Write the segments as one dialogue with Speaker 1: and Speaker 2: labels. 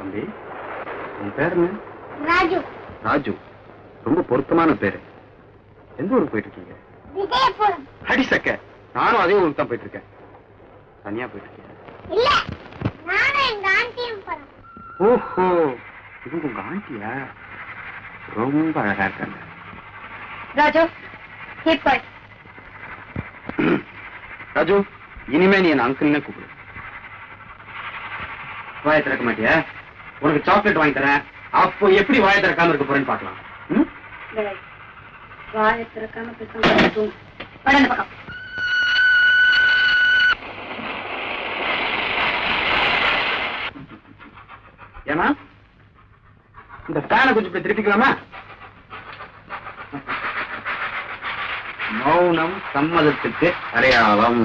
Speaker 1: தம்பி உன் பேர் என்ன
Speaker 2: ராஜு
Speaker 1: ராஜு ரொம்ப பொருத்தமான பேரு எந்த ஊருக்கு போயிட்டு இருக்கீங்க
Speaker 2: விஜயபுரம்
Speaker 1: அடிசக்க நானும் அதே ஊருக்கு தான் போயிட்டு இருக்கேன் தனியா போயிட்டு இருக்கேன்
Speaker 2: இல்ல நானும் எங்க ஆண்டியும் போறோம்
Speaker 1: ஓஹோ இவங்க உங்க ஆண்டியா ரொம்ப அழகா இருக்காங்க
Speaker 3: ராஜு கீப்
Speaker 1: ராஜு இனிமே நீ என்ன அங்கிள்னே கூப்பிடு வாயை திறக்க மாட்டியா உனக்கு சாக்லேட் வாங்கி தரேன் அப்போ எப்படி வாயை திறக்காம இருக்க போறேன்னு பார்க்கலாம் ம்?
Speaker 3: வாயை திறக்காம பேசாம தூங்கு. வாடா இந்த பக்கம்
Speaker 1: ஏமா இந்த ஃபேனை கொஞ்சம் இப்படி திருப்பிக்கலாமா மௌனம் சம்மதத்துக்கு அடையாளம்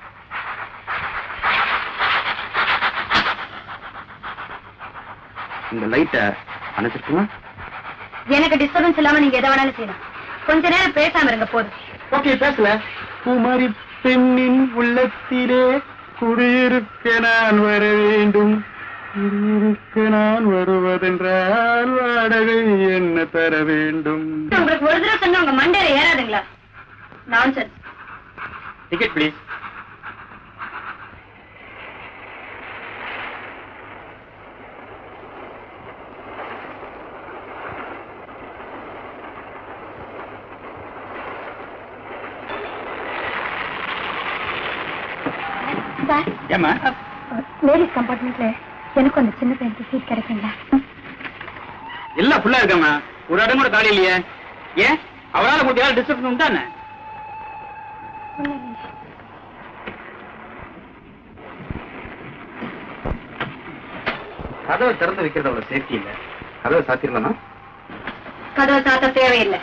Speaker 1: இந்த லைட்டை அணைச்சிருக்குமா
Speaker 3: எனக்கு டிஸ்டர்பன்ஸ் இல்லாம நீங்க எதை வேணாலும் செய்யலாம் கொஞ்ச நேரம் பேசாம இருங்க போதும்
Speaker 1: ஓகே பேசல குமரி பெண்ணின் உள்ளத்திலே குடியிருக்க நான் வர வேண்டும் குடியிருக்க நான் வருவதென்றால் வாடகை என்ன தர வேண்டும்
Speaker 3: உங்களுக்கு ஒரு தடவை சொன்னா உங்க மண்டையில ஏறாதுங்களா நான்சென்ஸ்
Speaker 1: டிக்கெட் ப்ளீஸ்
Speaker 3: சார்
Speaker 1: ஏமா
Speaker 3: லேடிஸ் கம்பார்ட்மெண்ட்ல எனக்கு அந்த சின்ன பையனுக்கு சீட் கிடைக்குங்களா
Speaker 1: எல்லாம் ஃபுல்லா இருக்கம்மா ஒரு இடம் கூட காலி இல்லையே ஏன் அவரால் உங்களுக்கு யாரும் டிஸ்டர்ப் உண்டானே கதவை திறந்து வைக்கிறது அவ்வளவு சேஃப்டி இல்ல கதவை சாத்திரலாமா
Speaker 3: கதவை சாத்த தேவையில்லை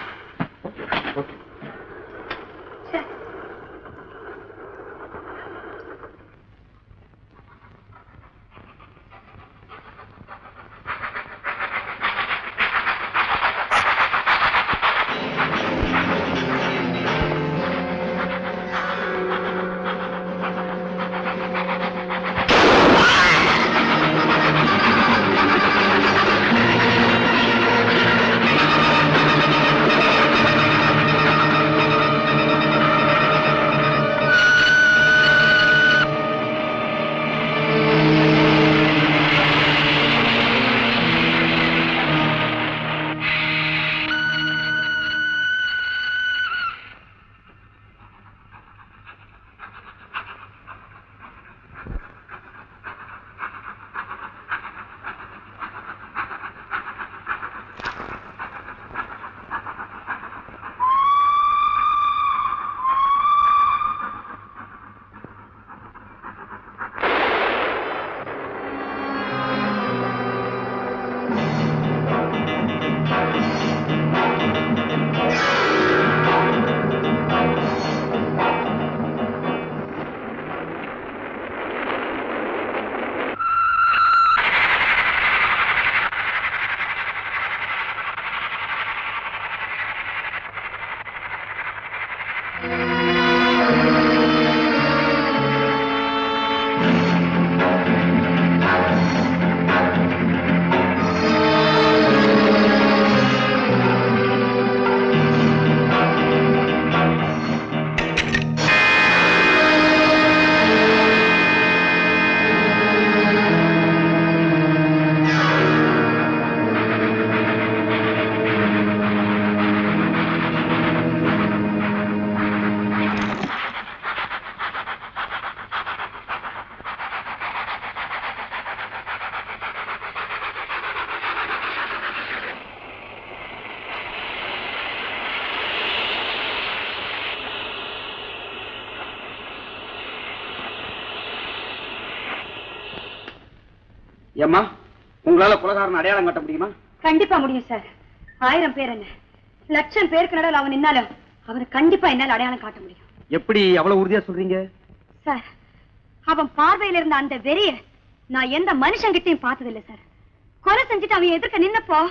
Speaker 1: ஏம்மா உங்களால குலகாரன் அடையாளம் காட்ட முடியுமா
Speaker 3: கண்டிப்பா முடியும் சார் ஆயிரம் பேர் என்ன லட்சம் பேருக்கு நடுவில் அவன் நின்னாலும் அவனை கண்டிப்பா என்னால அடையாளம் காட்ட முடியும்
Speaker 1: எப்படி அவ்வளவு உறுதியா சொல்றீங்க
Speaker 3: சார் அவன் பார்வையில இருந்த அந்த வெறிய நான் எந்த மனுஷங்கிட்டையும் பார்த்ததில்லை சார் கொலை செஞ்சுட்டு அவன் எதிர்க்க நின்னப்போ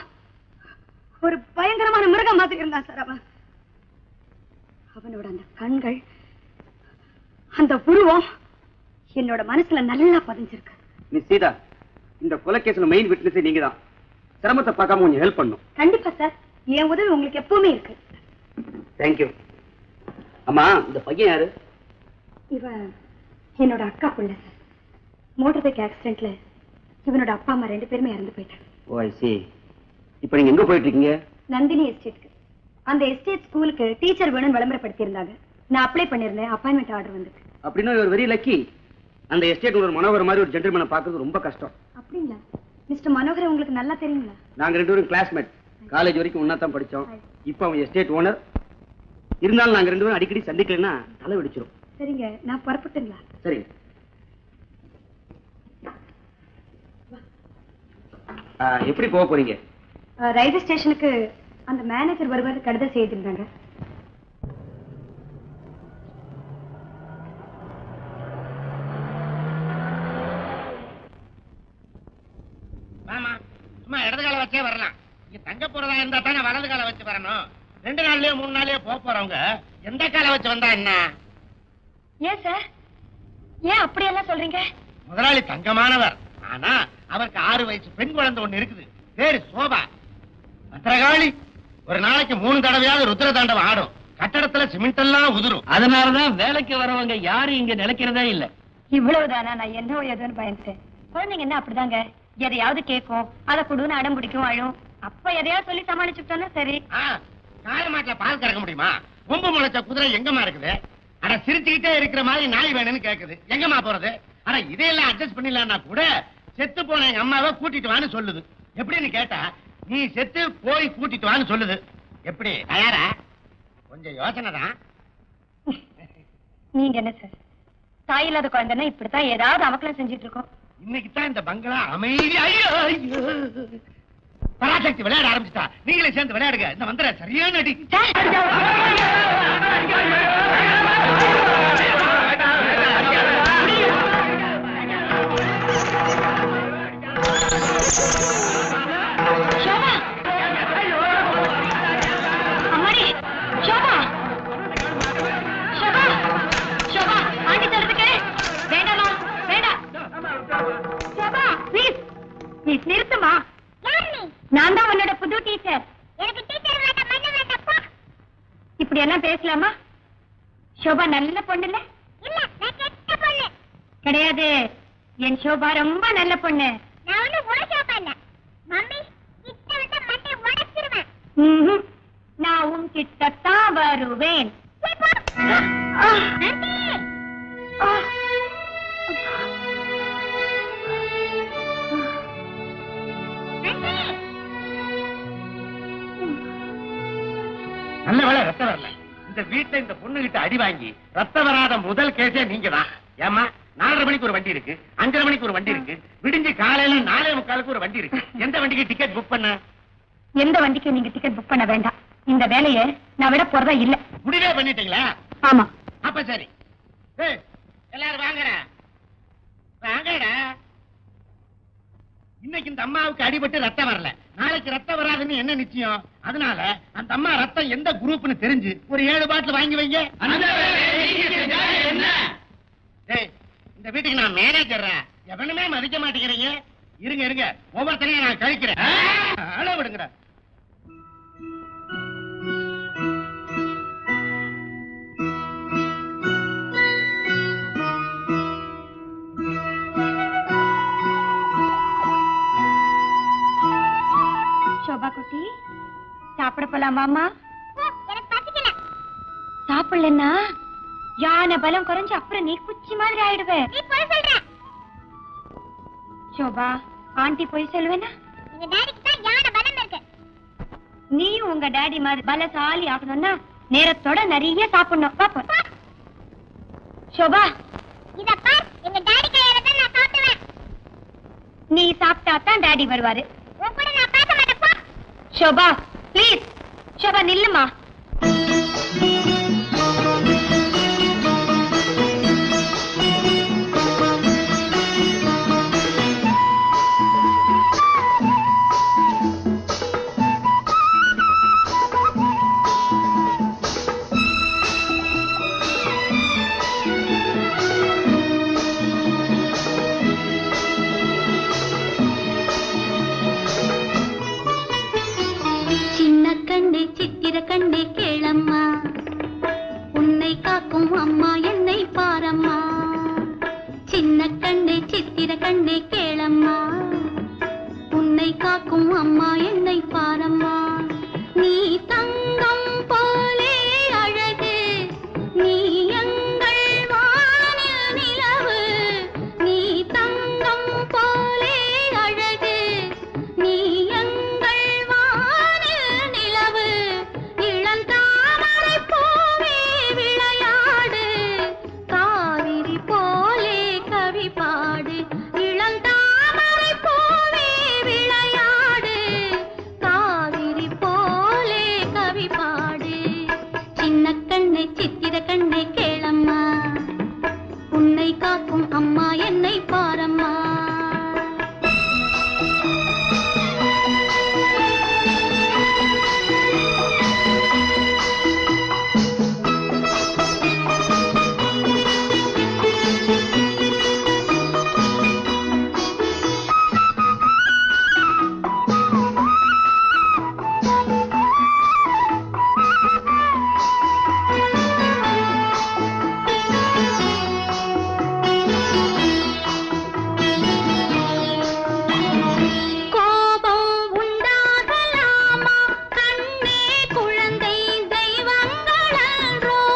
Speaker 3: ஒரு பயங்கரமான மிருகம் மாதிரி இருந்தான் சார் அவன் அவனோட அந்த கண்கள் அந்த உருவம் என்னோட மனசுல நல்லா பதிஞ்சிருக்கு
Speaker 1: மிஸ் சீதா இந்த கொலைகேஸ்ல மெயின் விட்னஸ் நீங்க தான் சிரமத்தை பார்க்காம கொஞ்சம் ஹெல்ப் பண்ணும்
Speaker 3: கண்டிப்பா சார் என் உதவி உங்களுக்கு எப்பவுமே இருக்கு
Speaker 1: தேங்க்யூ அம்மா இந்த பையன் யாரு
Speaker 3: இவன் என்னோட அக்கா புள்ள சார் மோட்டார் பைக் ஆக்சிடென்ட்ல இவனோட அப்பா அம்மா ரெண்டு பேருமே இறந்து போயிட்டாங்க
Speaker 1: ஓ ஐ சி இப்போ நீங்க எங்க போயிட்டு இருக்கீங்க
Speaker 3: நந்தினி எஸ்டேட்க்கு அந்த எஸ்டேட் ஸ்கூலுக்கு டீச்சர் வேணும்னு விளம்பரப்படுத்தி இருந்தாங்க நான் அப்ளை பண்ணிருந்தேன் அப்பாயின்மெண்ட் ஆர்டர் வந்திருக்கு
Speaker 1: அப்படின்னா ஒரு வெரி லக்கி அந்த எஸ்டேட் ஒரு மனோகர் மாதிரி ஒரு ஜென்டில்மேனை பார்க்கறது ரொம்ப கஷ்டம்
Speaker 3: அப்படிங்களா மிஸ்டர் மனோகர் உங்களுக்கு நல்லா தெரியுங்களா
Speaker 1: நாங்க ரெண்டு பேரும் கிளாஸ்மேட் காலேஜ் வரைக்கும் ஒண்ணா தான் படிச்சோம் இப்போ அவன் எஸ்டேட் ஓனர் இருந்தாலும் நாங்க ரெண்டு பேரும் அடிக்கடி சந்திக்கலைன்னா தலை வெடிச்சிரும்
Speaker 3: சரிங்க நான் புறப்பட்டுங்களா
Speaker 1: சரி ஆ, எப்படி போக போறீங்க
Speaker 3: அஹ், ரயில்வே ஸ்டேஷனுக்கு அந்த மேனேஜர் வருவாரு கடிதம் செய்திருந்தாங்க
Speaker 4: ஆமா சும்மா இடது கால வச்சே வரலாம் இங்க தங்க போறதா இருந்தா தானே வலது கால வச்சு வரணும் ரெண்டு நாள்லயே மூணு நாள்லயே போக போறவங்க எந்த கால வச்சு வந்தா என்ன
Speaker 3: ஏன் சார் ஏன் அப்படியெல்லாம் சொல்றீங்க
Speaker 4: முதலாளி தங்கமானவர் ஆனா அவருக்கு ஆறு வயசு பெண் குழந்தை ஒண்ணு இருக்குது பேரு சோபா பத்திரகாளி ஒரு நாளைக்கு மூணு தடவையாவது ருத்ர தாண்டவம் ஆடும் கட்டடத்துல சிமெண்ட் எல்லாம் உதிரும்
Speaker 5: அதனாலதான் வேலைக்கு வரவங்க யாரும் இங்க நிலைக்கிறதே இல்ல
Speaker 3: இவ்வளவுதானா நான் என்ன ஏதோன்னு பயந்துட்டேன் குழந்தைங்க என்ன அப்படிதாங்க எதையாவது கேட்கும் அதை கொடுன்னு அடம் பிடிக்கும் அழும் அப்ப எதையாவது சொல்லி சமாளிச்சுட்டோன்னா சரி
Speaker 4: ஆ, காளை மாட்டுல பால் கறக்க முடியுமா கொம்பு முளைச்ச குதிரை எங்கம்மா இருக்குது அட சிரிச்சுக்கிட்டே இருக்கிற மாதிரி நாய் வேணும்னு கேக்குது எங்கம்மா போறது அட இதையெல்லாம் அட்ஜஸ்ட் பண்ணிடலாம்னா கூட செத்து போன எங்க அம்மாவை கூட்டிட்டு வான்னு சொல்லுது எப்படின்னு கேட்டா நீ செத்து போய் கூட்டிட்டு வான்னு சொல்லுது எப்படி தயாரா கொஞ்சம் யோசனை தான்
Speaker 3: நீங்க என்ன சார் தாய் இல்லாத குழந்தைன்னா இப்படித்தான் ஏதாவது அமக்கலம் செஞ்சுட்டு இருக்கோம்
Speaker 4: இன்னைக்கு தான் இந்த பங்களா அமைதி ஐயோ ஐயோ பராசக்தி விளையாட ஆரம்பிச்சிட்டா நீங்களே சேர்ந்து விளையாடுங்க இந்த வந்துற சரியான அடி
Speaker 3: ஷோபா அம்மாடி ஷோபா ஷோபா ஷோபா ஆண்டி தரதுக்கு வேண்டாமா வேண்டாம் ஷோபா ப்ளீஸ் ப்ளீஸ் நிறுத்துமா நான் தான் உன்னோட புது டீச்சர்
Speaker 2: எனக்கு டீச்சர் வேண்டாம் மண்ணு வேண்டாம் போ
Speaker 3: இப்படி எல்லாம் பேசலாமா ஷோபா நல்ல பொண்ணு இல்ல
Speaker 2: இல்ல நான் கெட்ட பொண்ணு
Speaker 3: கிடையாது என் ஷோபா ரொம்ப நல்ல பொண்ணு
Speaker 2: நான் ஒண்ணு உழைச்சாப்பா இல்ல மம்மி கிட்ட விட்ட மண்டை உடைச்சிருவேன்
Speaker 3: ம்ஹும். நான் உன் கிட்டத்தான் வருவேன்
Speaker 2: சீ, போ.
Speaker 3: ஆ.
Speaker 2: ஆண்டி
Speaker 3: ஆ.
Speaker 2: ஆண்டி
Speaker 4: நல்ல வேலை ரத்தம் வரல இந்த வீட்டுல இந்த பொண்ணு கிட்ட அடி வாங்கி ரத்தம் வராத முதல் கேஸே நீங்க தான் ஏமா நாலரை மணிக்கு ஒரு வண்டி இருக்கு அஞ்சரை மணிக்கு ஒரு வண்டி இருக்கு விடிஞ்சு காலையில நாலே முக்காலுக்கு ஒரு வண்டி இருக்கு எந்த வண்டிக்கு டிக்கெட் புக் பண்ண
Speaker 3: எந்த வண்டிக்கும் நீங்க டிக்கெட் புக் பண்ண வேண்டாம் இந்த வேலையை நான் விட போறதா இல்ல
Speaker 4: முடிவே பண்ணிட்டீங்களா
Speaker 3: ஆமா
Speaker 4: அப்ப சரி ஏய், எல்லாரும் வாங்கடா வாங்கடா இன்னைக்கு இந்த அம்மாவுக்கு அடிபட்டு ரத்தம் வரல நாளைக்கு ரத்தம் வராதுன்னு என்ன நிச்சயம் அதனால அந்த அம்மா ரத்தம் எந்த குரூப்னு தெரிஞ்சு ஒரு ஏழு பாட்டில் வாங்கி வைங்க டேய், இந்த வீட்டுக்கு நான் மேனேஜர் எவனுமே மதிக்க மாட்டேங்கிறீங்க இருங்க இருங்க ஒவ்வொருத்தரையும் நான் கழிக்கிறேன் அள விடுங்கடா
Speaker 3: சோபா குட்டி சாப்பிட போலாமாமா
Speaker 2: போ, எனக்கு பசிக்கல
Speaker 3: சாப்பிடலன்னா யானை பலம் குறைஞ்சு அப்புறம் நீ குச்சி மாதிரி ஆயிடுவே
Speaker 2: நீ போய் சொல்ற
Speaker 3: சோபா ஆண்டி போய் சொல்லுவேனா
Speaker 2: எங்க டாடிக்கு தான் யானை பலம் இருக்கு
Speaker 3: நீயும் உங்க டாடி மாதிரி பலசாலி ஆகணும்னா நேரத்தோட நிறைய சாப்பிடணும் பாப்போம் சோபா
Speaker 2: இத பார் எங்க டாடி கையால தான் நான் சாப்பிடுவேன்
Speaker 3: நீ சாப்பிட்டா தான் டாடி வருவாரு
Speaker 2: உன் கூட நான் பேச மாட்டேன் போ
Speaker 3: சோபா ப்ளீஸ் சோபா நில்லுமா
Speaker 6: சின்ன கண்ணே சித்திர கண்ணே கேளம்மா உன்னை காக்கும் அம்மா என்னை பாரம்மா நீ தங்கம் போலே அழகு நீ எங்கள் வானில் நிலவு நீ தங்கம் போலே அழகு நீ எங்கள் வானில் நிலவு இளந்தாமரை பூவே விளையாடு காவிரி போலே கவி பாடு இளந்தாமரை பூவே விளையாடு காவிரி போலே கவி பாடு சின்ன கண்ணை சித்திர கண்ணை கேளம்மா உன்னை காக்கும் அம்மா என்னை பாரம்மா கோபம் உண்டாகலாமா கண்ணே குழந்தை தெய்வங்களன்றோ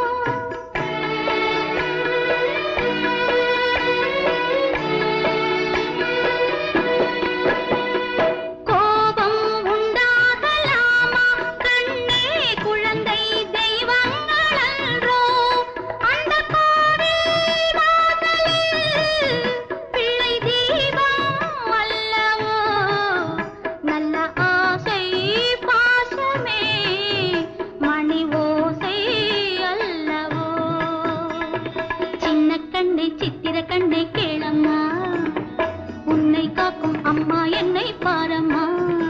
Speaker 6: கோபம் உண்டாகலாமா கண்ணே குழந்தை தெய்வங்களன்றோ அந்த கோவில் வாசலில் பிள்ளை தீபம் அல்லவோ நல்ல ஆசை பாசமே மணி ஓசை அல்லவோ சின்ன கண்ணை சித்திர கண்ணை கேளம்மா உன்னை காக்கும் அம்மா என்னை பாரம்மா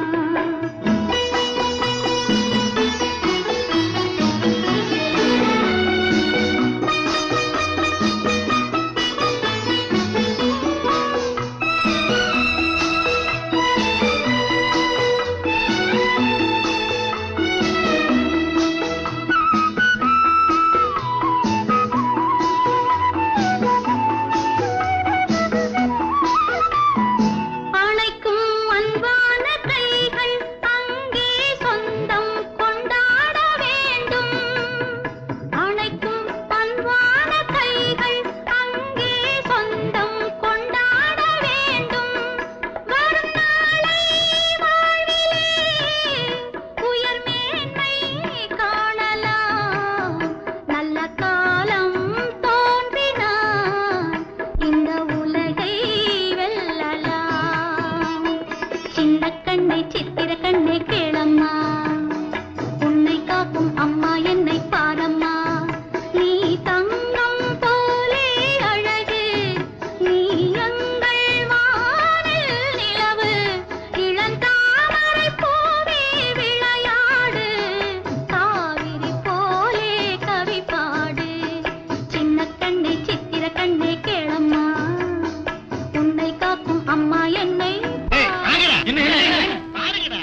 Speaker 6: அணைக்கும் அன்பான கைகள் அங்கே சொந்தம் கொண்டாட வேண்டும் அணைக்கும் அன்பான கைகள் அங்கே சொந்தம் கொண்டாட வேண்டும் வரும் நாளை வாழ்விலே உயர் மேன்மை காணலாம் நல்ல காலம் தோன்றினான் இந்த உலகை வெல்லலாம் சின்ன கண்ணை சித்திர கண்ணை கேளம்மா உன்னை காக்கும் அம்மா என்னை பாரம்மா நீ தங்கம் போலே அழகு நீ எங்கள் வானில் நிலவு இளந்தாமரை பூவே விளையாடு காவிரி போலே கவி பாடு சின்ன கண்ணை சித்திர கண்ணை கேளம்மா உன்னை காக்கும் அம்மா என்னை
Speaker 4: ஏய், வாங்கடா.
Speaker 5: என்ன, என்ன, என்ன?
Speaker 4: பாருங்கடா.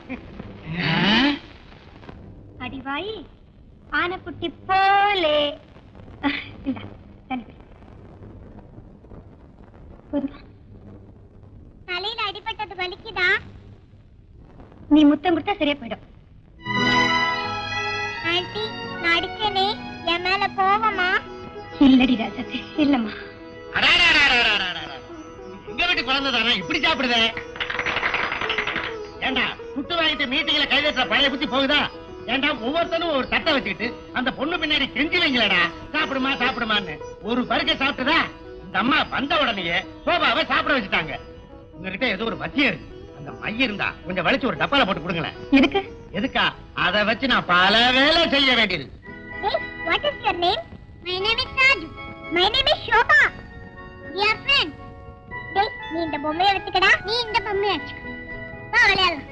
Speaker 2: அடிவாயி ஆனைக்குட்டி போலே இந்தா, தண்ணி குடி. போதுமா? தலையில அடிபட்டது வலிக்குதா
Speaker 3: நீ முத்தம் கொடுத்தா சரியா போயிடும்
Speaker 2: ஆண்டி நான் அடிச்சேனே என் மேல கோவமா
Speaker 3: இல்லடி ராஜாத்தி இல்லம்மா
Speaker 4: அடாடாடாடாடாடாடா. எங்க வீட்டு குழந்தை தானே இப்படி சாப்பிடுதே ஏண்டா புட்டு வாங்கிட்டு மீட்டிங்ல கைதட்டுற பழைய புத்தி போகுதா ஏண்டா ஒவ்வொருத்தனும் ஒரு தட்டை வச்சுக்கிட்டு அந்த பொண்ணு பின்னாடி கெஞ்சி வைங்களடா சாப்பிடுமா சாப்பிடுமான்னு ஒரு பருக்கை சாப்பிட்டுதா இந்த அம்மா வந்த உடனேயே சோபாவை சாப்பிட வச்சுட்டாங்க உங்ககிட்ட ஏதோ ஒரு மத்தியம் இருக்கு அந்த மைய இருந்தா கொஞ்சம் வலிச்சு ஒரு டப்பால போட்டு கொடுங்களேன்
Speaker 3: எதுக்கு
Speaker 4: எதுக்கா அதை வச்சு நான் பல வேலை செய்ய வேண்டியது
Speaker 2: ஏய் what is your name my name is Raju my name is Shobha dear friend டேய் நீ இந்த பொம்மையை வச்சுக்கடா நீ இந்த பொம்மையை வச்சுக்க வா விளையாடலாம்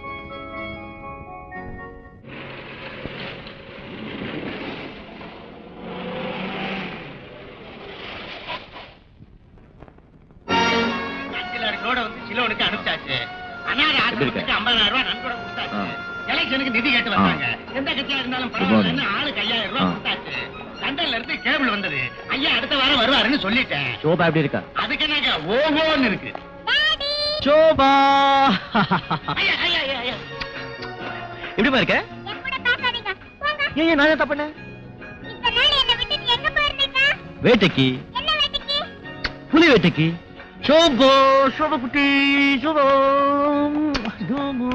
Speaker 4: அஞ்சு லாரி லோட வந்து சிலோனுக்கு அனுப்பிச்சாச்சு அனாதை ஆசிரமத்துக்கு ஐம்பதாயிரம் ரூபாய் நன்கொடை கொடுத்தாச்சு எலெக்ஷனுக்கு நிதி கேட்டு வந்தாங்க எந்த கட்சியா இருந்தாலும் பரவாயில்லன்னு ஆளுக்கு ஐயாயிரம் ரூபாய்
Speaker 7: ஆ.
Speaker 4: கொடுத்தாச்சு லண்டன்ல இருந்து கேபிள் வந்தது ஐயா அடுத்த வாரம் வருவாருன்னு சொல்லிட்டேன்
Speaker 5: சோபா எப்படி இருக்கா
Speaker 4: அதுக்கு என்னங்க ஓஹோன்னு இருக்கு
Speaker 2: டாடி
Speaker 5: சோபா
Speaker 4: ஐயா, ஐயா, ஐயா, ஐயா.
Speaker 5: எப்படிமா இருக்க
Speaker 2: என் கூட பேசாதீங்க போங்க
Speaker 5: ஏன் ஏன் நான் என்ன பண்ணேன்
Speaker 2: இந்த நாள் என்னை விட்டுட்டு எங்க போயிருந்தீங்க
Speaker 5: வேட்டைக்கு
Speaker 2: என்ன வேட்டைக்கு
Speaker 5: புலி வேட்டைக்கு சோபோ சோபா குட்டி சோபா சோபோ.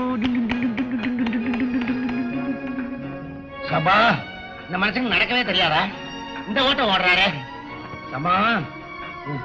Speaker 4: சபா இந்த மனுஷனுக்கு நடக்கவே தெரியாதா இந்த ஓட்டம் ஓடுறாரு சபா ம்.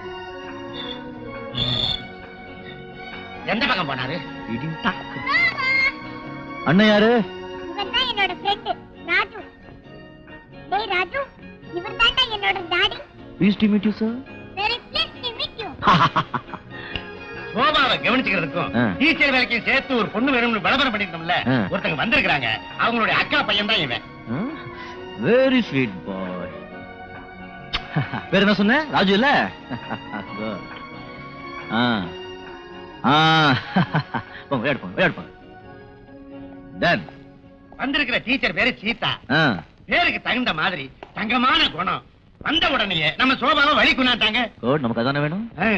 Speaker 4: எந்த பக்கம் போனாரு
Speaker 5: இடி டக்கு. அண்ணன் யாரு
Speaker 2: இவன் தான் என்னோட ஃப்ரெண்ட் ராஜு டேய் ராஜு இவர் தான்டா என்னோட daddy
Speaker 5: please to meet you sir
Speaker 2: very please to meet you
Speaker 4: சோபாவை கவனிச்சுக்கிறதுக்கும்
Speaker 5: ஆ.
Speaker 4: டீச்சர் வேலைக்கு சேர்த்து ஒரு பொண்ணு வேணும்னு விளம்பரம் பண்ணிருந்தோம்ல
Speaker 5: ஆ.
Speaker 4: ஒருத்தங்க வந்திருக்காங்க அவங்களுடைய அக்கா பையன் தான் இவன்
Speaker 5: வெரி ஸ்வீட் பாய் பேர் என்ன சொன்ன ராஜு இல்ல Good. ஆ ஆ போங்க விளையாடு போங்க விளையாடு போங்க டன்
Speaker 4: வந்திருக்கிற டீச்சர் பேரு சீதா
Speaker 5: ஆ
Speaker 4: பேருக்கு தகுந்த மாதிரி தங்கமான குணம் வந்த உடனேயே நம்ம சோபாவை வழி கொண்டாட்டாங்க
Speaker 5: குட் நமக்கு அதானே வேணும்
Speaker 4: ஆ.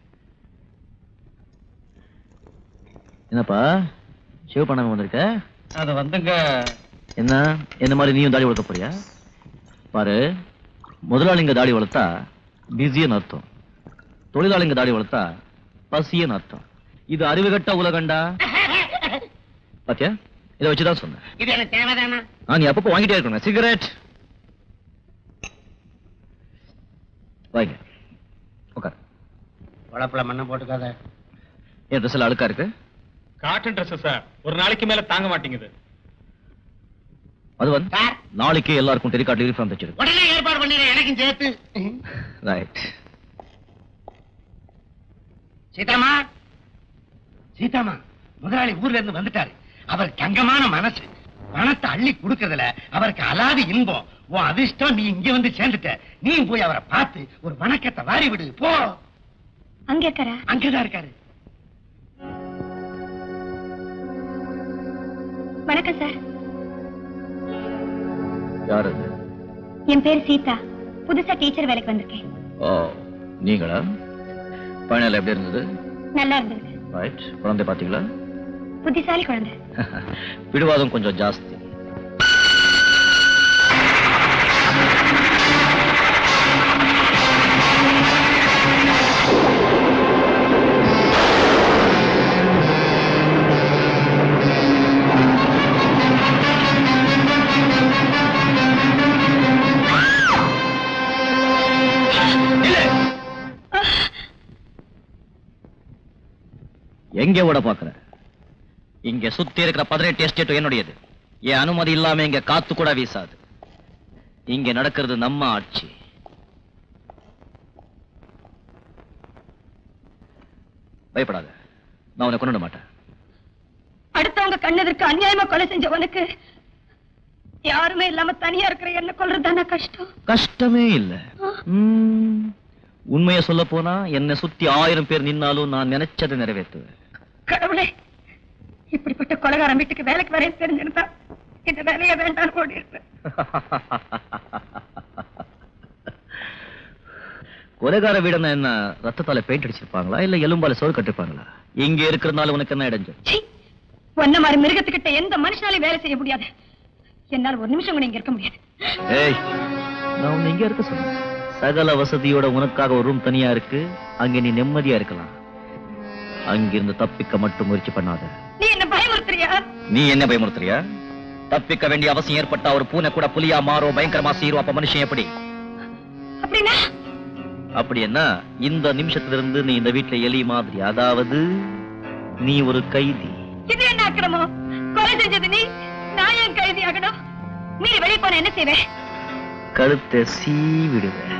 Speaker 5: என்னப்பா ஷேவ் பண்ணாம வந்திருக்க
Speaker 1: அது வந்துங்க
Speaker 5: என்ன என்ன மாதிரி நீயும் தாடி வளர்க்க போறியா பாரு முதலாளிங்க தாடி வளர்த்தா பிஸின்னு அர்த்தம் தொழிலாளிங்க தாடி வளர்த்தா பசின்னு அர்த்தம் இது அறிவுகட்ட உலகண்டா பாத்தியா இதை வச்சுதான் சொன்னேன்
Speaker 4: இது எனக்கு தேவைதானா
Speaker 5: ஆ, நீ அப்பப்போ வாங்கிட்டே இருக்கணும் சிகரெட் வாங்க உட்கார்
Speaker 4: உழப்புல மண்ணை போட்டுக்காத
Speaker 5: என் ட்ரெஸ் எல்லாம் அழுக்கா இருக்கு
Speaker 7: காட்டன் ட்ரெஸ் சார் ஒரு நாளைக்கு மேல தாங்க மாட்டேங்குது
Speaker 5: அது வந்து
Speaker 4: சார்
Speaker 5: நாளைக்கு எல்லாருக்கும் டெலிகார்ட் யூனிஃபார்ம் தச்சிருக்கு
Speaker 4: உடனே ஏற்பாடு பண்ணிடுறேன் எனக்கும் சேர்த்து
Speaker 5: ரைட்
Speaker 4: சீதாமா சீதாமா முதலாளி ஊர்ல இருந்து வந்துட்டாரு அவர் தங்கமான மனசு பணத்தை அள்ளி கொடுக்கறதுல அவருக்கு அலாதி இன்பம் உன் அதிர்ஷ்டம் நீ இங்க வந்து சேர்ந்துட்ட நீ போய் அவரை பார்த்து ஒரு வணக்கத்தை வாரி விடு போ
Speaker 3: அங்க இருக்காரா
Speaker 4: அங்கதான் இருக்காரு
Speaker 3: வணக்கம் சார்
Speaker 5: யார் அது
Speaker 3: என் பேர் சீதா புதுசா டீச்சர் வேலைக்கு வந்திருக்கேன்
Speaker 5: ஓ நீங்களா பயணம் எப்படி இருந்தது
Speaker 3: நல்லா இருந்தது
Speaker 5: ரைட் குழந்தை பாத்தீங்களா
Speaker 3: புத்திசாலி குழந்தை
Speaker 5: பிடிவாதம் கொஞ்சம் ஜாஸ்தி எங்க ஓட பாக்குற இங்க சுத்தி இருக்கிற பதினெட்டு எஸ்டேட்டும் என்னுடையது என் அனுமதி இல்லாம இங்க காத்து கூட வீசாது இங்க நடக்கிறது நம்ம ஆட்சி பயப்படாத நான் உன்னை கொண்டு மாட்டேன்
Speaker 3: அடுத்தவங்க கண்ணெதிர்க்கு அநியாயமா கொலை செஞ்சவனுக்கு யாருமே இல்லாம தனியா இருக்கிற என்ன கொல்றதுதானே கஷ்டம்
Speaker 5: கஷ்டமே இல்ல ம், உண்மையை சொல்ல போனா என்னை சுத்தி ஆயிரம் பேர் நின்னாலும் நான் நினைச்சதை நிறைவேற்றுவேன்
Speaker 3: கடவுளே இப்படிப்பட்ட கொலகாரன் வீட்டுக்கு வேலைக்கு வரேன் தெரிஞ்சிருந்தா இந்த வேலையை வேண்டாம் ஓடி இருப்பேன்
Speaker 5: கொலைகார வீடுன்னா என்ன ரத்தத்தால பெயிண்ட் அடிச்சிருப்பாங்களா இல்ல எலும்பால சோறு கட்டிருப்பாங்களா இங்க இருக்கிறதுனால உனக்கு என்ன இடைஞ்சு
Speaker 3: சீ! உன்ன மாதிரி மிருகத்துக்கிட்ட எந்த மனுஷனாலையும் வேலை செய்ய முடியாது என்னால ஒரு நிமிஷம் கூட இங்க இருக்க முடியாது
Speaker 5: ஏய் நான் உன்னை இங்க இருக்க சொன்னேன் சகல வசதியோட உனக்காக ஒரு ரூம் தனியா இருக்கு அங்க நீ நிம்மதியா இருக்கலாம் அங்கிருந்து தப்பிக்க மட்டும் முயற்சி பண்ணாத
Speaker 3: நீ என்ன பயமுறுத்துறியா
Speaker 5: நீ என்ன பயமுறுத்துறியா தப்பிக்க வேண்டிய அவசியம் ஏற்பட்டா ஒரு பூனை கூட புலியா மாறோ பயங்கரமா சீரும் அப்ப மனுஷன் எப்படி
Speaker 3: அப்படின்னா
Speaker 5: அப்படி என்ன இந்த நிமிஷத்துல இருந்து நீ இந்த வீட்டுல எலி மாதிரி அதாவது நீ ஒரு கைதி
Speaker 3: இது என்ன அக்கிரமம் கொலை செஞ்சது நீ நான் ஏன் கைதி ஆகணும் மீறி வெளியே போன என்ன செய்வேன்
Speaker 5: கழுத்தை சீவிடுவேன்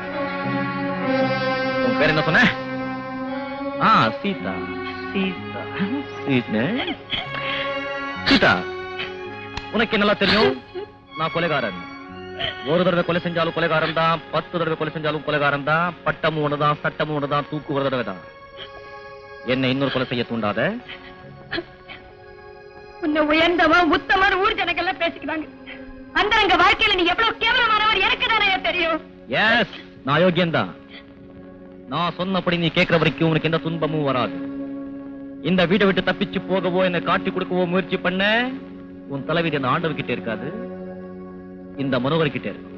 Speaker 5: உன் பேர் என்ன சொன்ன ஆ சீதா சீதா சீதா சீதா உனக்கு என்னெல்லாம் தெரியும் நான் கொலைகாரன் ஒரு தடவை கொலை செஞ்சாலும் கொலைகாரன் தான் பத்து தடவை கொலை செஞ்சாலும் கொலைகாரன் தான் பட்டமும் ஒண்ணுதான் சட்டமும் ஒண்ணுதான் தூக்கு ஒரு தடவை தான் என்னை இன்னொரு கொலை செய்ய தூண்டாத
Speaker 3: உன்னை உயர்ந்தவன் உத்தமன் ஊர் ஜனங்கள்லாம் பேசிக்கிறாங்க அந்தரங்க வாழ்க்கையில நீ எவ்வளவு கேவலமானவர் எனக்கு தானே தெரியும்
Speaker 5: எஸ் நான் யோகியன்தான் நான் சொன்னபடி நீ கேட்கிற வரைக்கும் உனக்கு எந்த துன்பமும் வராது இந்த வீட்டை விட்டு தப்பிச்சு போகவோ என்னை காட்டி கொடுக்கவோ முயற்சி பண்ண உன் தலைவிதி அந்த ஆண்டவர்கிட்ட இருக்காது இந்த மனோகர் கிட்ட இருக்கு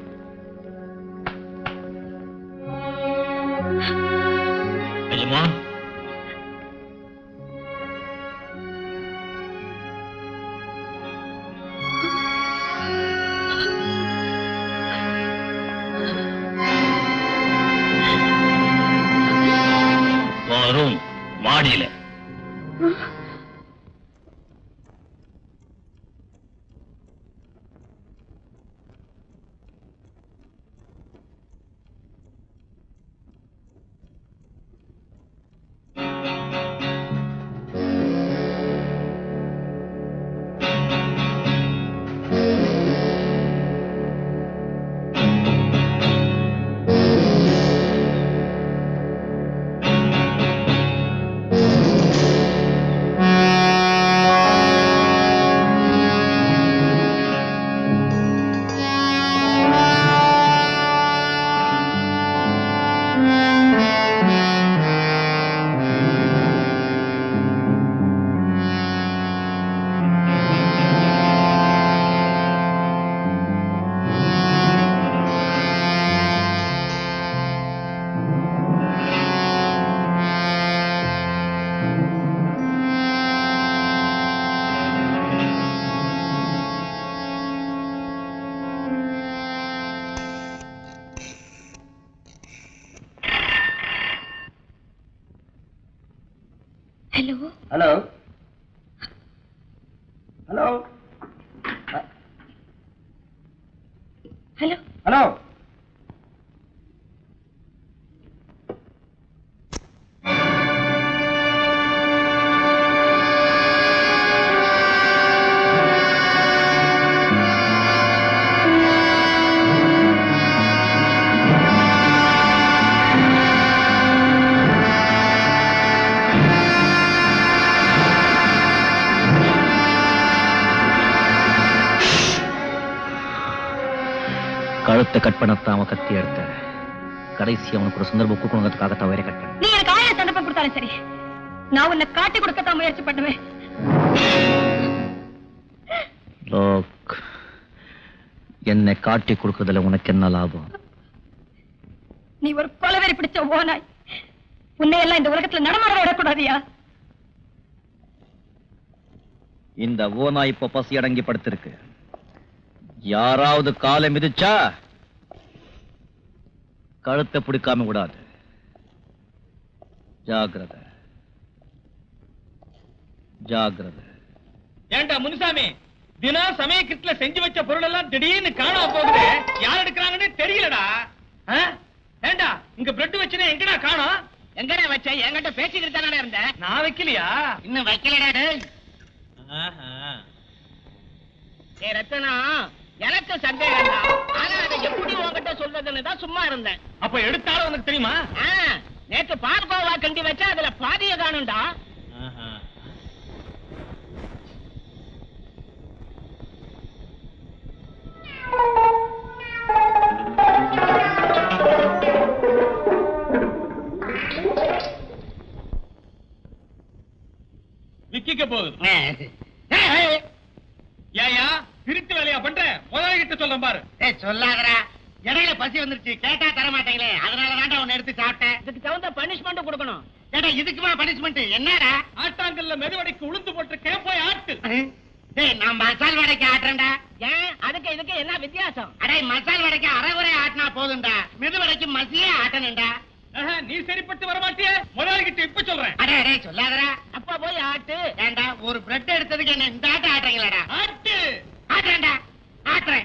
Speaker 5: நிஜமா ரூம் மாடியில
Speaker 3: hello
Speaker 1: hello hello
Speaker 3: hello
Speaker 1: hello
Speaker 5: கழுத்தை கட் பண்ணத்தான் அவன் கத்தி எடுத்த கடைசி அவனுக்கு ஒரு சந்தர்ப்பம் கொடுக்கணுங்கிறதுக்காக தவிர கட் பண்ண
Speaker 3: நீ எனக்கு ஆயிரம் சந்தர்ப்பம் கொடுத்தாலும் சரி நான் உன்னை காட்டி கொடுக்கத்தான் முயற்சி பண்ணுவேன்
Speaker 5: லோக் என்னை காட்டி கொடுக்கறதுல உனக்கு என்ன லாபம்
Speaker 3: நீ ஒரு கொலவெறி பிடிச்ச ஓனாய் உன்னை எல்லாம் இந்த உலகத்துல நடமாட விடக்கூடாதியா
Speaker 5: இந்த ஓனா இப்ப பசி அடங்கி படுத்திருக்கு யாராவது காலை மிதிச்சா கழுத்தை பிடிக்காம விடாது ஜாகிரதை ஜாகிரதை
Speaker 7: ஏண்டா முனுசாமி தினம் சமயக்கிட்டுல செஞ்சு வச்ச பொருள் எல்லாம் திடீர்னு காணாம போகுது யார் எடுக்கிறாங்கன்னு தெரியலடா ஆ? ஏண்டா இங்க பிரெட் வச்சுனா எங்கடா காணோம்
Speaker 4: எங்கடா வச்ச என்கிட்ட பேசிக்கிட்டு தானே இருந்தேன்
Speaker 7: நான் வைக்கலையா
Speaker 4: இன்னும் வைக்கலடா டேய்
Speaker 7: ஆஹா.
Speaker 4: ஏ ரத்தனா எனக்கு சந்தேகம் தான் ஆனா அதை எப்படி உன்கிட்ட சொல்றதுன்னு தான் சும்மா இருந்தேன்
Speaker 7: அப்ப எடுத்தாலும் உனக்கு தெரியுமா
Speaker 4: ஆ, நேத்து பார்கோவா கண்டி வச்சா அதுல பாதிய காணும்டா
Speaker 7: ஆஹா. விக்கிக்க போகுது ஏயா திருட்டு வேலையா பண்ற முதலாளி கிட்ட சொல்றேன் பாரு
Speaker 4: ஏய் சொல்லாதடா இடையில பசி வந்துருச்சு கேட்டா தர மாட்டீங்களே அதனால தான்டா உன்னை எடுத்து சாப்பிட்டேன் இதுக்கு தகுந்த பனிஷ்மெண்ட் கொடுக்கணும் ஏடா இதுக்குமா பனிஷ்மெண்ட் என்னடா
Speaker 7: ஆட்டாங்கல்ல மெதுவடைக்கு உளுந்து போட்டிருக்கேன் போய் ஆட்டு
Speaker 4: டேய் நான் மசால் வடைக்கு ஆட்டுறேன்டா ஏன் அதுக்கு இதுக்கு என்ன வித்தியாசம் அடே மசால் வடைக்கு அரைகுறை ஆட்டினா போதும்டா மெது வடைக்கு மசியே ஆட்டணும்டா
Speaker 7: ஆஹா, நீ சரிப்பட்டு வர மாட்டியே முதலாளி கிட்ட இப்ப சொல்றேன்
Speaker 4: அடே அடே சொல்லாதடா அப்பா போய் ஆட்டு ஏண்டா ஒரு பிரெட் எடுத்ததுக்கு என்ன இந்த ஆட்ட ஆட்டுறீங்களாடா
Speaker 7: ஆட்டு
Speaker 4: ஆட்டுறேன்டா ஆட்டுறேன்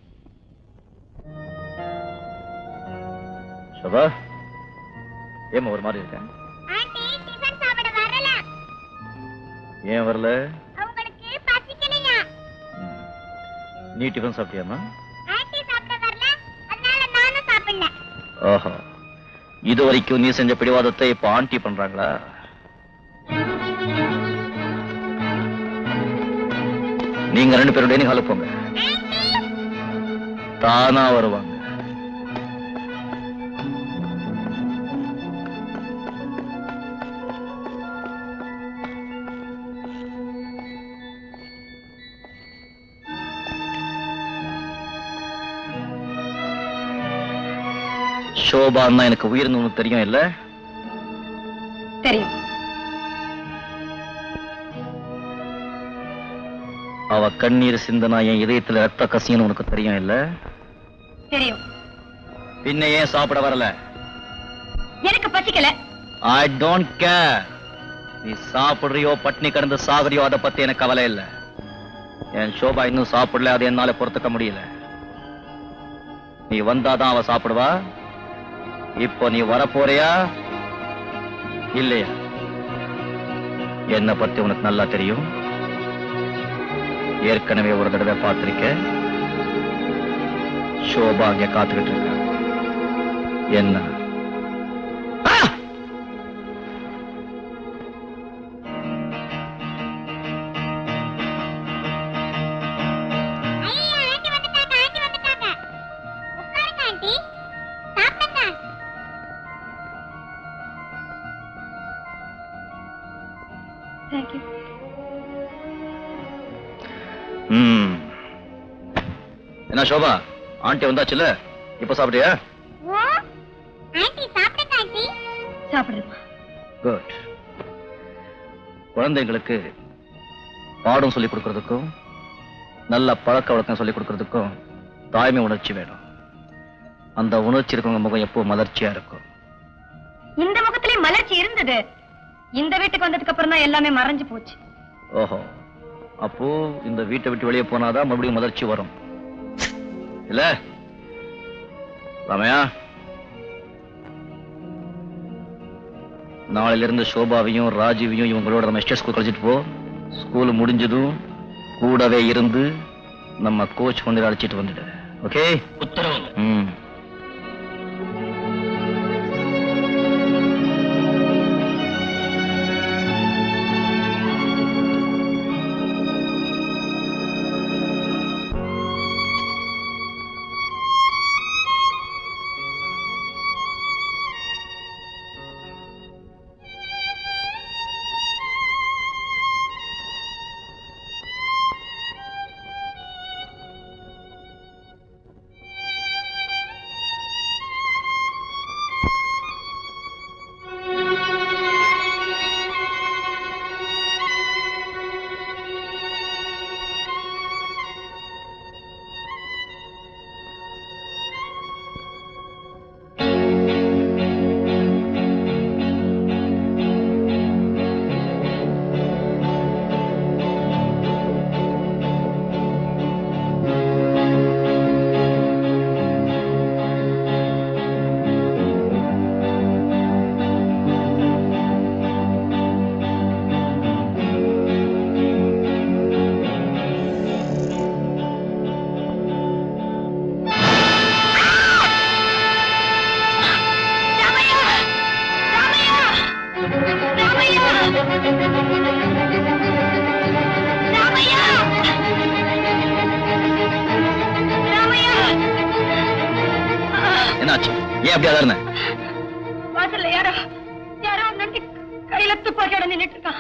Speaker 5: சபா ஏமா ஒரு மாதிரி இருக்கேன்
Speaker 2: ஆண்டி டிஃபன் சாப்பிட வரல
Speaker 5: ஏன் வரல
Speaker 2: அவங்களுக்கு பசிக்கலையா
Speaker 5: ம். நீ டிஃபன் சாப்பிட்டியாமா
Speaker 2: ஆண்டி சாப்பிட வரல அதனால நானும் சாப்பிடல
Speaker 5: ஓஹோ இது வரைக்கும் நீ செஞ்ச பிடிவாதத்தை இப்ப ஆண்டி பண்றாங்களா நீங்க ரெண்டு பேரும் டைனிங் ஹாலுக்கு போங்க
Speaker 2: ஆண்டி
Speaker 5: தானா வருவாங்க சோபான்னா எனக்கு உயிர்னு உனக்கு தெரியும் இல்ல
Speaker 3: தெரியும்
Speaker 5: அவ கண்ணீர் சிந்தனா என் இதயத்துல ரத்த கசியன்னு உனக்கு தெரியும் இல்ல
Speaker 3: தெரியும்
Speaker 5: பின்ன ஏன் சாப்பிட வரல
Speaker 3: எனக்கு பசிக்கல
Speaker 5: ஐ டோன்ட் கேர் நீ சாப்பிடுறியோ பட்னி கிடந்து சாகுறியோ அதை பத்தி எனக்கு கவலை இல்ல என் சோபா இன்னும் சாப்பிடல அது என்னால பொறுத்துக்க முடியல நீ வந்தாதான் அவ சாப்பிடுவா இப்போ நீ வரப்போறியா இல்லையா என்ன பத்தி உனக்கு நல்லா தெரியும் ஏற்கனவே ஒரு தடவை பார்த்திருக்க சோபா அங்க காத்துக்கிட்டு இருக்க என்ன ஆ!
Speaker 2: ஐயா ஆண்டி வந்துட்டாங்க ஆண்டி வந்துட்டாங்க உட்காருங்க ஆண்டி சாப்பிடுங்க
Speaker 3: தேங்க்யூ
Speaker 5: ம். என்ன சோபா ஆண்டி வந்தாச்சுல இப்ப சாப்பிட்டியா
Speaker 2: ஓ ஆண்டி சாப்பிடுங்க ஆண்டி
Speaker 3: சாப்பிடுறேம்மா
Speaker 5: குட் குழந்தைங்களுக்கு பாடம் சொல்லிக் கொடுக்கறதுக்கும் நல்ல பழக்க வழக்கம் சொல்லிக் கொடுக்கறதுக்கும் தாய்மை உணர்ச்சி வேணும் அந்த உணர்ச்சி இருக்கவங்க முகம் எப்போ மலர்ச்சியா இருக்கும்
Speaker 3: இந்த முகத்திலே மலர்ச்சி இருந்தது இந்த வீட்டுக்கு வந்ததுக்கு அப்புறம் தான் எல்லாமே மறைஞ்சு போச்சு
Speaker 5: ஓஹோ அப்போ இந்த வீட்டை விட்டு வெளியே போனாதான் மறுபடியும் மலர்ச்சி வரும் இல்ல ராமையா நாளையில இருந்து சோபாவையும் ராஜீவையும் இவங்களோட நம்ம எஸ்டே ஸ்கூல் கழிச்சிட்டு போ ஸ்கூல் முடிஞ்சதும் கூடவே இருந்து நம்ம கோச் வந்து அழைச்சிட்டு வந்துடு ஓகே
Speaker 7: உத்தரவு
Speaker 5: ம் என்னாச்சு ஏன் அப்படியே அதாருன
Speaker 3: வாசல்ல யாரோ யாரோ நண்டி கையில துப்பாக்கியோட நின்னுட்டு இருக்கான்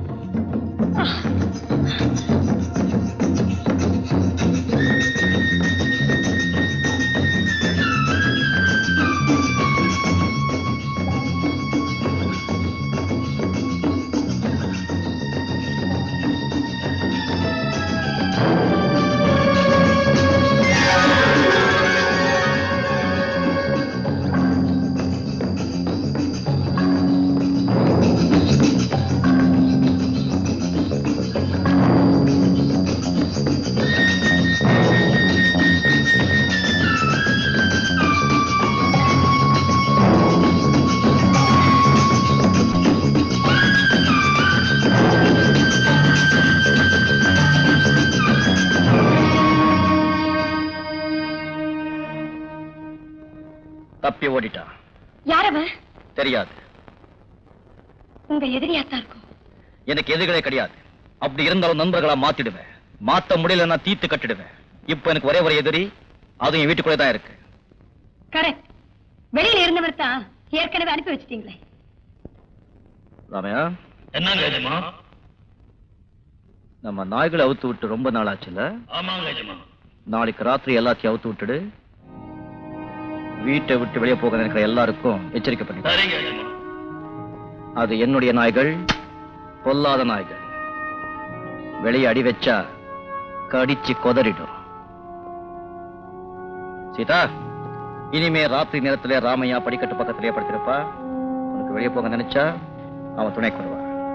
Speaker 5: தப்பி ஓடிட்டான்
Speaker 3: யாரவன்
Speaker 5: தெரியாது
Speaker 3: உங்க எதிரியாத்தான் இருக்கும்
Speaker 5: எனக்கு எதிர்களே கிடையாது அப்படி இருந்தாலும் நண்பர்களா மாத்திடுவேன் மாத்த முடியலன்னா தீத்து கட்டிடுவேன் இப்ப எனக்கு ஒரே ஒரு எதிரி அதுவும் என் வீட்டுக்குள்ளே தான் இருக்கு
Speaker 3: கரெக்ட் வெளியில இருந்தவர் தான் ஏற்கனவே அனுப்பி வச்சிட்டீங்களே
Speaker 5: ராமையா
Speaker 7: என்னங்க எஜமா
Speaker 5: நம்ம நாய்களை அவுத்து விட்டு ரொம்ப நாள் ஆச்சுல
Speaker 7: ஆமாங்க எஜமா
Speaker 5: நாளைக்கு ராத்திரி எல்லாத்தையும் அவுத்து விட்டுடு வீட்டை விட்டு வெளியே போக நினைக்கிற எல்லாருக்கும் எச்சரிக்கை பண்ணி
Speaker 7: சரிங்க எஜமா
Speaker 5: அது என்னுடைய நாய்கள் பொல்லாத நாய்கள் வெளியே அடி வச்சா கடிச்சு கொதறிடும் சீதா இனிமே ராத்திரி நேரத்துல ராமையா படிக்கட்டு பக்கத்திலேயே படுத்திருப்பா உனக்கு வெளியே போக நினைச்சா அவன் துணை கொள்வா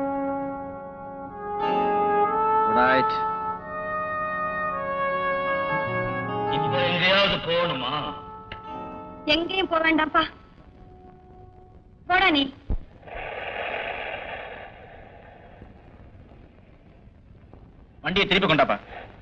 Speaker 5: குட் நைட்
Speaker 7: இப்ப எங்கேயாவது போகணுமா
Speaker 3: எங்கேயும் போக வேண்டாம்ப்பா போடா நீ
Speaker 5: வண்டியை திருப்பி கொண்டாப்பா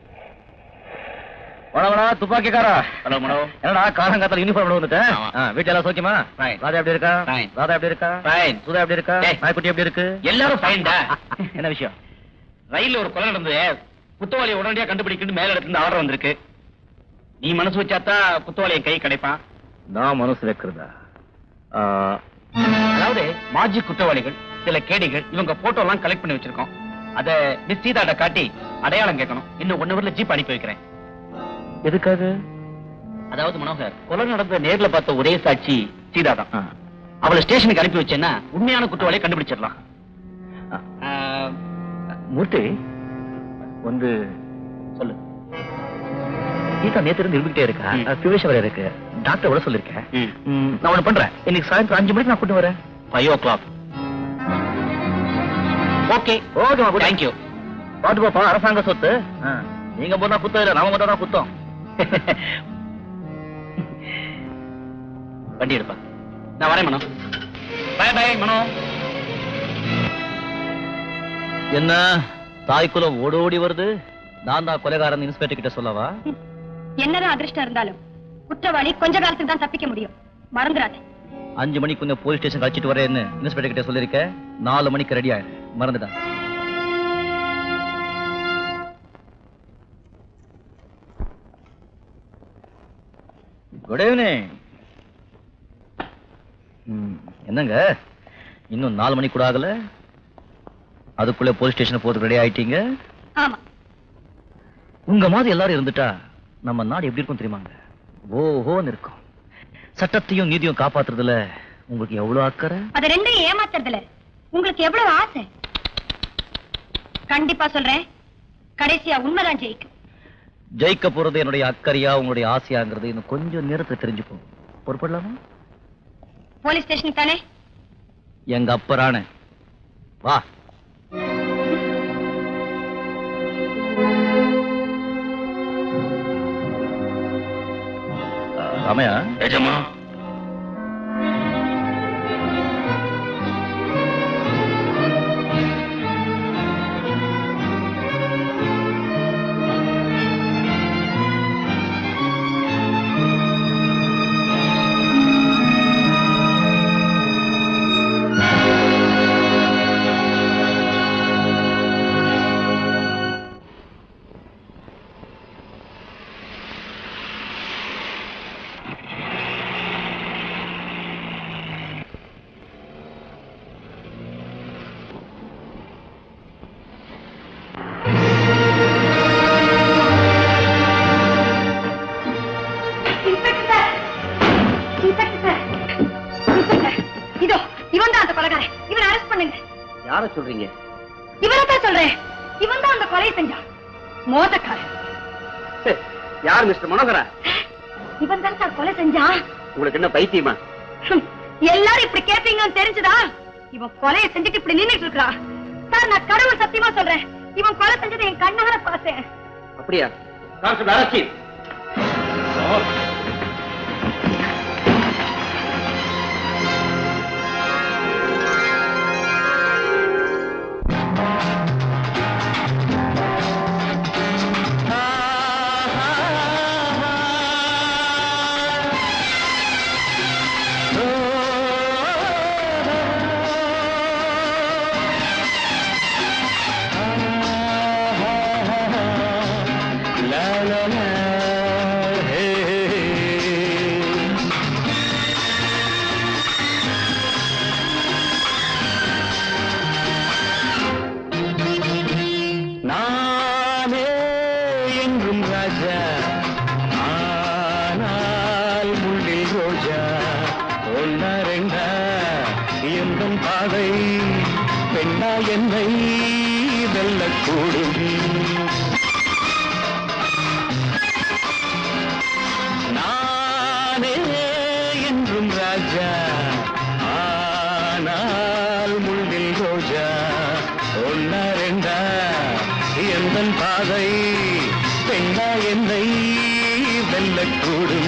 Speaker 5: வடவடா துப்பாக்கிக்காரா
Speaker 7: ஹலோ மனோ
Speaker 5: என்னடா காலங்காத்தால யூனிஃபார்ம் வந்துட்டேன்
Speaker 7: ஆமா.
Speaker 5: ஆ, வீட்டுல எல்லாம் சௌக்கியமா
Speaker 7: Fine.
Speaker 5: ராதா எப்படி இருக்கா
Speaker 7: Fine.
Speaker 5: ராதா எப்படி இருக்கா
Speaker 7: Fine.
Speaker 5: சுதா எப்படி இருக்கா
Speaker 7: ஏய்.
Speaker 5: நாய்க்குட்டி எப்படி இருக்கு
Speaker 7: எல்லாரும் ஃபைன்டா
Speaker 5: என்ன விஷயம்
Speaker 7: ரயில்ல ஒரு கொலை நடந்தது குத்தவாளியை உடனடியா கண்டுபிடிக்கணும் மேல இடத்துல இருந்து ஆர்டர் வந்திருக்கு நீ மனசு வச்சாதான் குத்தவாளியை கை கிடைப்பான்
Speaker 5: நான் மனசு வைக்கிறதா ஆ,
Speaker 7: அதாவது மாஜி குற்றவாளிகள் சில கேடிகள் இவங்க போட்டோ எல்லாம் கலெக்ட் பண்ணி வச்சிருக்கோம் அத மிஸ் சீதாட்ட காட்டி அடையாளம் கேட்கணும் இன்னும் ஒன்னு ஊர்ல ஜீப் அனுப்பி வைக்கிறேன்
Speaker 5: எதுக்காக
Speaker 7: அதாவது மனோகர் கொலை நடந்த நேர்ல பார்த்த ஒரே சாட்சி சீதா தான்
Speaker 5: ஆ.
Speaker 7: அவளை ஸ்டேஷனுக்கு அனுப்பி வச்சேன்னா உண்மையான குற்றவாளியை கண்டுபிடிச்சிடலாம்
Speaker 5: ஆ.
Speaker 7: ஆ,
Speaker 5: மூர்த்தி வந்து
Speaker 7: சொல்லு
Speaker 5: கீதா நேத்து இருந்து இருந்துகிட்டே இருக்கா
Speaker 7: ம்.
Speaker 5: பியூஷ் வர இருக்கு டாக்டர் விட சொல்லிருக்கேன்
Speaker 7: ம்.
Speaker 5: ம், நான் ஒண்ணு பண்றேன் இன்னைக்கு சாயந்தரம் அஞ்சு மணிக்கு நான் கூட்டு வரேன்
Speaker 7: five o'clock okay
Speaker 5: okay
Speaker 7: thank you
Speaker 5: பாட்டு பாப்பா அரசாங்க சொத்து ஆ, நீங்க போனா குத்தம் இல்ல நாம மட்டும் தான் குத்தம்
Speaker 7: வண்டி எடுப்பா நான் வரேன் மனோ பை பை மனோ
Speaker 5: என்ன தாய்க்குலம் ஓடி ஓடி வருது நான் தான் கொலைகாரன் இன்ஸ்பெக்டர் கிட்ட சொல்லவா
Speaker 3: என்னதான் அதிர்ஷ்டம் இருந்தாலும் குற்றவாளி கொஞ்ச காலத்துக்கு தான் தப்பிக்க முடியும் மறந்துடாத
Speaker 5: அஞ்சு மணிக்கு கொஞ்சம் போலீஸ் ஸ்டேஷன் கழிச்சிட்டு வரேன்னு இன்ஸ்பெக்டர் கிட்ட சொல்லிருக்கேன் நாலு மணிக்கு ரெடி ஆயிடு மறந்துட்டேன் குட் ஈவினிங் என்னங்க இன்னும் நாலு மணி கூட ஆகல அதுக்குள்ள போலீஸ் ஸ்டேஷன் போறதுக்கு ரெடி ஆயிட்டீங்க
Speaker 3: ஆமா
Speaker 5: உங்க மாதிரி எல்லாரும் இருந்துட்டா நம்ம நாடு எப்படி இருக்கும் தெரியுமாங்க ஓஹோன்னு இருக்கும் சட்டத்தையும் நீதியும் காப்பாத்துறதுல உங்களுக்கு எவ்வளவு அக்கறை
Speaker 3: அது ரெண்டையும் ஏமாத்துறதுல உங்களுக்கு எவ்வளவு ஆசை கண்டிப்பா சொல்றேன் கடைசியா உண்மைதான் ஜெயிக்கும்
Speaker 5: ஜெயிக்க போறது என்னுடைய அக்கறையா உங்களுடைய ஆசையாங்கிறது இன்னும் கொஞ்சம் நேரத்தை தெரிஞ்சுப்போம் பொறுப்படலாமா
Speaker 3: போலீஸ் ஸ்டேஷனுக்கு தானே
Speaker 5: எங்க அப்பரான வா ராமையா
Speaker 7: எஜமா
Speaker 3: inspector sir inspector sir inspector இதோ இவன் தான் அந்த கொலைகாரன் இவனை அரெஸ்ட் பண்ணுங்க
Speaker 1: யார சொல்றீங்க
Speaker 3: இவனை தான் சொல்றேன் இவன் தான் அந்த கொலையை செஞ்சான் மோசக்காரன்
Speaker 1: யார் மிஸ்டர் மனோகரா
Speaker 3: இவன் தான் சார் கொலை செஞ்சான்
Speaker 1: உங்களுக்கு என்ன பைத்தியமா
Speaker 3: ஹம், எல்லாரும் இப்படி கேட்பீங்கன்னு தெரிஞ்சுதா இவன் கொலையை செஞ்சுட்டு இப்படி நின்னுட்டு இருக்கிறான் சார் நான் கடவுள் சத்தியமா சொல்றேன் இவன் கொலை செஞ்சதை என் கண்ணால பார்த்தேன்
Speaker 1: அப்படியா constable Arasi
Speaker 8: la la la hey எந்தன் பாதை பெண்ணா என்னை வெல்லக்கூடும் நானே என்றும் ராஜா ஆனால் முள்ளில் ரோஜா ஒன்னா ரெண்டா எந்தன் பாதை பெண்ணா என்னை வெல்லக்கூடும்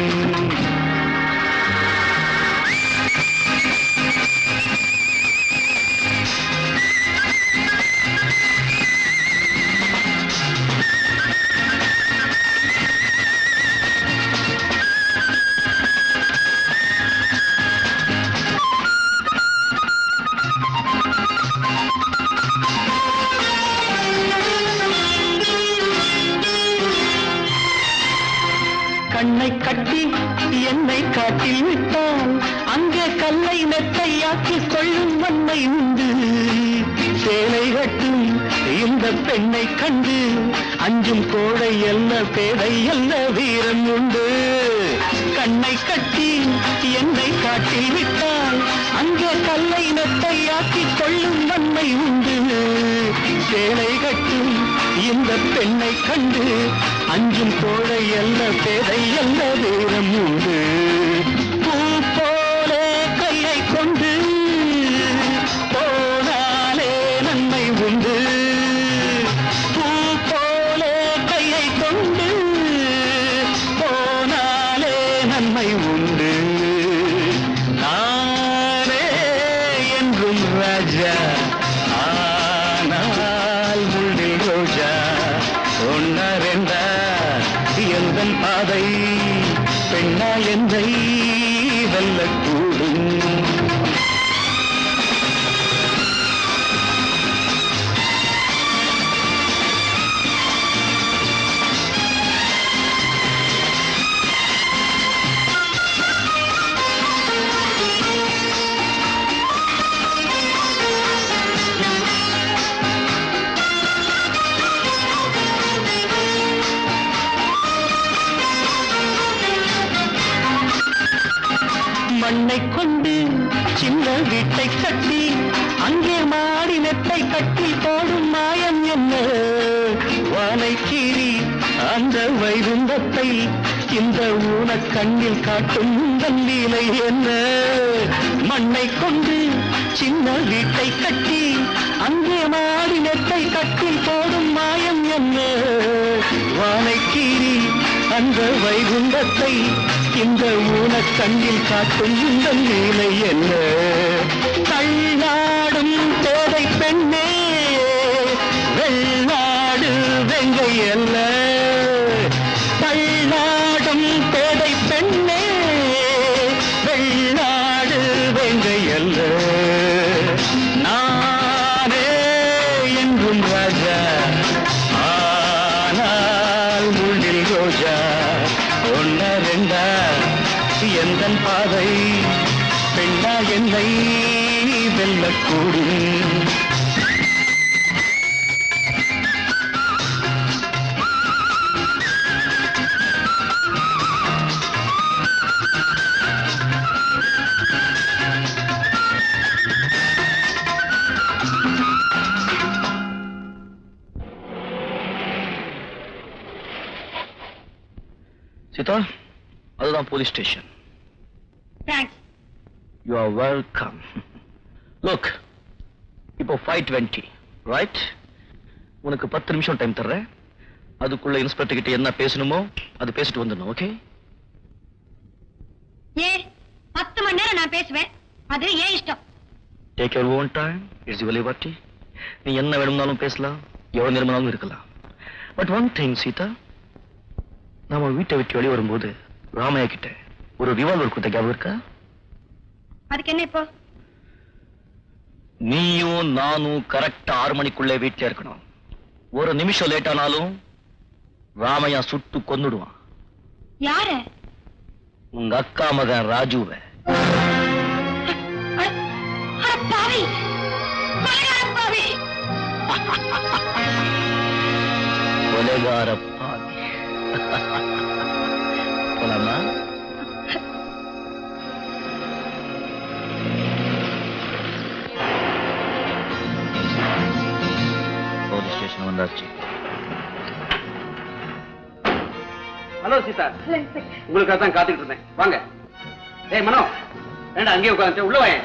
Speaker 8: கண்ணை கட்டி என்னை காட்டில் விட்டால் அங்கே கல்லை மெத்தையாக்கி கொள்ளும் வன்மை உண்டு சேலை கட்டும் இந்த பெண்ணை கண்டு அஞ்சும் கோழை அல்ல பேதை அல்ல வீரன் உண்டு கண்ணை கட்டி என்னை காட்டில் விட்டால் அங்கே கல்லை மெத்தையாக்கி கொள்ளும் வன்மை உண்டு சேலை கட்டும் இந்த பெண்ணை கண்டு அஞ்சும் கோழை அல்ல பேதை அல்ல வீரம் உண்டு பூ போல கையை கொண்டு போனாலே நன்மை உண்டு பூ போல கையை கொண்டு போனாலே நன்மை உண்டு நானே என்றும் ராஜா ஆனால் முள்ளில் ரோஜா ஒன்னா ரெண்டா எந்தன் பாதை பெண்ணா என்னை வெல்லக்கூடும் மண்ணை கொண்டு சின்ன வீட்டை கட்டி அங்கே மாடி நெட்டை கட்டி போடும் மாயம் என்ன வானை கீறி அந்த வைகுந்தத்தை இந்த ஊனக் கண்ணில் காட்டும் உந்தன் லீலை என்ன மண்ணை கொண்டு சின்ன வீட்டை கட்டி அங்கே மாடி நெட்டை கட்டி போடும் மாயம் என்ன வானை கீறி அந்த வைகுந்தத்தை இந்த ஊனக் கண்ணில் காட்டும் இந்த லீலை என்ன தள்ளாடும் தேதை பெண்ணே வெள்ளாடு வெங்கை அல்ல தள்ளாடும் தேதை பெண்ணே வெள்ளாடு வெங்கை அல்ல நானே என்றும் ராஜா ஆனால் முள்ளில் ரோஜா ஒன்ன ரெண்டா எந்தன் பாதை பெண்ணா என்னை வெல்லக்கூடும்
Speaker 5: சீதா அதுதான் police station
Speaker 3: thanks
Speaker 5: you are welcome look இப்போ ஃபைவ் டுவெண்ட்டி ரைட் உனக்கு பத்து நிமிஷம் டைம் தர்றேன் அதுக்குள்ள இன்ஸ்பெக்டர் கிட்ட என்ன பேசணுமோ அது பேசிட்டு வந்துடணும் ஓகே
Speaker 3: ஏன் பத்து மணி நேரம் நான் பேசுவேன் அது ஏன் இஷ்டம்
Speaker 5: take your own time it's your liberty நீ என்ன வேணும்னாலும் பேசலாம் எவ்வளவு நேரமானாலும் இருக்கலாம் பட் ஒன் திங் சீதா நாம வீட்டை விட்டு வெளியே வரும்போது ராமையா கிட்ட ஒரு ரிவால்வர் கொடுத்த ஞாபகம் இருக்கா
Speaker 3: அதுக்கு என்ன இப்போ
Speaker 5: நீயும் நானும் கரெக்டா ஆறு மணிக்குள்ளே வீட்டுல இருக்கணும் ஒரு நிமிஷம் லேட் ஆனாலும் ராமையா சுட்டு கொன்னுடுவான்
Speaker 3: யாரு
Speaker 5: உங்க அக்கா மகன் ராஜுவை
Speaker 3: அட, அட பாவி கொலைகார பாவி
Speaker 5: கொலைகார பாவி போலாமா வந்தாச்சு
Speaker 1: ஹலோ சீதா உங்களுக்காக தான் காத்துக்கிட்டு இருந்தேன் வாங்க ஏய் மனோ வேண்டாம் அங்கேயே உட்காந்து உள்ள வாயேன்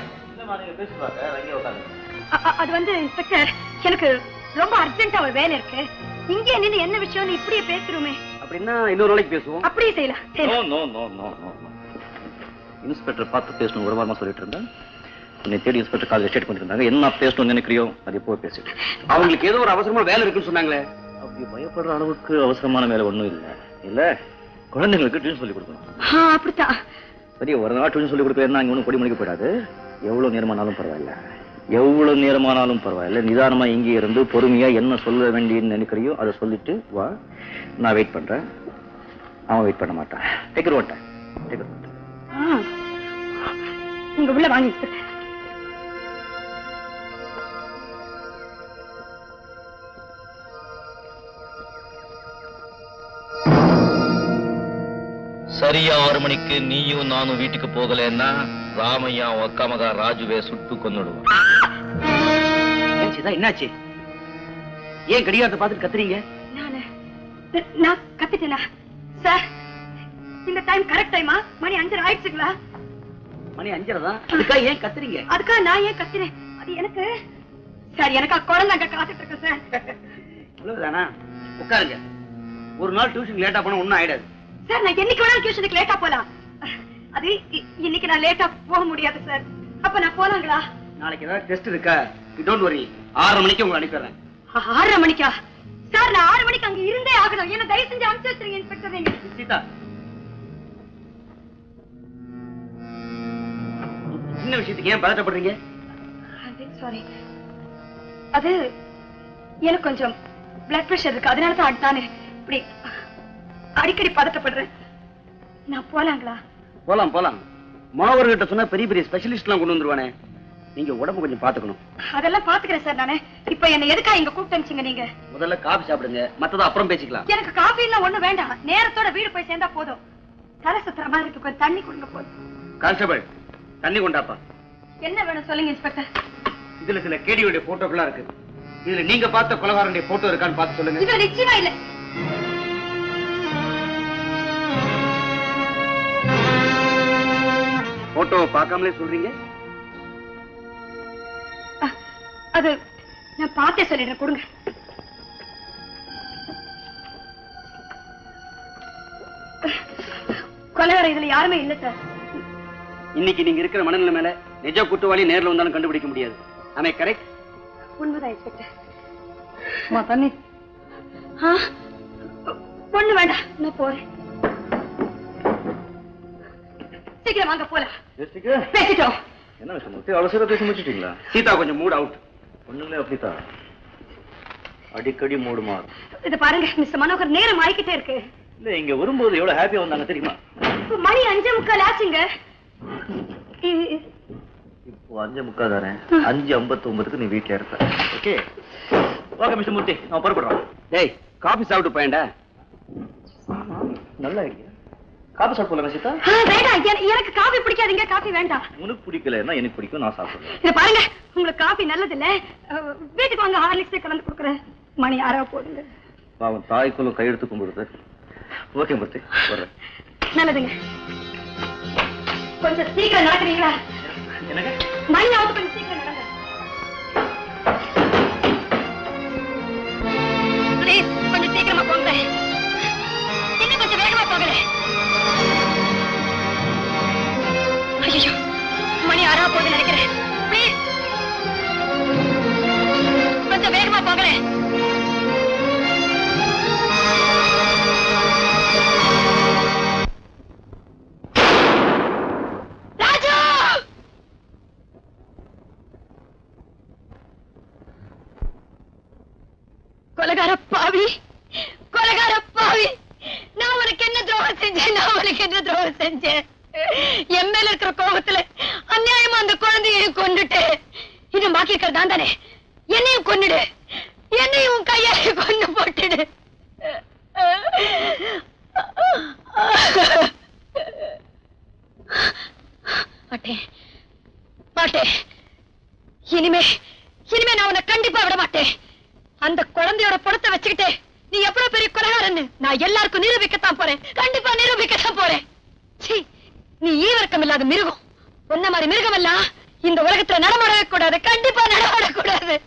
Speaker 3: அ- அ- அது வந்து இன்ஸ்பெக்டர் எனக்கு ரொம்ப அர்ஜென்ட்டா ஒரு வேலை இருக்கு இங்கே நின்னு என்ன விஷயம்னு இப்படியே பேசுறோமே
Speaker 1: அப்படின்னா இன்னொரு நாளைக்கு பேசுவோம்
Speaker 3: அப்படியே செய்யலாம்
Speaker 5: நோ
Speaker 3: செய்யலாம்.
Speaker 5: No no no no inspector பார்த்து பேசணும் ஒரு வாரமா சொல்லிட்டு இருந்தேன் உன்னை தேடி இன்ஸ்பெக்டர் கால் எஸ்டேட் பண்ணிருந்தாங்க என்ன பேசணும்னு நினைக்கிறியோ அது எப்போ பேசிட்டு
Speaker 1: அவங்களுக்கு ஏதோ ஒரு அவசரமா வேலை இருக்குன்னு சொன்னாங்களே
Speaker 5: அப்படி பயப்படுற அளவுக்கு அவசரமான வேலை ஒண்ணும் இல்ல இல்ல குழந்தைங்களுக்கு டியூஷன் சொல்லி கொடுக்கணும்
Speaker 3: ஆ, அப்படித்தான்
Speaker 5: சரி ஒரு நாள் டியூஷன் சொல்லி கொடுக்கறேன்னா அங்க ஒன்றும் பொடி மணிக்கு போயிடாது எவ்வளவு நேரமானாலும் பரவாயில்ல எவ்வளவு நேரமானாலும் பரவாயில்ல நிதானமா இங்கே இருந்து பொறுமையா என்ன சொல்ல வேண்டியன்னு நினைக்கிறியோ அதை சொல்லிட்டு வா நான் வெயிட் பண்றேன் அவன் வெயிட் பண்ண மாட்டான் டேக் ஓட்டேன் டேக்
Speaker 3: ஆ. நீங்க உள்ள வாங்க இன்ஸ்பெக்டர்
Speaker 5: சரியா ஆறு மணிக்கு நீயும் நானும் வீட்டுக்கு போகலன்னா ராமையா உன் அக்கா மகா ராஜுவே சுட்டு கொன்னுடுவான்
Speaker 1: ஏன் சீதா என்னாச்சு ஏன் கடிகாரத்தை பார்த்துட்டு கத்துறீங்க
Speaker 3: நானு நான் கத்திட்டேனா சார் இந்த டைம் கரெக்ட் டைமா மணி அஞ்சரை ஆயிடுச்சுங்களா
Speaker 1: மணி அஞ்சரை தான் அதுக்காக ஏன் கத்துறீங்க
Speaker 3: அதுக்காக நான் ஏன் கத்தினேன் அது எனக்கு சார் எனக்கு குழந்தை அங்க காத்துட்டு இருக்கு சார்
Speaker 1: அவ்வளவுதானா உட்காருங்க ஒரு நாள் டியூஷன் லேட்டா போனா ஒண்ணும் ஆயிடாது
Speaker 3: சார் நான் என்னைக்கு வேணாலும் டியூஷனுக்கு லேட்டா போலாம் அது இ- இன்னைக்கு நான் லேட்டா போக முடியாது சார் அப்ப நான் போலாங்களா
Speaker 1: நாளைக்கு ஏதாவது டெஸ்ட் இருக்கா டோன்ட் வரி ஆறரை மணிக்கு உங்களை அனுப்பிடுறேன்
Speaker 3: ஆறரை மணிக்கா சார் நான் ஆறு மணிக்கு அங்க இருந்தே ஆகணும் என்ன தயவு செஞ்சு அனுப்பிச்சு வச்சிருங்க இன்ஸ்பெக்டர் நீங்க
Speaker 1: சீதா சின்ன விஷயத்துக்கு ஏன் பதட்டப்படுறீங்க
Speaker 3: சாரி அது எனக்கு கொஞ்சம் பிளட் பிரஷர் இருக்கு அதனால தான் தானே இப்படி அடிக்கடி பதட்டப்படுறேன் நான் போலாங்களா
Speaker 1: போலாம் போலாம் மாணவர்கிட்ட சொன்னா பெரிய பெரிய ஸ்பெஷலிஸ்ட் எல்லாம் கொண்டு வந்துருவானே நீங்க உடம்பு கொஞ்சம் பாத்துக்கணும்
Speaker 3: அதெல்லாம் பாத்துக்கிறேன் சார் நானு இப்ப என்ன எதுக்கா இங்க கூப்பிட்டு அனுப்பிச்சீங்க நீங்க
Speaker 1: முதல்ல காபி சாப்பிடுங்க மத்தத அப்புறம் பேசிக்கலாம்
Speaker 3: எனக்கு காஃபி எல்லாம் ஒண்ணு வேண்டாம் நேரத்தோட வீடு போய் சேர்ந்தா போதும் தலை சுத்துற மாதிரி இருக்கு கொஞ்சம் தண்ணி கொடுங்க போதும்
Speaker 1: கான்ஸ்டபிள் தண்ணி கொண்டாப்பா
Speaker 3: என்ன வேணும் சொல்லுங்க இன்ஸ்பெக்டர்
Speaker 1: இதுல சில கேடியோட போட்டோக்கெல்லாம் இருக்கு இதுல நீங்க பார்த்த கொலகாரனுடைய போட்டோ இருக்கான்னு பார்த்து சொல்லுங்க
Speaker 3: இதுல நிச்சயமா இல்ல
Speaker 1: போட்டோவை பார்க்காமலே சொல்றீங்க
Speaker 3: அஹ், அது நான் பார்த்தே சொல்லிடுறேன் கொடுங்க கொலைவர இதுல யாருமே இல்ல சார்
Speaker 1: இன்னைக்கு நீங்க இருக்கிற மனநிலை மேல நிஜ குற்றவாளி நேர்ல வந்தாலும் கண்டுபிடிக்க முடியாது ஆமே கரெக்ட்
Speaker 3: உண்மைதான் இன்ஸ்பெக்டர் அம்மா தண்ணி ஆ, ஒண்ணு வேண்டாம் நான் போறேன் சீக்கிரம் வாங்க போலாம் பேசிட்டோம்
Speaker 5: என்ன விஷயம் மூர்த்தி? அவ்வளவு சீக்கிரம் பேசி முடிச்சிட்டீங்களா
Speaker 1: சீதா கொஞ்சம் மூட் அவுட்
Speaker 5: ஒண்ணுங்களே அப்படித்தான் அடிக்கடி மூடு மாறும்
Speaker 3: இது பாருங்க மிஸ்டர் மனோகர் நேரம் ஆயிக்கிட்டே இருக்கு
Speaker 5: இல்ல இங்க வரும்போது எவ்வளவு ஹாப்பியா வந்தாங்க தெரியுமா
Speaker 3: இப்ப மணி அஞ்சே முக்கால் ஆச்சுங்க இ-
Speaker 5: இப்போ அஞ்சு முக்கால் தரேன் அஞ்சு ஐம்பத்தி ஒன்பதுக்கு நீ வீட்டுல இருப்ப ஓகே ஓகே மிஸ்டர் மூர்த்தி நான் புறப்படுறோம்
Speaker 1: டேய் காபி சாப்பிட்டு போயேன்டா
Speaker 5: நல்ல ஐடியா காபி சாப்பிட்டு போலாம் சீதா
Speaker 3: ஆ, வேண்டாம் என- எனக்கு காபி பிடிக்காதுங்க காபி வேண்டாம்
Speaker 5: உனக்கு பிடிக்கலன்னா எனக்கு பிடிக்கும் நான் சாப்பிடுறேன்
Speaker 3: இத பாருங்க உங்களுக்கு காபி நல்லது இல்ல அஹ், வீட்டுக்கு வாங்க ஹார்லிக்ஸே கலந்து கொடுக்குறேன் மணி யாரோ போடுங்க
Speaker 5: பாவம் தாய்க்குள்ள கையெடுத்து கும்பிடுது ஓகே மூர்த்தி வர்றேன்
Speaker 3: நல்லதுங்க கொஞ்சம் சீக்கிரம் நடக்கிறீங்களா
Speaker 5: எனக்கு
Speaker 3: மணி ஆகுது கொஞ்சம் சீக்கிரம் நடங்க ப்ளீஸ் கொஞ்சம் சீக்கிரமா போங்க இன்னும் கொஞ்சம் வேகமா போங்களேன் ஐயோ மணி ஆறா போகுது நினைக்கிறேன் ப்ளீஸ் கொஞ்சம் வேகமா போங்களேன் ராஜு கொலகார பாவி கொலகார பாவி நான் உனக்கு என்ன துரோகம் செஞ்சேன் நான் உனக்கு என்ன துரோகம் செஞ்சேன் என் மேல இருக்கிற கோபத்துல அநியாயமா அந்த குழந்தையையும் கொண்டுட்டு இன்னும் பாக்கி இருக்கிறது நான் தானே என்னையும் கொன்னுடு என்னையும் உன் கையால கொண்டு போட்டுடு மாட்டேன் மாட்டேன் இனிமே இனிமே நான் உன்னை கண்டிப்பா விட மாட்டேன் அந்த குழந்தையோட படத்தை வச்சுக்கிட்டே நீ எவ்வளவு பெரிய கொலகாரன்னு நான் எல்லாருக்கும் நிரூபிக்கத்தான் போறேன் கண்டிப்பா நிரூபிக்கத்தான் போறேன் சீ நீ ஈவரக்கம் இல்லாத மிருகம் உன்ன மாதிரி மிருகம் எல்லாம் இந்த உலகத்துல நடமாடவே கூடாது கண்டிப்பா நடமாடக்கூடாது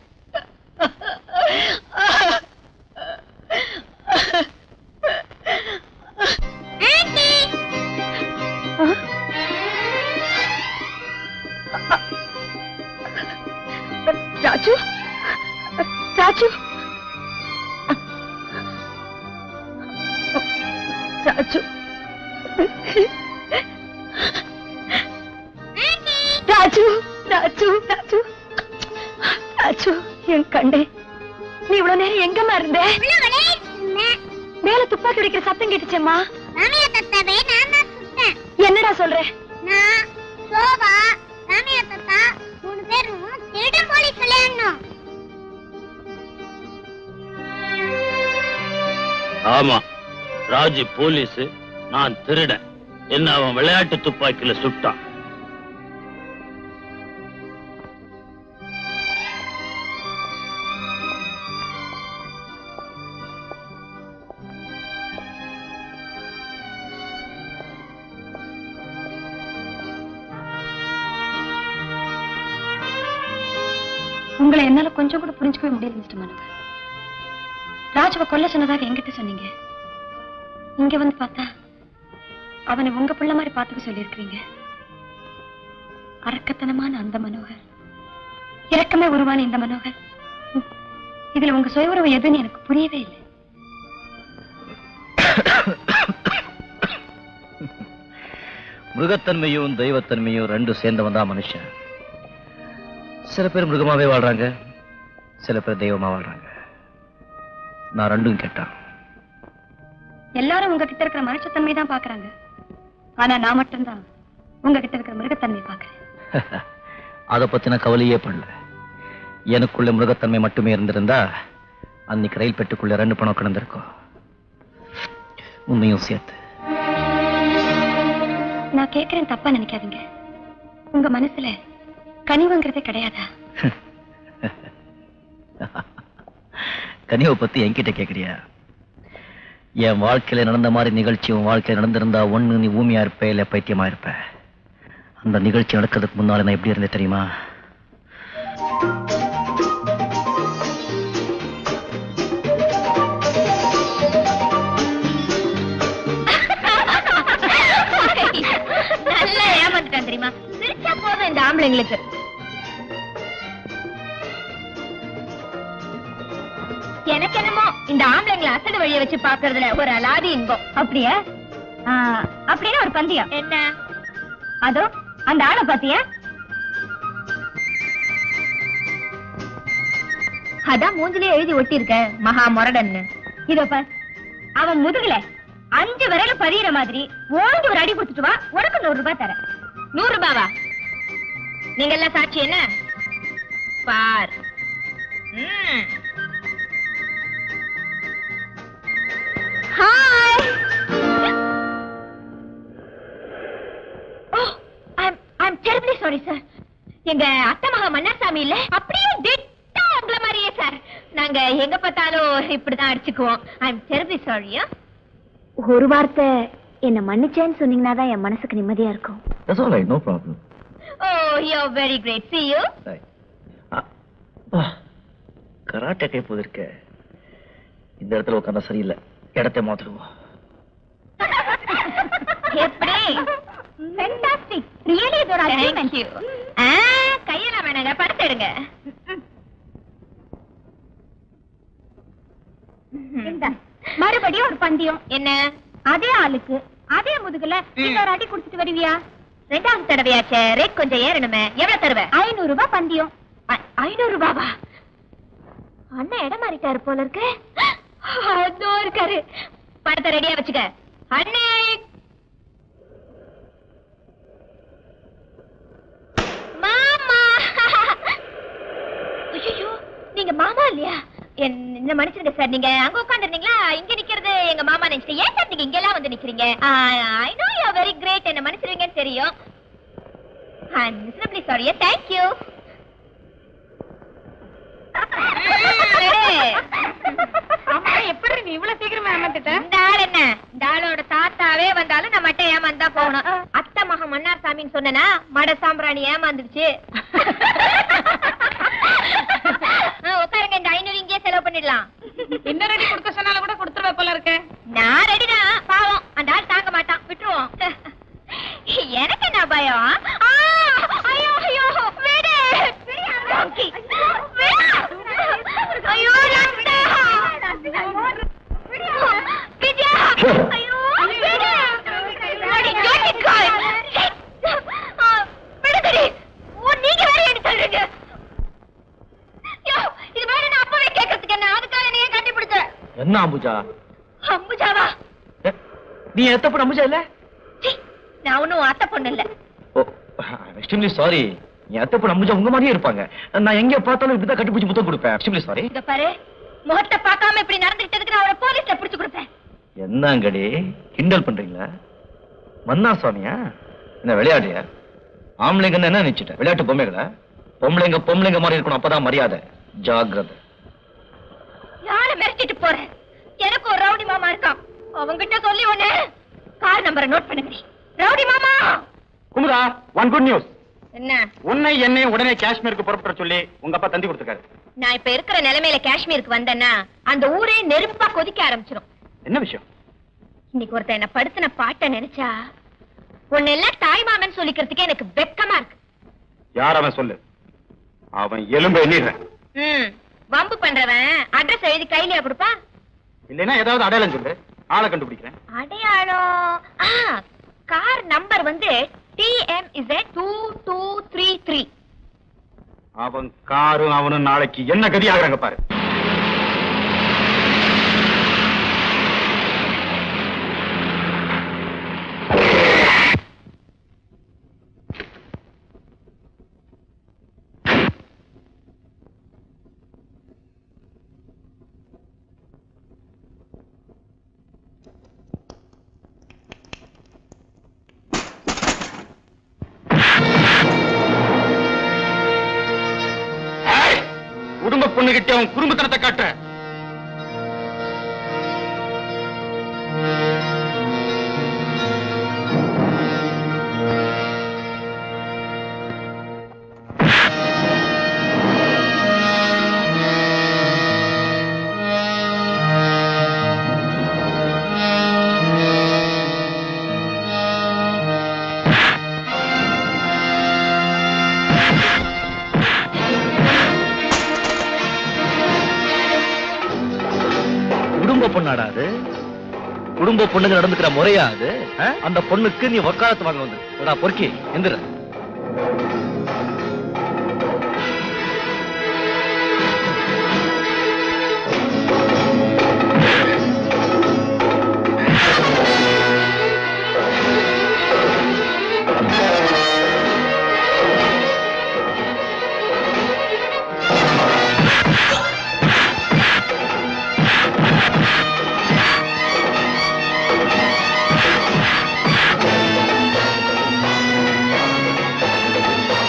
Speaker 3: ராஜு ராஜு ராஜு ராஜு ராஜு ராஜு ராஜு என் கண்டே நீ இவ்வளவு நேரம் எங்கம்மா இருந்த
Speaker 2: உள்ள விளையாடிட்டு இருந்தேன்.
Speaker 3: மேல துப்பாக்கி அடிக்கிற சத்தம் கேட்டுச்சேம்மா
Speaker 2: ராமையா தத்தாவை நான் தான் சுட்டேன்.
Speaker 3: என்னடா சொல்ற
Speaker 2: நான், சோபா, ராமையா தத்தா மூணு பேரும் திருடன் போலீஸ் விளையாடணும்
Speaker 9: ஆமா ராஜு போலீஸ் நான் திருடன் என்ன அவன் விளையாட்டு துப்பாக்கியில சுட்டான்
Speaker 3: உங்களை என்னால கொஞ்சம் கூட புரிஞ்சுக்கவே முடியல மிஸ்டர் மனோகர் ராஜுவை கொல்ல சொன்னதாக என்கிட்ட சொன்னீங்க இங்க வந்து பார்த்தா அவனை உங்க பிள்ளை மாதிரி பார்த்துக்க சொல்லியிருக்கிறீங்க அரக்கத்தனமான அந்த மனோகர் இரக்கமே உருவான இந்த மனோகர் ம். இதுல உங்க சுய உறவு எதுன்னு எனக்கு புரியவே இல்லை
Speaker 5: மிருகத்தன்மையும் தெய்வத்தன்மையும் ரெண்டும் சேர்ந்தவன் தான் மனுஷன் சில பேர் மிருகமாவே வாழ்றாங்க சில பேர் தெய்வமா வாழ்றாங்க நான் ரெண்டும் கேட்டான்
Speaker 3: எல்லாரும் உங்ககிட்ட இருக்கிற மனுஷத்தன்மை தான் பாக்குறாங்க ஆனா நான் மட்டும்தான் உங்ககிட்ட இருக்கிற மிருகத்தன்மை பாக்குறேன்
Speaker 5: அதை பத்தின கவலையே பண்ணல எனக்குள்ள மிருகத்தன்மை மட்டுமே இருந்திருந்தா அன்னைக்கு ரயில் பெட்டுக்குள்ள ரெண்டு பணம் கிடந்திருக்கும் உண்மையும் சேர்த்து
Speaker 3: நான் கேக்குறேன் தப்பா நினைக்காதீங்க உங்க மனசுல கனிவுங்கிறதே கிடையாதா
Speaker 5: கனிவை பத்தி என்கிட்ட கேக்குறியா என் வாழ்க்கையில நடந்த மாதிரி நிகழ்ச்சி உன் வாழ்க்கையில நடந்திருந்தா ஒண்ணு நீ ஊமையா இருப்ப இல்ல பைத்தியமா இருப்ப அந்த நிகழ்ச்சி நடக்கிறதுக்கு முன்னால நான் எப்படி இருந்தேன் தெரியுமா
Speaker 3: நல்லா ஏமாந்துட்டான் தெரியுமா சிரிச்சா போதும் இந்த ஆம்பளைங்களுக்கு எனக்கு என்னமோ இந்த ஆம்பளைங்களை அசடு வழிய வச்சு பாக்குறதுல ஒரு அலாதி இன்பம் அப்படியா அப்படின்னா ஒரு பந்தயம் என்ன அதோ அந்த ஆளை பாத்தியா அதான் மூஞ்சிலே எழுதி ஒட்டியிருக்க மகா முரடன்னு இதோ பார் அவன் முதுகுல அஞ்சு விரல பதியிற மாதிரி ஓங்கி ஒரு அடி கொடுத்துட்டு வா உனக்கு நூறு ரூபாய் தரேன் நூறு ரூபாவா நீங்க எல்லாம் சாட்சி என்ன பார் ம். Hi oh I'm I'm terribly sorry sir எங்க அத்தை மகா மன்னாசாமி இல்ல அப்படியே திட்டா உங்கள மாதிரியே சார் நாங்க எங்க பார்த்தாலும் இப்படிதான் அடிச்சுக்குவோம் ஐம் டெரிபிளி சாரியா
Speaker 10: ஒரு வார்த்தை என்ன மன்னிச்சேன்னு சொன்னீங்கன்னா தான் என் மனசுக்கு நிம்மதியா இருக்கும்
Speaker 5: That's all right, no problem.
Speaker 3: Oh you very great see you
Speaker 5: Right. ஆ, ஆ, கராட்டே கை போதிருக்க இந்த இடத்துல உட்காந்தா சரியில்லை இடத்தை மாத்திடுவோம்
Speaker 3: எப்படி ஃபென்டாஸ்டிக் ரியலி இது ஒரு அச்சீவ்மென்ட் யூ ஆ கையெல்லாம் வேணாங்க படுத்து எடுங்க மறுபடியும் ஒரு பந்தயம் என்ன அதே ஆளுக்கு அதே முதுகுல இன்னொரு அடி குடுத்துட்டு வருவியா ரெண்டாவது தடவையாச்சே ரேட் கொஞ்சம் ஏறணுமே எவ்வளவு தருவ ஐநூறு ரூபாய் பந்தயம் ஐநூறு ரூபாவா அண்ணன் இடம் மாறிட்டாரு போல இருக்கு அதோ இருக்காரு படத்தை ரெடியா வச்சுக்க அண்ணே மாமா ஐயோ நீங்க மாமா இல்லையா என்- என்ன மன்னிச்சிருங்க சார் நீங்க அங்க உட்காந்துருந்தீங்களா இங்க நிக்கிறது எங்க மாமா நினைச்சிட்டு ஏன் சார் நீங்க இங்க எல்லாம் வந்து நிக்கிறீங்க I know you very great என்ன மன்னிச்சிருவீங்கன்னு தெரியும் மிஸ்டர் சாரி தேங்க் யூ நீ இவ்வளவு சீக்கிரமா ஏமாத்திட்ட
Speaker 11: இந்த ஆள் என்ன இந்த ஆளோட தாத்தாவே வந்தாலும் நான் மட்டும் ஏமாந்தா போகணும் அத்தை மக மன்னார் சாமின்னு சொன்னனா மட சாம்பிராணி ஏமாந்துருச்சு ஆ, உட்காருங்க இந்த ஐநூறு இங்கேயே செலவு பண்ணிடலாம்
Speaker 3: இன்னும் ரெடி கொடுக்க சொன்னாலும் கூட கொடுத்துருவ போல இருக்கு
Speaker 11: நான் ரெடிதான் பாவம் அந்த ஆள் தாங்க மாட்டான் விட்டுருவோம் எனக்கு என்ன பயம் ஆ, ஐயோ ஐயோ விடு விடு. ஐயோ ரத்தம். விஜயா ஐயோ விடு அடி ஜோதிக்காய் விடுதடி ஓ நீங்க வேற என்ன சொல்றீங்க யோ இது வேற நான் அப்பவே கேட்கறதுக்கு என்ன அதுக்காக நீ ஏன் கட்டி பிடிச்ச
Speaker 5: என்ன அம்புஜா
Speaker 11: அம்புஜாவா
Speaker 5: ஏ, நீ எத்த பொண்ணு அம்புஜா இல்ல
Speaker 11: சீ, நான் ஒண்ணும் அத்தை பொண்ணு இல்ல
Speaker 5: ஓ எக்ஸ்ட்ரீம்லி சாரி என் அத்தை பொண்ணு அம்புஜா உங்க மாதிரியே இருப்பாங்க நான் எங்க பார்த்தாலும் இப்படிதான் கட்டிப்பிடிச்சு முத்தம் கொடுப்பேன் எக்ஸ்ட்ரீம்லி சாரி
Speaker 11: இங்க பாரு முகத்தை பார்க்காம இப்படி நடந்துக்கிட்டதுக்கு நான் அவரை போலீஸ்ல பிடிச்சு கொடுப்பேன்
Speaker 5: என்னங்கடி கிண்டல் பண்றீங்களா மன்னா சுவாமியா என்ன விளையாடுறியா ஆம்பளைங்கன்னு என்ன நினைச்சிட்ட விளையாட்டு பொம்மைகளா பொம்பளைங்க பொம்பளைங்க மாதிரி இருக்கணும் அப்பதான் மரியாதை ஜாக்கிரதை
Speaker 11: யாரை மிரட்டிட்டு போறேன் எனக்கு ஒரு ரவுடி மாமா இருக்கான் அவங்கிட்ட சொல்லி ஒண்ணு கார் நம்பரை நோட் பண்ணுங்க ரவுடி மாமா
Speaker 1: குமுதா ஒன் குட் நியூஸ்
Speaker 11: என்ன
Speaker 1: உன்னை என்னை உடனே காஷ்மீருக்கு புறப்பட சொல்லி உங்க அப்பா தந்தி கொடுத்துருக்காரு
Speaker 11: நான் இப்ப இருக்கிற நிலைமையில காஷ்மீருக்கு வந்தேன்னா அந்த ஊரே நெருப்பா கொதிக்க ஆரம்பிச்சிடும்
Speaker 1: என்ன விஷயம்
Speaker 11: இன்னைக்கு ஒருத்தன் என்ன படுத்தின பாட்டை நினைச்சா உன்னை எல்லாம் தாய்மாமன் சொல்லிக்கிறதுக்கே எனக்கு வெக்கமா இருக்கு
Speaker 1: யார் அவன் சொல்லு அவன் எலும்பு எண்ணிடுறேன்
Speaker 11: ம் வம்பு பண்றவன் அட்ரஸ் எழுதி கையிலயா கொடுப்பா
Speaker 1: இல்லைன்னா ஏதாவது அடையாளம் சொல்லு ஆளை கண்டுபிடிக்கிறேன்
Speaker 11: அடையாளம் ஆ கார் நம்பர் வந்து TM is two two three three
Speaker 1: அவன் காரும் அவனும் நாளைக்கு என்ன கதி ஆகுறாங்க பாரு குடும்ப பொண்ணுகிட்ட அவன் குடும்பத்தனத்தை காட்ட
Speaker 5: குடும்ப பொண்ணாடா அது குடும்ப பொண்ணுங்க நடந்துக்கிற முறையா அது ஆ? அந்த பொண்ணுக்கு நீ வக்காலத்து வாங்க வந்து எடா பொறுக்கி எந்திர
Speaker 8: ஆ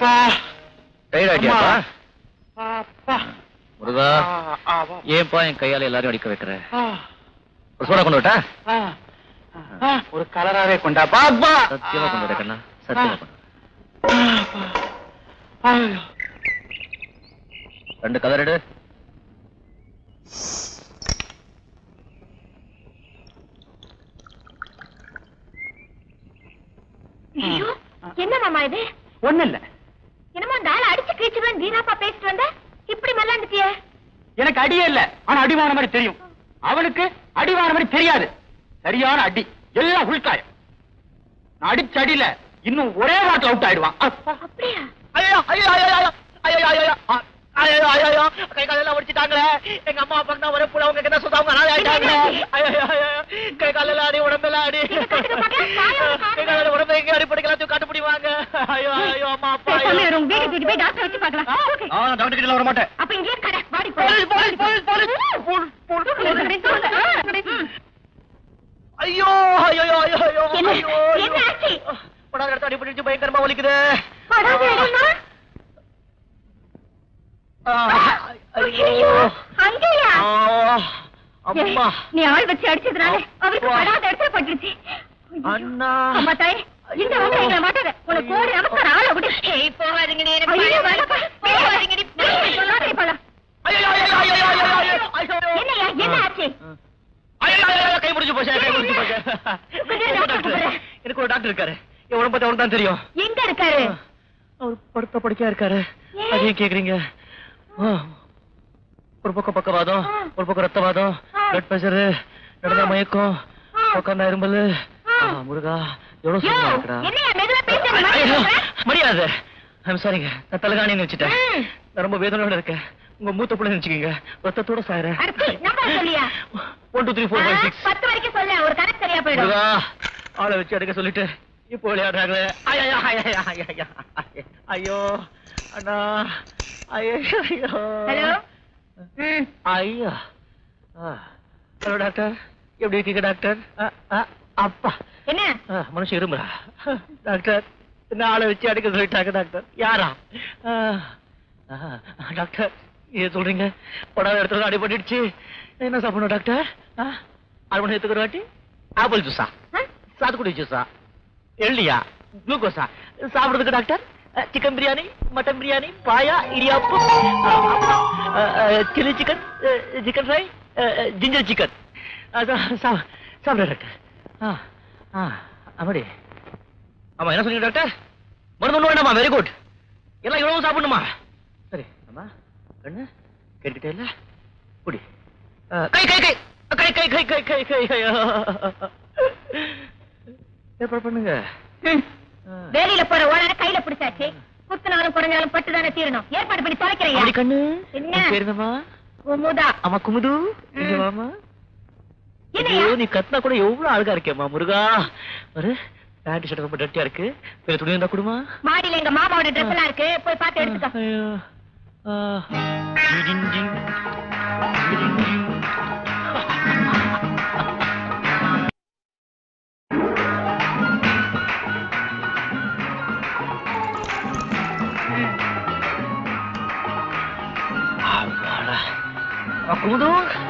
Speaker 5: டயர்ட் ஆயிட்டியாப்பா
Speaker 8: அப்பா
Speaker 5: முருகா
Speaker 8: ஆ,
Speaker 5: ஏன்பா என் கையால எல்லாரையும் அடிக்க வைக்கிற ஒரு சோடா கொண்டு விட்டா
Speaker 8: ஆ, ஆ, ஒரு கலராவே கொண்டா பாப்பா
Speaker 5: சத்தியமா கொண்டு விட கண்ணா சத்தியமா கொண்டு வா. ரெண்டு கலர் எடு
Speaker 11: ஐயோ என்ன மாமா இது
Speaker 8: ஒண்ணு இல்ல
Speaker 11: என்னமோ அந்த ஆளை அடிச்சு கிழிச்சுதான் வீணாப்பா பேசிட்டு வந்த இப்படி மல்லாந்துட்டியே
Speaker 8: எனக்கு அடியே இல்ல ஆனா அடிவான மாதிரி தெரியும் அவனுக்கு அடிவான மாதிரி தெரியாது சரியான அடி எல்லாம் உள்காயம் நான் அடிச்ச அடியில இன்னும் ஒரே வாட்டில் அவுட் ஆயிடுவான் அப்பா.
Speaker 11: அப்படியா
Speaker 8: ஐயோ ஐயோ ஐயோ ஐயோ ஐயோ ஐயோ ஐயோ ஆ, ஐயோ ஐயோ ஐயோ கை காலெல்லாம் ஒடிச்சிட்டாங்களே எங்க அம்மா அப்பா தான் ஒரே புள்ள அவங்க என்ன சொல்றாங்க அனாதை ஆயிட்டாங்களே ஐயோ ஐயோ ஐயோ கை காலெல்லாம் அடி உடம்பெல்லாம் அடி கை கால உடம்பு எங்க அடி படிக்கலாம் காட்டு முடிவாங்க ஐயோ ஐயோ அம்மா அப்பா ஐயோ.
Speaker 11: பேசாம உங்க வீட்டுக்கு தூக்கிட்டு போய் டாக்டர் வச்சு பார்க்கலாம் Okay.
Speaker 5: ஆ டாக்டர் கிட்ட வர மாட்டேன்
Speaker 11: அப்ப இங்கே கடை பாடி
Speaker 8: போலீஸ் போலீஸ் போலீஸ் போலீஸ் போல் போல் ஐயோ ஐயோ ஐயோ ஐயோ
Speaker 11: என்ன?
Speaker 8: ஐயோ
Speaker 11: என்ன ஆச்சு?
Speaker 8: படாத இடத்த அடிபட்டு பயங்கரமா வலிக்குது
Speaker 11: படாத இடமா?
Speaker 8: ஆ, ஐயோ
Speaker 11: ஐயோ, அங்கேயா
Speaker 8: ஆ, அம்மா
Speaker 11: நீ ஆள் வச்சு அடிச்சதுனால அவருக்கு
Speaker 8: அப்பா.
Speaker 11: படாத இடத்துல பட்டுருச்சு
Speaker 8: அண்ணா
Speaker 11: அம்மா தாயே இந்த வந்து எங்களை மாட்டாத உனக்கு கோடி நமஸ்கார ஆளை விடு போகாதீங்க நீ எனக்கு போகாதீங்க நீ சொல்லாதே போலாம்
Speaker 8: ஐயோ ஐயோ ஐயோ ஐயோ ஐயோ ஐயோ
Speaker 11: என்னய்யா என்ன ஆச்சு
Speaker 8: ஐயோ ஐயோ ஐயோ, கை பிடிச்சு போச்சு கை பிடிச்சு போச்சு
Speaker 11: கொஞ்சம் டாக்டர் கூப்பிடுறேன்.
Speaker 8: எனக்கு ஒரு டாக்டர் இருக்காரு என் உடம்பு பத்தி அவருக்கு தான் தெரியும்
Speaker 11: எங்க இருக்காரு
Speaker 8: அவர் படுத்த படுக்கையா இருக்காரு
Speaker 11: ஏன்?
Speaker 8: அதையும் கேக்குறீங்க ஆ. ஒரு பக்கம் பக்கவாதம் ஒரு பக்கம் ரத்தவாதம் பிளட் பிரஷர் நடந்தா மயக்கம் உட்காந்தா இரும்பல் ஆ, முருகா எவ்வளவு
Speaker 11: யோ,
Speaker 8: சுகமா இருக்கடா
Speaker 11: என்னய்யா மெதுவா பேசுற
Speaker 8: ஐயோ,
Speaker 11: மாதிரி
Speaker 8: மரியாதை ஐம் சாரிங்க நான் தலகாணின்னு வச்சுட்டேன்
Speaker 11: ம்.
Speaker 8: நான் ரொம்ப வேதனையோட இருக்கேன் உங்க மூத்த பிள்ளை நினைச்சுக்கீங்க ரத்தத்தோட சாயறேன்
Speaker 11: அடச்சி, நம்பர் சொல்லியா
Speaker 8: one two three four five six
Speaker 11: பத்து வரைக்கும் சொல்ல ஒரு கணக்கு சரியா போயிடும்
Speaker 8: முருகா ஆளை வச்சு அடிக்க சொல்லிட்டு இப்போ விளையாடுறாங்களே ஐயோ ஐயோ ஐயோ ஐயோ ஐயோ அண்ணா ஐயோ ஐயோ
Speaker 11: ஹலோ ம்
Speaker 8: ஐயோ ஹலோ டாக்டர் எப்படி இருக்கீங்க டாக்டர் அ, அ, அப்பா
Speaker 11: என்ன
Speaker 8: ஆ, மனுஷன் இருமுறா டாக்டர் என்ன ஆளை வச்சு அடிக்க சொல்லிட்டாங்க டாக்டர் யாரா ஆ, ஆ, டாக்டர் ஏன் சொல்றீங்க படாத இடத்துல அடிபட்டுடுச்சு என்ன சாப்பிடணும் டாக்டர் ஆ, அரை மணி நேரத்துக்கு ஒரு வாட்டி ஆப்பிள் ஜூஸா சாத்துக்குடி ஜூஸா எள்ளியா குளுக்கோஸா சாப்பிடுறதுக்கு doctor chicken biryani mutton biryani paya idiyappam chilli chicken chicken fry ginger chicken சாப்பிடுற டாக்டர் ஆ ஆ அப்படி ஆமா என்ன சொன்னீங்க டாக்டர் மருந்து ஒண்ணு வேண்டாமா வெரி குட் எல்லாம் இவ்வளவு சாப்பிடணுமா சரி அம்மா கண்ணு கேட்டுக்கிட்டே இல்ல குடி ஆ, கை கை கை கை கை கை கை கை கை கை ஏற்பாடு பண்ணுங்க ஆ.
Speaker 11: வேலையில போற ஓனான கையில பிடிச்சாச்சு குத்துனாலும் குறைஞ்சாலும் பட்டு தானே தீரணும் ஏற்பாடு பண்ணி தொலைக்கிறையா
Speaker 8: அப்படி கண்ணு
Speaker 11: என்ன?
Speaker 8: உன் பேர் என்னம்மா
Speaker 11: குமுதா
Speaker 8: அம்மா குமுது இங்க வாமா
Speaker 11: என்னய்யா?
Speaker 8: ஐயோ நீ கத்தினா கூட எவ்வளவு அழகா இருக்கேம்மா முருகா ஒரு பேண்ட் ஷர்ட் ரொம்ப டட்டியா இருக்கு வேற துணி இருந்தா கொடுமா
Speaker 11: மாடியில எங்க மாமாவோட ட்ரெஸ் எல்லாம் இருக்கு போய் பார்த்து எடுத்துக்கோ
Speaker 8: ஐயோ ஆ. ஜிடிங் ஜிங். ஜிடிங் ஜிங். அப்பாடா. அம்மா, குமுது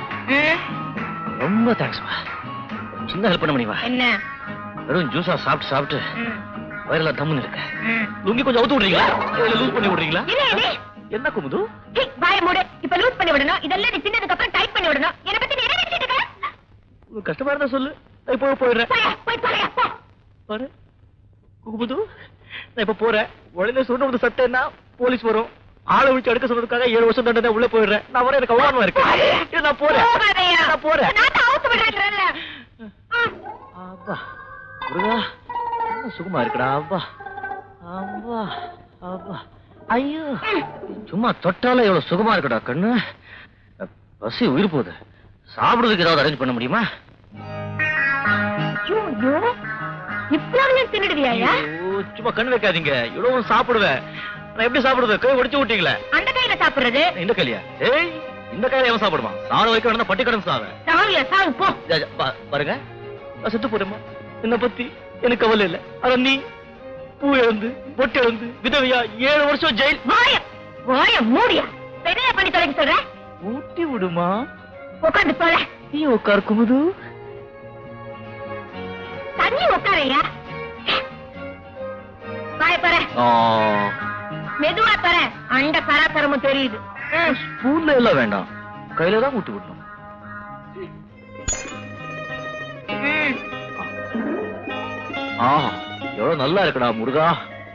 Speaker 8: ரொம்ப தேங்க்ஸ்மா சின்ன ஹெல்ப் பண்ண முடியுமா
Speaker 11: என்ன
Speaker 8: வெறும் ஜூஸா சாப்பிட்டு சாப்பிட்டு
Speaker 11: ம்,
Speaker 8: வயிறுல தம்முன்னு இருக்கேன்
Speaker 11: ம்.
Speaker 8: லுங்கி கொஞ்சம் அவுத்து விடுறீங்களா இல்ல லூஸ் பண்ணி விடுறீங்களா
Speaker 11: என்ன இது?
Speaker 8: என்ன குமுது
Speaker 11: ஏய், வாயை மூடு இப்ப லூஸ் பண்ணி விடணும் இதெல்லாம் நீ சின்னதுக்கு அப்புறம் டைட் பண்ணி விடணும் என்ன பத்தி நீ என்ன நினைச்சிட்டு இருக்க
Speaker 8: உனக்கு கஷ்டமா இருந்தா சொல்லு நான் இப்போ போயிடுறேன்
Speaker 11: போயா, போய் தொலையா, போ.
Speaker 8: பாரு குமுது நான் இப்ப போறேன் உடனே சொன்ன வந்து சட்டேன்னா போலீஸ் வரும் ஆளை விட்டு எடுக்க சொல்றதுக்காக ஏழு வருஷம் தண்டனை உள்ள போயிடுறேன் நான் வர எனக்கு அவமானமா இருக்கு இல்ல, நான் போறேன்
Speaker 11: போகாதயா.
Speaker 8: நான் போறேன்
Speaker 11: நான் தான் அவுத்து விடுறேன்றேன்ல. ஆ.
Speaker 8: அப்பா முருகா என்ன சுகமா இருக்குடா அப்பா அப்பா அப்பா ஐயோ சும்மா தொட்டால எவ்வளவு சுகமா இருக்குடா கண்ணு பசி உயிர் போகுது சாப்பிடுறதுக்கு ஏதாவது அரேஞ்ச் பண்ண முடியுமா
Speaker 11: ஐயோ, ஐயோ. இவ்வளவு தின்னுடுவியாயா
Speaker 8: ஐயோ, சும்மா கண் வைக்காதீங்க இவ்வளவு சாப்பிடுவேன் நான் எப்படி சாப்பிடுறது கை ஒடிச்சு விட்டீங்களே
Speaker 11: அந்த கையில சாப்பிடுறது
Speaker 8: இந்த கையியா ஏய் இந்த கையில எவன் சாப்பிடுமா சாணம் வைக்க வேணா பட்டி கடன் சாவேன்
Speaker 11: சாவியா சாவு போ
Speaker 8: ஜா, ஜா, பா- பாருங்க நான் செத்து போறேம்மா என்ன பத்தி எனக்கு கவலை இல்ல ஆனா நீ பூ எழுந்து பொட்டு எழுந்து விதவையா ஏழு வருஷம் ஜெயில்
Speaker 11: வாய வாய மூடியா பெரிய பண்ணி தொலைக்க சொல்ற
Speaker 8: ஊட்டி விடுமா
Speaker 11: உட்காந்து போல
Speaker 8: நீ உட்கார் குமுது
Speaker 11: தண்ணி உட்காரையா வாய பாரு
Speaker 8: ஆ,
Speaker 11: மெதுவா பாரு அண்ட பராபரமும் தெரியுது ம்.
Speaker 8: ஸ்பூன்ல எல்லாம் வேண்டாம் கையில தான் ஊட்டி விடணும்
Speaker 11: ம்.
Speaker 8: ஆ எவ்வளவு நல்லா இருக்குடா முருகா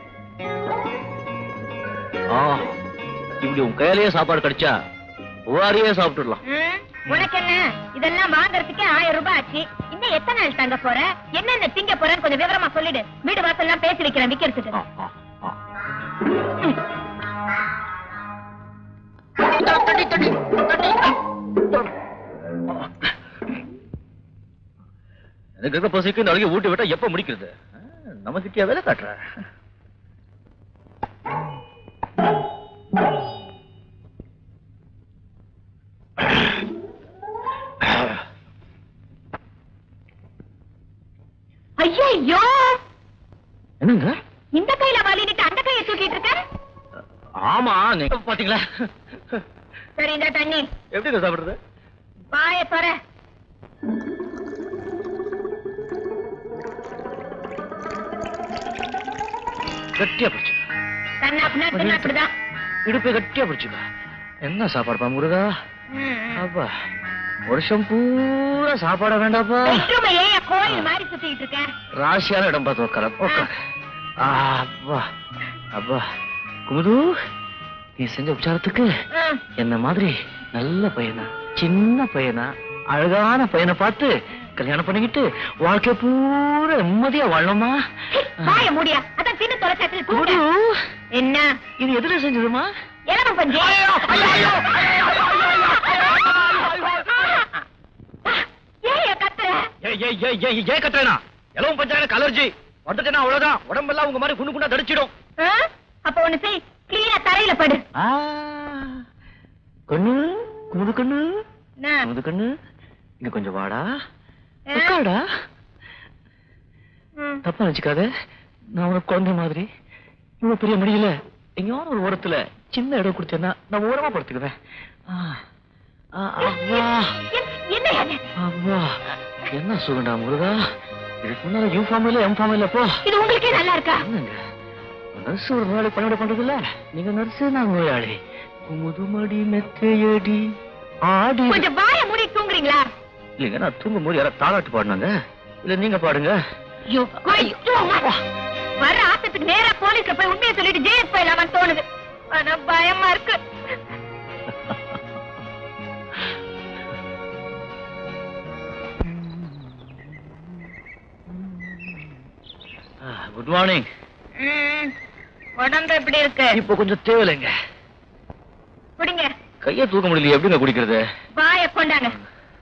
Speaker 8: ஆ இப்படி உன் கையிலேயே சாப்பாடு கிடைச்சா ஒவ்வாரியே சாப்பிட்டுடலாம்
Speaker 11: ம். உனக்கு என்ன இதெல்லாம் வாங்குறதுக்கே ஆயிரம் ரூபாய் ஆச்சு இன்னும் எத்தனை நாள் தங்க போற என்னென்ன திங்க போறன்னு கொஞ்சம் விவரமா சொல்லிடு வீடு வாசல் எல்லாம் பேசி வைக்கிறேன் விக்கிறதுக்கு
Speaker 8: ஆ, ஆ, ஆ. எனக்கு இருக்க பசிக்கு நாளைக்கு ஊட்டி விட்டா எப்ப முடிக்கிறது நம்ம கிட்டயா வேலை காட்டுற
Speaker 11: ஐயோ
Speaker 8: என்னங்க
Speaker 11: இந்த கையில வலிட்டு அந்த கையை தூக்கிட்டு இருக்க
Speaker 8: ஆமா நீங்க பாத்தீங்களா
Speaker 11: சரி இந்த தண்ணி
Speaker 8: எப்படிங்க சாப்பிடுறது
Speaker 11: வாய பார
Speaker 8: கட்டியா பிடிச்சு
Speaker 11: கண்ணா பின்னாடி அப்படிதான்
Speaker 8: இடுப்பை கட்டியா பிடிச்சுக்க என்ன சாப்பாடுப்பா முருகா
Speaker 11: ம்.
Speaker 8: அப்பா வருஷம் பூரா சாப்பாட வேண்டாப்பா
Speaker 11: பெட்ரூமை ஏன் கோயில் மாதிரி சுத்திட்டு இருக்க
Speaker 8: ராசியான இடம் பார்த்து உட்கார உட்கார அப்பா அப்பா குமுது நீ செஞ்ச உபச்சாரத்துக்கு
Speaker 11: ம்.
Speaker 8: என்ன மாதிரி நல்ல பையனா சின்ன பையனா அழகான பையனை பார்த்து கல்யாணம் பண்ணிக்கிட்டு வாழ்க்கை பூரா நிம்மதியா வாழணுமா
Speaker 11: வாய மூடியா அதான் சின்ன தொலைச்சாட்டில்
Speaker 8: குமுது
Speaker 11: கூப்பிடு என்ன
Speaker 8: இது எதுல செஞ்சதுமா
Speaker 11: இளவம் பஞ்சு ஏன் கத்துற
Speaker 8: ஏய் ஏய் ஏய் ஏய் ஏன் கத்துறேனா எலவும் பஞ்சாயத்து அலர்ஜி வந்துட்டேன்னா அவ்வளவுதான் உடம்பெல்லாம் உங்க மாதிரி குண்டு குண்டா தடிச்சிடும்
Speaker 11: ஆ? அப்ப ஒண்ணு செய் கிளீனா தரையில படு
Speaker 8: ஆ, கண்ணு குமுது கண்ணு
Speaker 11: என்ன?
Speaker 8: குமுது கண்ணு இங்க கொஞ்சம் வாடா
Speaker 11: ஆ?
Speaker 8: உட்காடா
Speaker 11: ம்.
Speaker 8: தப்பா நினைச்சுக்காத நான் உனக்கு குழந்தை மாதிரி இவ்வளவு பெரிய முடியல எங்கேயாவது ஒரு ஓரத்துல சின்ன இடம் கொடுத்தேன்னா நான் ஓரமா படுத்துக்குவேன் ஆ, ஆ, அவ்வா
Speaker 11: எ- என்ன அது?
Speaker 8: அவ்வா என்ன சுகண்டா முருகா இதுக்கு முன்னால யூ ஃபார்ம் இல்ல எம் ஃபார்ம் இல்ல போ
Speaker 11: இது உங்களுக்கே நல்லா இருக்கா
Speaker 8: என்னங்க நர்ஸ் ஒரு நாளைக்கு பணிவிட பண்றது இல்ல நீங்க நர்ஸ் நான் நோயாளி முதுமடி மெத்தையடி ஆடி
Speaker 11: கொஞ்சம் வாய மூடி தூங்குறீங்களா
Speaker 8: இல்லைங்க நான் தூங்கும் போது யாராவது தாளாட்டு பாடினாங்க இல்ல நீங்க பாடுங்க
Speaker 11: ஐயோ, ஐயோ, அம்மா. வர ஆட்டத்துக்கு நேரா போலீஸ்ல போய் உண்மையை சொல்லிட்டு ஜெயிலுக்கு போயிடலாமான்னு தோணுது ஆனா பயமா இருக்கு
Speaker 8: குட் மார்னிங்
Speaker 11: ம், உடம்பு எப்படி இருக்கு
Speaker 8: இப்போ கொஞ்சம் தேவையில்லைங்க
Speaker 11: குடிங்க
Speaker 8: கையை தூக்க முடியல எப்படிங்க குடிக்கிறது
Speaker 11: வாய கொண்டாங்க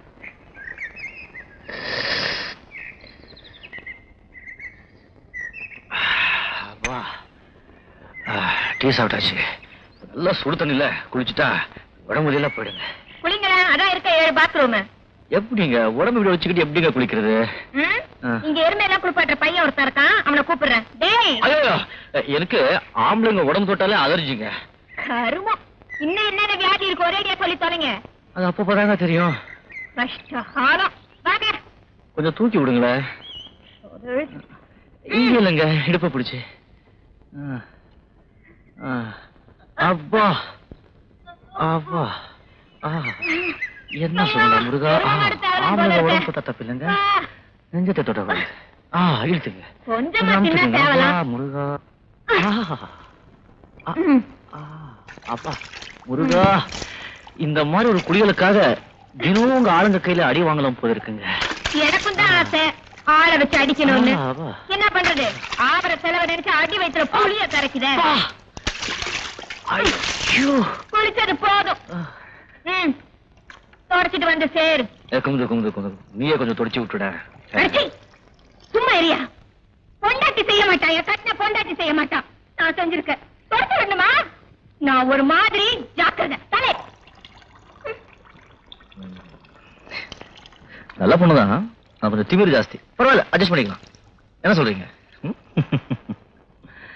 Speaker 8: அப்பா. ஆ, டீ சாப்பிட்டாச்சு நல்லா சுடு தண்ணில குளிச்சுட்டா உடம்பு முடியல போயிடுங்க
Speaker 11: குளிங்களேன் அதான் இருக்க ஏழு பாத்ரூம்
Speaker 8: எப்படிங்க உடம்பு இப்படி வச்சுக்கிட்டு எப்படிங்க குளிக்கிறது ஆ.
Speaker 11: இங்க எருமையெல்லாம் குளிப்பாட்டுற பையன் ஒருத்தன் இருக்கான் அவனை கூப்பிடுறேன் டேய்
Speaker 8: ஐயோ எனக்கு ஆம்பளைங்க உடம்பு தொட்டாலே அலர்ஜிங்க
Speaker 11: கருமம் இன்னும் என்னென்ன வியாதி இருக்கு ஒரேடியா சொல்லி தொலைங்க
Speaker 8: அது அப்பப்பதாங்க தெரியும்
Speaker 11: கஷ்டகாலம் வாங்க
Speaker 8: கொஞ்சம் தூக்கி விடுங்களேன்
Speaker 11: ஒரு
Speaker 8: இங்க இல்லைங்க இடுப்ப பிடிச்சு ஆ. ஆ. அப்பா அப்பா ஆ. என்ன சொல்லுங்க முருகா ஆ, ஆம்பளைங்க உடம்பு தொட்டா தப்பு இல்லைங்க நெஞ்சத்தை தொட்ட கூடாது. ஆ இழுத்துங்க
Speaker 11: கொஞ்சமா
Speaker 8: கொஞ்சம்
Speaker 11: சின்ன
Speaker 8: அமுத்துங்க.
Speaker 11: தேவலாம்
Speaker 8: அப்பா, முருகா ஆ. ஆ. ஆ. அப்பா முருகா இந்த மாதிரி ஒரு குடிகளுக்காக தினமும் உங்க ஆளுங்க கையில அடி வாங்கலாம் போல இருக்குங்க
Speaker 11: எனக்கும் தான் ஆசை ஆளை வச்சு அடிக்கணும்னு
Speaker 8: ஆ, அப்பா.
Speaker 11: என்ன பண்றது ஆபர செலவை நினைச்சு அடி வயிற்றுல புளிய கரைக்குதே
Speaker 8: அப்பா. ஐயோ
Speaker 11: குளிச்சது போதும்
Speaker 8: ஆ.
Speaker 11: ம் தொடச்சிட்டு வந்து சேரு
Speaker 8: ஏ, குமுது குமுது குமுது நீயே கொஞ்சம் தொடச்சி விட்டுட
Speaker 11: அடிச்சி சும்மா இரியா பொண்டாட்டி செய்ய மாட்டான் என் கட்டின பொண்டாட்டி செய்ய மாட்டான் நான் செஞ்சிருக்கேன் தொடச்சு வேண்டுமா நான் ஒரு மாதிரி ஜாக்கிரதை தலை
Speaker 8: நல்ல பொண்ணுதான் நான் கொஞ்சம் திமிரு ஜாஸ்தி பரவாயில்ல அட்ஜஸ்ட் பண்ணிக்கலாம் என்ன சொல்றீங்க ம்?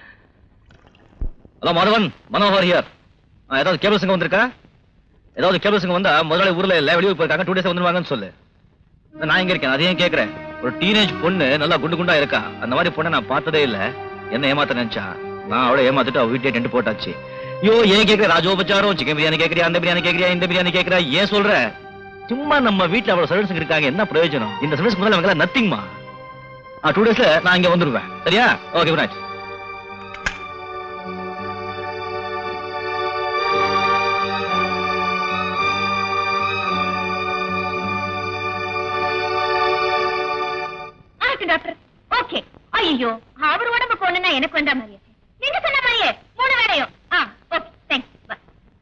Speaker 5: ஹலோ மாதவன் மனோகர் ஹியர் ஏதாவது கேபிள் சிங்கம் வந்திருக்கா ஏதாவது கேபிள் சிங்கம் வந்தா முதலாளி ஊர்ல இல்ல வெளியூர் போயிருக்காங்க டூ டேஸ் வந்துருவாங்கன்னு சொல்லு நான் இங்க இருக்கேன் அதையும் கேக்குறேன் ஒரு டீனேஜ் பொண்ணு நல்லா குண்டு குண்டா இருக்கா அந்த மாதிரி பொண்ணை நான் பார்த்ததே இல்ல என்ன ஏமாத்த நினைச்சா நான் அவளை ஏமாத்திட்டு அவ வீட்டே டென்ட் போட்டாச்சு ஐயோ ஏன் கேக்குற ராஜோபச்சாரம் சிக்கன் பிரியாணி கேக்குறியா அந்த பிரியாணி கேக்குறியா இந்த பிரியாணி கேக்குறியா ஏன் சொல்ற சும்மா நம்ம வீட்டுல அவ்வளவு சர்வீஸ் இருக்காங்க என்ன பிரயோஜனம் இந்த சர்வீஸ் முதல்ல அவங்க நத்திங்மா டூ டேஸ்ல நான் இங்க வந்துருவேன் சரியா ஓகே குட் நைட்
Speaker 11: ஆயிட்டு டாக்டர் ஓகே ஐயோ அவர் உடம்புக்கு ஒண்ணுன்னா எனக்கு வந்த மாதிரியே நீங்க சொன்ன மாதிரியே மூணு வேலையும் ஆ ஓகே தேங்க்ஸ்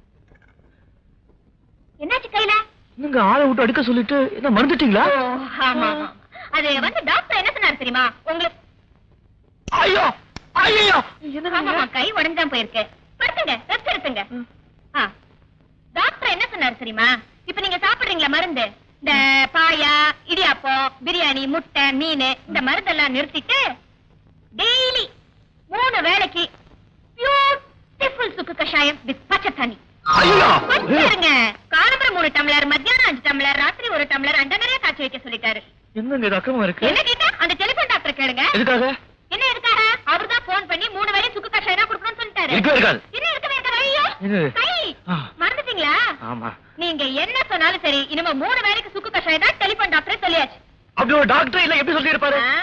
Speaker 11: என்னாச்சு கையில
Speaker 8: நீங்க ஆளை விட்டு அடுக்க சொல்லிட்டு என்ன மறந்துட்டீங்களா
Speaker 11: ஓ, ஆமா ஆமா அது வந்து டாக்டர் என்ன சொன்னாரு தெரியுமா உங்களுக்கு
Speaker 8: ஐயோ ஐயோ
Speaker 11: ஆமாமா, கை உடஞ்சான் போயிருக்கு படுத்துங்க ரெஸ்ட் எடுத்துங்க ஆ. டாக்டர் என்ன சொன்னாரு தெரியுமா இப்ப நீங்க சாப்பிடுறீங்களா மருந்து இந்த பாயா இடியாப்பம் பிரியாணி முட்டை மீன் இந்த மருந்தெல்லாம் நிறுத்திட்டு டெய்லி மூணு வேளைக்கு பியூட்டிஃபுல் சுக்கு கஷாயம் வித் பச்சை தண்ணி
Speaker 8: ஐயோ
Speaker 11: கொஞ்சம் இருங்க காலம்பரம் மூணு டம்ளர் மத்தியானம் அஞ்சு டம்ளர் ராத்திரி ஒரு டம்ளர் அந்த நிறைய காய்ச்சி வைக்க சொல்லிட்டாரு
Speaker 8: என்னங்க இது அக்கமா இருக்கு
Speaker 11: என்ன கேட்டா அந்த டெலிபோன் டாக்டர் கேளுங்க
Speaker 8: எதுக்காக
Speaker 11: என்ன எதுக்காக அவர்தான் போன் பண்ணி மூணு வேளை சுக்கு கஷாயம் தான் கொடுக்கணும்னு சொல்லிட்டாரு
Speaker 8: இருக்கவே இருக்காது
Speaker 11: என்ன இருக்கவே இருக்காது ஐயோ
Speaker 8: இது.
Speaker 11: கை
Speaker 8: ஆ.
Speaker 11: மறந்துட்டீங்களா
Speaker 8: ஆமா
Speaker 11: நீங்க என்ன சொன்னாலும் சரி இனிமே மூணு வேளைக்கு சுக்கு கஷாயம் தான் டெலிபோன் டாக்டர் சொல்லியாச்சு
Speaker 8: அப்படி ஒரு டாக்டர் இல்ல எப்படி சொல்லி இருப்பாரு
Speaker 11: ஆ.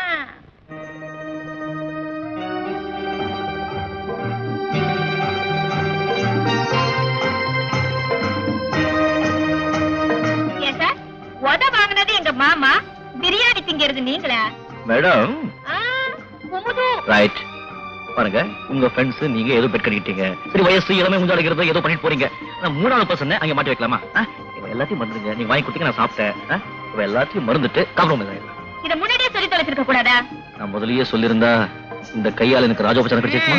Speaker 11: ஏன் சார் உத வாங்கினது எங்க மாமா பிரியாணி திங்கிறது நீங்களா
Speaker 5: மேடம்
Speaker 11: ஆ, குமுது
Speaker 5: ரைட் பாருங்க உங்க ஃப்ரெண்ட்ஸ் நீங்க ஏதோ பெட் கட்டிக்கிட்டீங்க சரி வயசு இளமை முஞ்சு அடிக்கிறது ஏதோ பண்ணிட்டு போறீங்க ஆனா மூணாவது பர்சன் அங்க மாட்டி வைக்கலாமா ஆ? இவ எல்லாத்தையும் மறந்துடுங்க நீங்க வாங்கி கொடுத்தீங்க நான் சாப்பிட்டேன் ஆ? இவ எல்லாத்தையும் மறந்துட்டு காம்ப்ரமைஸ் ஆயிடலாம்
Speaker 11: இத முன்னாடியே சொல்லி தொலைச்சிருக்க கூடாதா
Speaker 5: நான் முதல்லயே சொல்லியிருந்தா இந்த கையால் எனக்கு ராஜோபச்சாரம் கிடைச்சிருக்குமா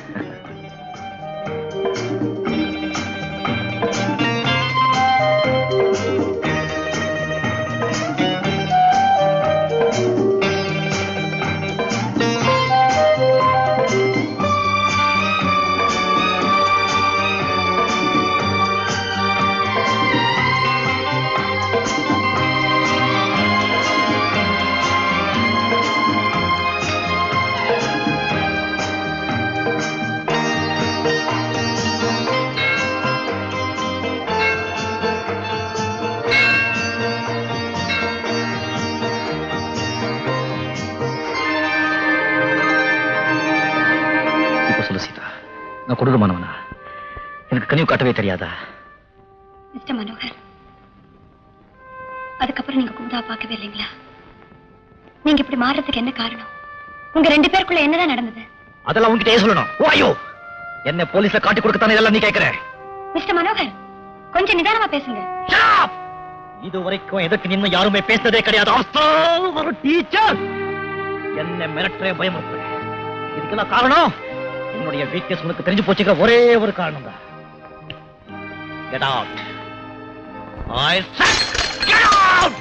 Speaker 5: இப்ப சொல்லு சீதா நான் கொடூரமானவனா எனக்கு கனிவு காட்டவே தெரியாதா
Speaker 3: மிஸ்டர் மனோகர் அதுக்கப்புறம் நீங்க குமுதா பார்க்கவே இல்லைங்களா நீங்க இப்படி மாறுறதுக்கு என்ன காரணம் உங்க ரெண்டு பேருக்குள்ள என்னதான் நடந்தது
Speaker 5: அதெல்லாம் உன்கிட்டயே சொல்லணும் ஓ ஐயோ என்ன போலீஸ்ல காட்டி கொடுக்கத்தானே இதெல்லாம் நீ கேட்கிற
Speaker 3: மிஸ்டர் மனோகர் கொஞ்சம் நிதானமா பேசுங்க
Speaker 5: இது வரைக்கும் எதற்கு நின்னு யாருமே பேசுனதே கிடையாது ஆஸ்தால் ஒரு டீச்சர் என்ன மிரட்டுற பயமுறுத்துற இதுக்கெல்லாம் காரணம் என்னுடைய வீக்னஸ் உனக்கு தெரிஞ்சு போச்சுங்க ஒரே ஒரு காரணம் தான் get out I get out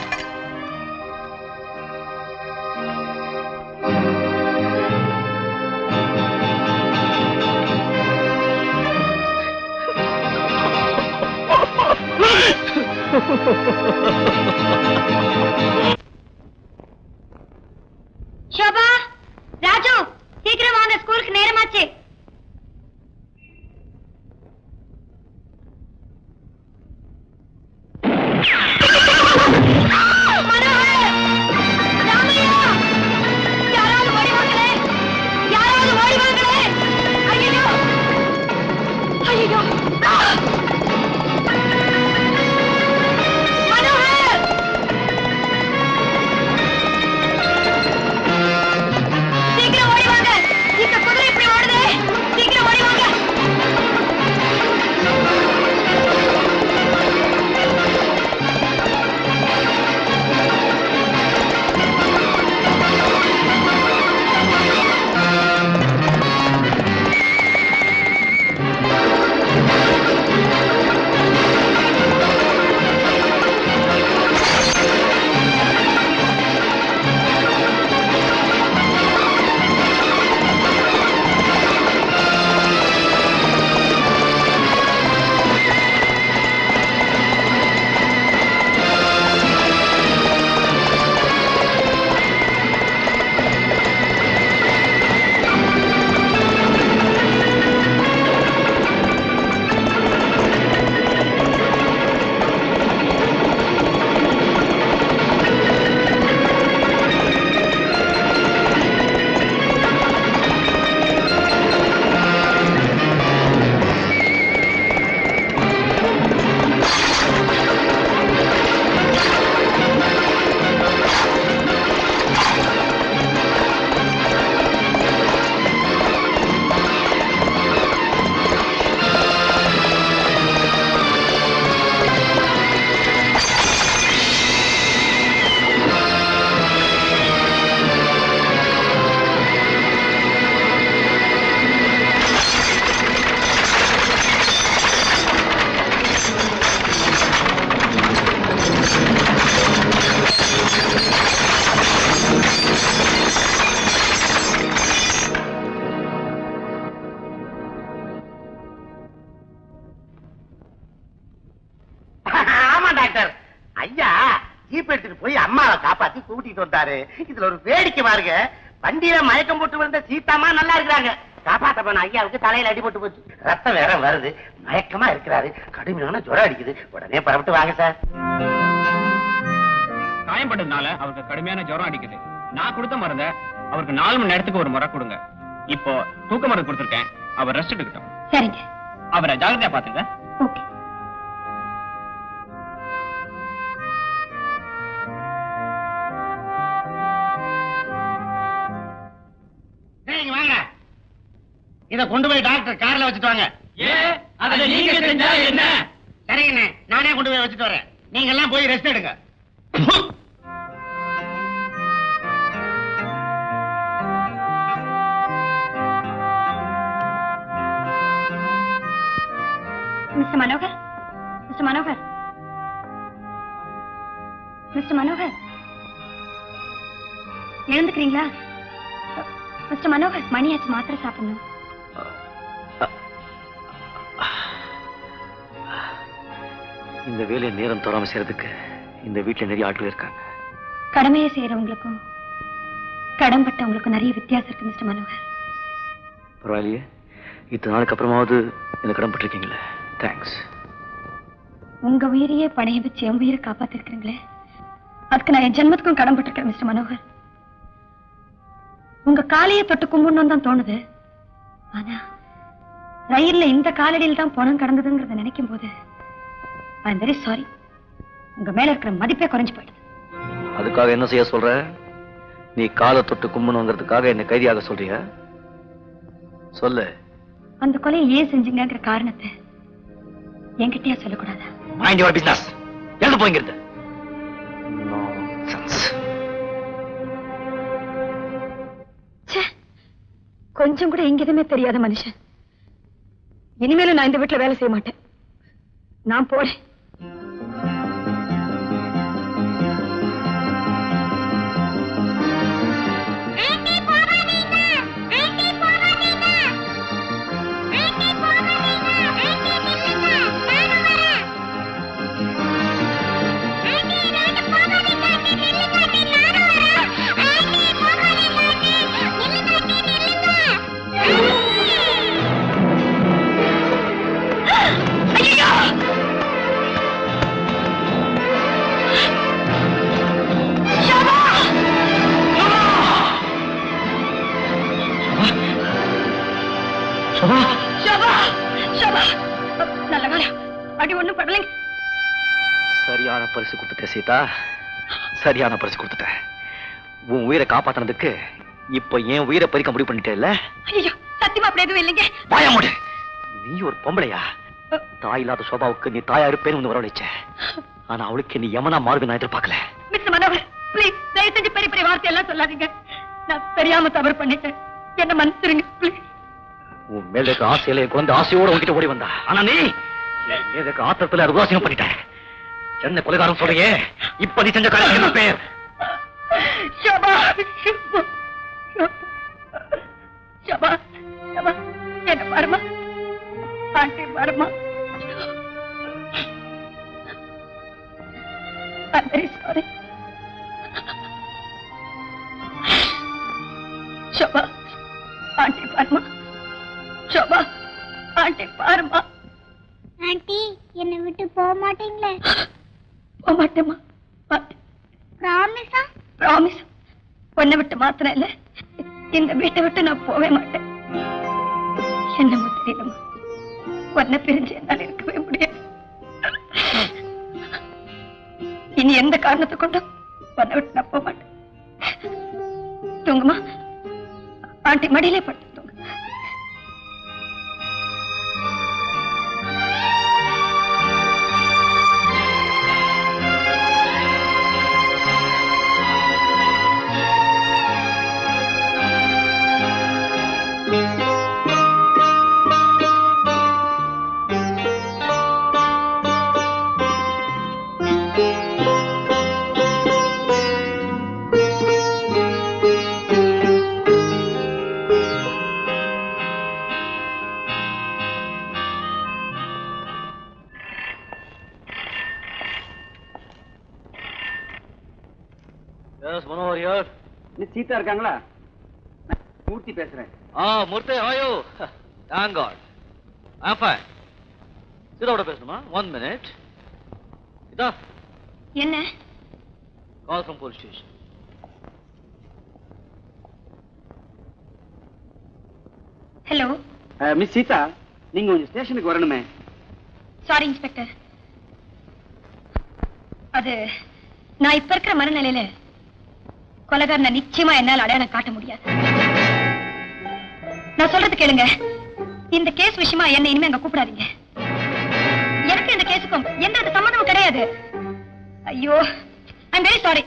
Speaker 3: Shobha Raju சீக்கிரம் வாங்க ஸ்கூலுக்கு நேரமாச்சு மனோகர்! ராமையா! யாராவது ஓடி வாங்களே! யாராவது ஓடி வாங்களே! ஐயையோ! ஐயையோ! ஆ! மனோகர்! சீக்கிரம் ஓடி வாங்க இந்த குதிரை இப்படி ஓடுதே
Speaker 4: ஜீப் எடுத்துட்டு போய் அம்மாவை காப்பாத்தி கூட்டிட்டு வந்தாரு இதுல ஒரு வேடிக்கை பாருங்க வண்டியில மயக்கம் போட்டு விழுந்த சீதாமா நல்லா இருக்கிறாங்க காப்பாத்த போன ஐயாவுக்கு தலையில அடிபட்டு போச்சு ரத்தம் வேற வருது மயக்கமா இருக்கிறாரு கடுமையான ஜுரம் அடிக்குது உடனே பரப்பிட்டு வாங்க சார்
Speaker 7: காயம்பட்டதுனால அவருக்கு கடுமையான ஜுரம் அடிக்குது நான் கொடுத்த மருந்த அவருக்கு நாலு மணி நேரத்துக்கு ஒரு முறை கொடுங்க இப்போ தூக்க மருந்து கொடுத்துருக்கேன் அவர் ரெஸ்ட் எடுக்கட்டும்
Speaker 3: சரிங்க
Speaker 7: அவரை ஜாகிரதையா பாத்துங்க
Speaker 3: ஓகே
Speaker 4: நீங்க வாங்க இத கொண்டு போய் டாக்டர் கார்ல வச்சுட்டு வாங்க
Speaker 7: ஏன் அதை நீங்க செஞ்சா என்ன
Speaker 4: சரிங்கண்ணே நானே கொண்டு போய் வச்சுட்டு வரேன் நீங்க எல்லாம் போய் ரெஸ்ட் எடுங்க
Speaker 3: mister Manohar mister Manohar mister Manohar எழுந்துக்கிறீங்களா மிஸ்டர் மனோகர் மணியாச்சு மாத்திரை சாப்பிடணும்
Speaker 8: இந்த வேலையை நேரம் தராம செய்யறதுக்கு இந்த வீட்டுல நிறைய ஆட்கள் இருக்காங்க
Speaker 3: கடமையை செய்யறவங்களுக்கும் கடன்பட்டவங்களுக்கும் நிறைய வித்தியாசம் இருக்கு மிஸ்டர் மனோகர்
Speaker 8: பரவாயில்லையே இத்தனை நாளுக்கு அப்புறமாவது எனக்கு கடன் பட்டிருக்கீங்களே தேங்க்ஸ்
Speaker 3: உங்க உயிரையே பணைய வச்சு என் உயிரை காப்பாத்திருக்கிறீங்களே அதுக்கு நான் என் ஜென்மத்துக்கும் கடன்பட்டிருக்கேன் மிஸ்டர் மனோகர் உங்க காலையை தொட்டு கும்பிடணும் தான் தோணுது ஆனா ரயில்ல இந்த காலடியில் தான் பணம் கடந்ததுங்கிறத நினைக்கும் போது ஐ வெரி சாரி உங்க மேல இருக்கிற மதிப்பே குறைஞ்சு போயிடுது
Speaker 8: அதுக்காக என்ன செய்ய சொல்ற நீ காலை தொட்டு கும்பணுங்கிறதுக்காக என்ன கைதியாக சொல்றியா சொல்லு
Speaker 3: அந்த கொலையை ஏன் செஞ்சீங்கங்கிற காரணத்தை என்கிட்டயா சொல்லக்கூடாதா
Speaker 8: மைண்ட் யுவர் பிசினஸ் எழுந்து போய்ங்கிறது
Speaker 3: ச்சே, கொஞ்சம் கூட எங்கேயுமே தெரியாத மனுஷன் இனிமேலும் நான் இந்த வீட்டுல வேலை செய்ய மாட்டேன் நான் போறேன்
Speaker 2: ஆண்டி போகாதீங்க ஆண்டி போகாதீங்க ஆண்டி போகாதீங்க ஆண்டி நில்லுங்க நானும் வரேன் ஆண்டி நானும் போகாதீங்க ஆண்டி நில்லுங்க ஆண்டி நானும் வரேன் ஆண்டி போகாதீங்க ஆண்டி நில்லுங்க ஆண்டி நில்லுங்க
Speaker 3: ஐயோ
Speaker 8: சோபா
Speaker 3: ஷோபா ஷோபா நல்ல வேலை அடி ஒண்ணும் படலைங்க
Speaker 8: சரியான பரிசு கொடுத்துட்டேன் சீதா சரியான பரிசு கொடுத்துட்டேன் உன் உயிரை காப்பாத்தினதுக்கு இப்ப என் உயிரை பறிக்க முடிவு பண்ணிட்டேல்ல
Speaker 3: ஐயோ சத்தியமா அப்படி எதுவும் இல்லைங்க
Speaker 8: வாய மூடு நீ ஒரு பொம்பளையா தாய் இல்லாத சோபாவுக்கு நீ தாயா இருப்பேன்னு வந்து வரவழைச்ச ஆனா அவளுக்கு நீ யமனா மாறுது நான் எதிர்பார்க்கல
Speaker 3: மிஸ்டர் மனோகர் ப்ளீஸ் தயவு செஞ்சு பெரிய பெரிய வார்த்தை எல்லாம் சொல்லாதீங்க நான் தெரியாம தவறு பண்ணிட்டேன் என்ன மன்னிச்சிருங்க ப்ளீஸ்
Speaker 8: உன் மேல இருக்க ஆசையில என் குழந்தை ஆசையோட உன்கிட்ட ஓடி வந்தா ஆனா நீ என் மேல இருக்க ஆத்திரத்துல உதாசீனம் பண்ணிட்ட என்ன கொலைகாரம் சொல்றியே இப்ப நீ செஞ்ச காரியம் என்ன பேர்
Speaker 3: ஷபா ஷபா ஷபா என்ன பாருமா ஆண்டி பாருமா I'm very sorry. Shobha aunty பாருமா ஷோபா ஆண்டி பாருமா
Speaker 2: ஆண்டி என்னை விட்டு போக மாட்டீங்களே
Speaker 3: போக மாட்டேம்மா
Speaker 2: ப்ராமிஸா
Speaker 3: ப்ராமிஸ் உன்னை விட்டு மாத்திரம் இல்ல இந்த வீட்டை விட்டு நான் போவே மாட்டேன் என்னமோ தெரியலம்மா உன்னை பிரிஞ்சு என்னால் இருக்கவே முடியாது இனி எந்த காரணத்தை கொண்டும் உன்னை விட்டு நான் போக மாட்டேன் தூங்குமா ஆண்டி மடியிலே படுத்து தூங்கு
Speaker 8: எஸ் மனோகர் யார்
Speaker 1: மிஸ் சீதா இருக்காங்களா நான் மூர்த்தி பேசுறேன்
Speaker 8: ஆ மூர்த்தி ஹாயோ தேங்க் காட் ஆ ஃபைன் சீதாவோட பேசணுமா ஒன் மினிட் இதா
Speaker 3: என்ன
Speaker 8: call from police station
Speaker 3: hello
Speaker 1: miss Seetha நீங்க கொஞ்சம் ஸ்டேஷனுக்கு வரணுமே
Speaker 3: சாரி இன்ஸ்பெக்டர் அது நான் இப்ப இருக்கிற மனநிலையில கொலகாரனை நிச்சயமா என்னால அடையாளம் காட்ட முடியாது நான் சொல்றது கேளுங்க இந்த கேஸ் விஷயமா என்ன இனிமே அங்க கூப்பிடாதீங்க எனக்கு இந்த கேஸுக்கும் எந்த வித சம்மந்தமும் கிடையாது ஐயோ ஐம் வெரி சாரி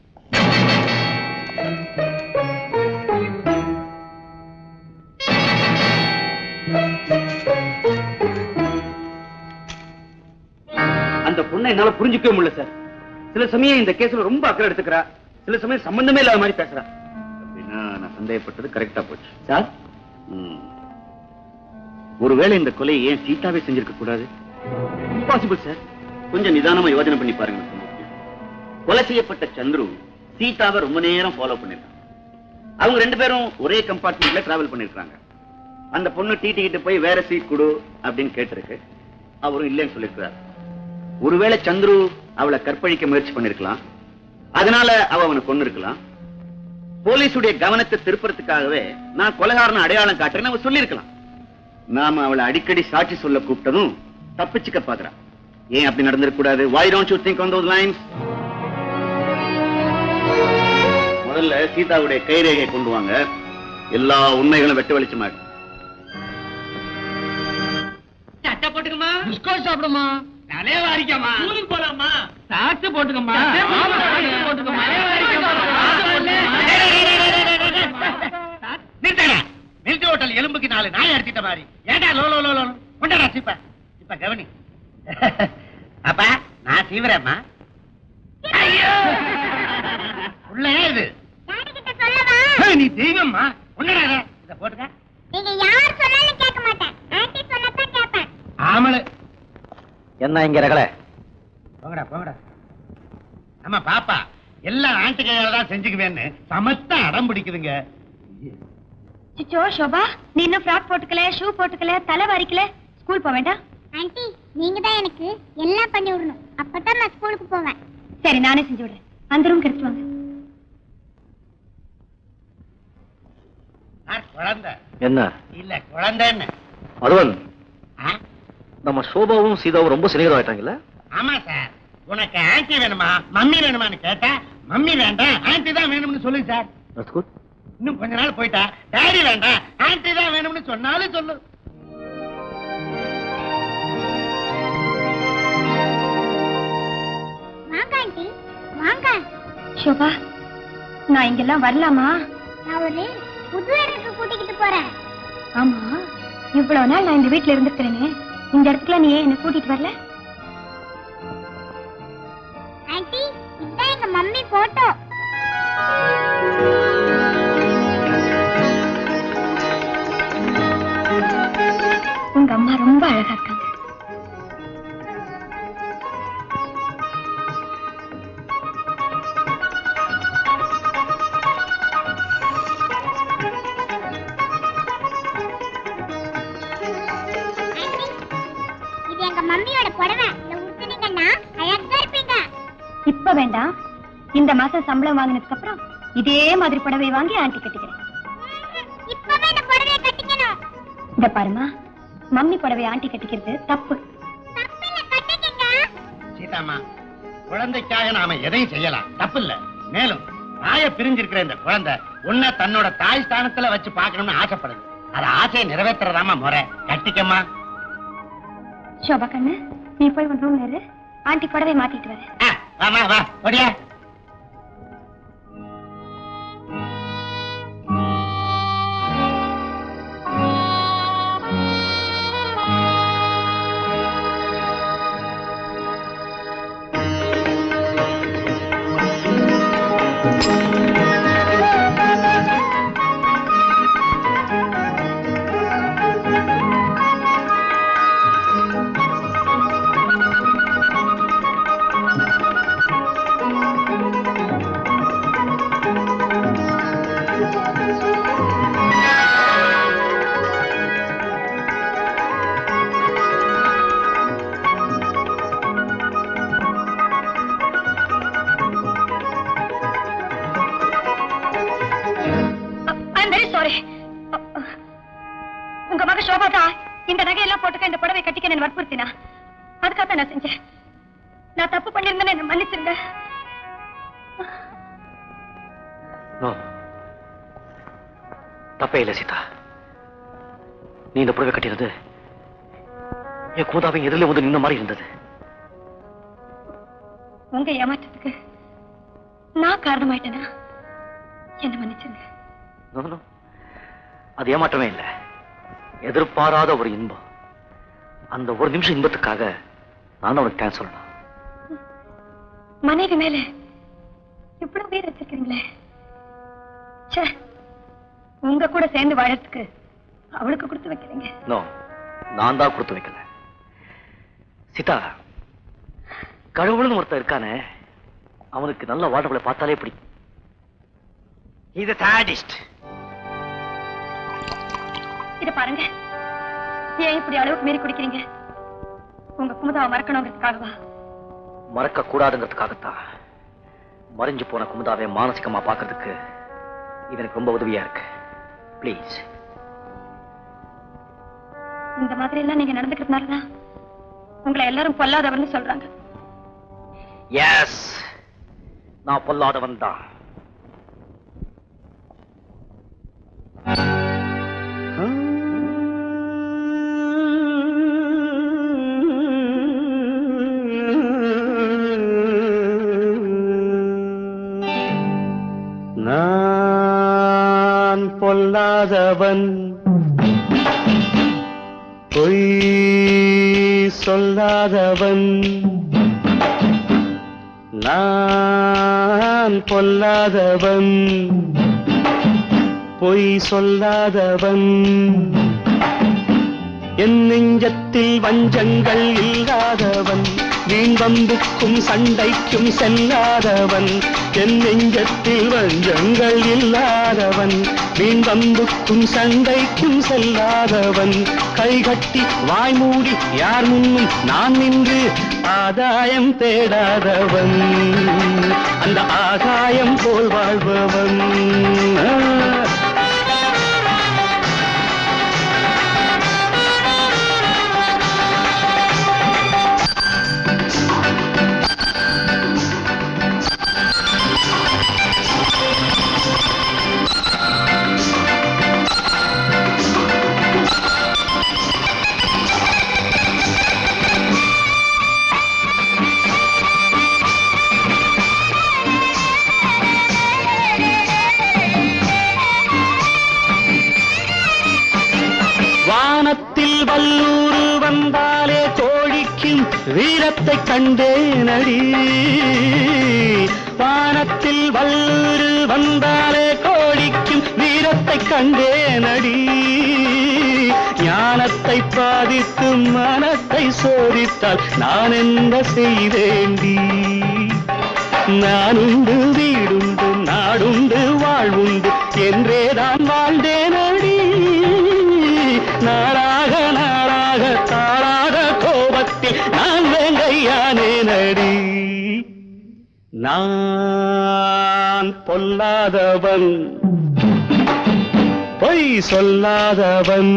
Speaker 1: அந்த பொண்ணை என்னால புரிஞ்சுக்கவே முடியல சார் சில சமயம் இந்த கேஸ்ல ரொம்ப அக்கறை எடுத்துக்கிறா சில சமயம் சம்பந்தமே இல்லாத மாதிரி பேசுறா
Speaker 12: அப்படின்னா நான் சந்தேகப்பட்டது கரெக்டா போச்சு
Speaker 1: சார்
Speaker 12: ம். ஒருவேளை இந்த கொலையை ஏன் சீதாவே செஞ்சிருக்க கூடாது
Speaker 1: இம்பாசிபிள் சார்
Speaker 12: கொஞ்சம் நிதானமா யோசனை பண்ணி பாருங்க மிஸ்டர் மூர்த்தி. கொலை செய்யப்பட்ட சந்துரு சீதாவை ரொம்ப நேரம் ஃபாலோ பண்ணிருக்காங்க அவங்க ரெண்டு பேரும் ஒரே கம்பார்ட்மெண்ட்ல டிராவல் பண்ணிருக்காங்க அந்த பொண்ணு டீ கிட்ட போய் வேற சீட் கொடு அப்படின்னு கேட்டிருக்கு அவரும் இல்லைன்னு சொல்லியிருக்கிறார் ஒருவேளை சந்துரு அவளை கற்பழிக்க முயற்சி பண்ணிருக்கலாம் அதனால அவ அவனை கொண்டு இருக்கலாம் போலீஸுடைய கவனத்தை திருப்புறதுக்காகவே நான் கொலைகாரன அடையாளம் காட்டுறேன்னு அவ சொல்லியிருக்கலாம் நாம அவளை அடிக்கடி சாட்சி சொல்ல கூப்பிட்டதும் தப்பிச்சுக்க பாக்குறா ஏன் அப்படி நடந்திருக்க கூடாது why don't you think on those lines முதல்ல சீதாவுடைய கைரேகை கொண்டு வாங்க எல்லா உண்மைகளும் வெட்ட வெளிச்சமாகும்
Speaker 7: சட்டை போட்டுக்கமா பிஸ்கோட் சாப்பிடுமா தலைய வாரிக்கமா ஸ்கூலுக்கு போலாமா சாக்ஸ் போட்டுக்கமா போட்டுக்கமா
Speaker 4: நிறுத்தடா மில்க் ஹோட்டல் எலும்புக்கு நாலு நாய் அடிச்சிட்ட மாதிரி ஏடா லோ லோ லோ லோ கொண்டடா சீப்ப இப்ப கவனி அப்பா நான் சீவிரம்மா ஐயோ உள்ள ஏன் இது
Speaker 2: டாடி கிட்ட சொல்லவா
Speaker 4: ஏய், நீ தெய்வம்மா ஒன்னடா இத போட்டுக்க
Speaker 2: நீங்க யார் சொன்னாலும் கேட்க மாட்டேன் ஆன்ட்டி சொன்னதான் கேட்பேன்
Speaker 4: ஆமல
Speaker 8: என்ன இங்க ரகல
Speaker 4: போங்கடா போங்கடா ஆமா பாப்பா எல்லாம் ஆண்டி கையால தான் செஞ்சுக்குவேன்னு சமத்தா அடம் பிடிக்குதுங்க
Speaker 3: சிச்சோ சோபா நீ இன்னும் ஃப்ராக் போட்டுக்கல ஷூ போட்டுக்கல தலை வாரிக்கல ஸ்கூல் போக வேண்டாம்
Speaker 2: ஆன்ட்டி நீங்க தான் எனக்கு எல்லாம் பண்ணி விடணும் அப்பதான் நான் ஸ்கூலுக்கு போவேன்
Speaker 3: சரி நானே செஞ்சு விடுறேன் அந்த ரூம் எடுத்து வாங்க
Speaker 4: நான் குழந்தை
Speaker 8: என்ன
Speaker 4: இல்ல குழந்தைன்னு
Speaker 8: மதுவன்
Speaker 4: ஆ?
Speaker 8: நம்ம சோபாவும் சீதாவும் ரொம்ப சிநேகிதம் ஆயிட்டாங்கல்ல
Speaker 4: ஆமா சார் உனக்கு ஆன்டி வேணுமா மம்மி வேணுமான்னு கேட்டா மம்மி வேண்டாம் ஆன்டி தான் வேணும்னு சொல்லு சார்
Speaker 8: That's good.
Speaker 4: இன்னும் கொஞ்ச நாள் போயிட்டா டாடி வேண்டாம் ஆன்டி தான் வேணும்னு சொன்னாலும் சொல்லு
Speaker 2: வாங்க ஆன்ட்டி வாங்க
Speaker 3: சோபா நான் இங்கெல்லாம் வரலாமா
Speaker 2: நான் ஒரு புது இடத்துக்கு கூட்டிக்கிட்டு போறேன்
Speaker 3: ஆமா இவ்வளவு நாள் நான் இந்த வீட்ல இருந்திருக்கிறேனே இந்த இடத்துல நீ ஏன் என்ன கூட்டிட்டு வரல
Speaker 2: ஆன்ட்டி இதான் எங்க மம்மி போட்டோ
Speaker 3: உங்க அம்மா ரொம்ப அழகா இருக்காங்க
Speaker 2: ஆன்ட்டி இது எங்க மம்மியோட புடவை இதை உடுத்துனீங்கன்னா அழகா இருப்பீங்க
Speaker 3: இப்ப வேண்டாம் இந்த மாசம் சம்பளம் வாங்கினதுக்கு அப்புறம் இதே மாதிரி புடவை வாங்கி ஆண்டி கட்டிக்கிறேன்
Speaker 2: இப்பவே இந்த புடவையை கட்டிக்கணும்
Speaker 3: இந்த பாருமா மம்மி புடவை ஆண்டி கட்டிக்கிறது தப்பு
Speaker 2: தப்பில்ல கட்டிக்கங்க
Speaker 4: சீதாமா குழந்தைக்காக நாம எதையும் செய்யலாம் தப்பு இல்ல மேலும் தாய பிரிஞ்சிருக்கிற இந்த குழந்தை உன்னை தன்னோட தாய் ஸ்தானத்துல வச்சு பார்க்கணும்னு ஆசைப்படுது அது ஆசையை நிறைவேற்றுறதாமா முறை கட்டிக்கம்மா
Speaker 3: சோபா கண்ணு நீ போய் உன் ரூம்ல இரு ஆண்டி புடவை மாத்திட்டு வரேன்
Speaker 4: ஆ, வாமா வா ஒடியா
Speaker 2: ஆன்ட்டி
Speaker 3: சோபாதா இந்த நகையெல்லாம் போட்டுக்க இந்த புடவை கட்டிக்க என்ன வற்புறுத்தினா அதுக்காக நான் செஞ்சேன் நான் தப்பு பண்ணிருந்தேன்னு என்ன மன்னிச்சிருங்க
Speaker 8: நோ தப்பே இல்லை சீதா நீ இந்த புடவை கட்டினது என் கூதாவை எதிரில் வந்து நின்ன மாதிரி இருந்தது
Speaker 3: உங்க ஏமாற்றத்துக்கு நான் காரணமாயிட்டேனா என்ன மன்னிச்சிருங்க
Speaker 8: No, no. அது ஏமாற்றமே இல்லை எதிர்பாராத ஒரு இன்பம் அந்த ஒரு நிமிஷம் இன்பத்துக்காக நான் அவனுக்கு தேங்க்ஸ் சொல்லணும்
Speaker 3: மனைவி மேல இவ்வளவு பேர் வச்சிருக்கீங்களே ச்சே உங்க கூட சேர்ந்து வாழறதுக்கு அவளுக்கு கொடுத்து வைக்கிறீங்க
Speaker 8: நோ நான் தான் கொடுத்து வைக்கல சீதா கடவுள்னு ஒருத்தன் இருக்கானே அவனுக்கு நல்ல வாழ்றவளை பார்த்தாலே பிடிக்கும் இது சாடிஸ்ட்
Speaker 3: இத பாருங்க ஏன் இப்படி அளவுக்கு மீறி குடிக்கிறீங்க உங்க குமுதாவை மறக்கணுங்கிறதுக்காகவா
Speaker 8: மறக்க கூடாதுங்கிறதுக்காகத்தான் மறைஞ்சு போன குமுதாவை மானசிகமா பார்க்கிறதுக்கு இது எனக்கு ரொம்ப உதவியா இருக்கு ப்ளீஸ்
Speaker 3: இந்த மாதிரி எல்லாம் நீங்க நடந்துக்கிறதுனாலதான் உங்களை எல்லாரும் பொல்லாதவர்னு சொல்றாங்க
Speaker 8: எஸ் நான் பொல்லாதவன் தான்
Speaker 13: நான் பொல்லாதவன் பொய் சொல்லாதவன் நான் பொல்லாதவன் பொய் சொல்லாதவன் என் நெஞ்சத்தில் வஞ்சங்கள் இல்லாதவன் வீண் வம்புக்கும் சண்டைக்கும் செல்லாதவன் என் நெஞ்சத்தில் வஞ்சங்கள் இல்லாதவன் வீண் வம்புக்கும் சண்டைக்கும் செல்லாதவன் கைகட்டி வாய் மூடி யார் முன்னும் நான் நின்று ஆதாயம் தேடாதவன் அந்த ஆகாயம் போல் வாழ்பவன் ஆ. வானத்தில் வல்லூர் வந்தாலே கோழிக்கும் வீரத்தை கண்டேனடி வானத்தில் வல்லூர் வந்தாலே கோழிக்கும் வீரத்தை கண்டேனடி ஞானத்தை பாதித்து மனத்தை சோதித்தால் நான் என்ன செய்தேண்டி நானுண்டு வீடுண்டு நாடுண்டு வாழ்வுண்டு என்றேதான் வாழ்ந்தேனடி நாளாக நாளாக தாளாக கோபத்தில் நான் வேங்கையானேனடி நான் பொல்லாதவன் பொய் சொல்லாதவன்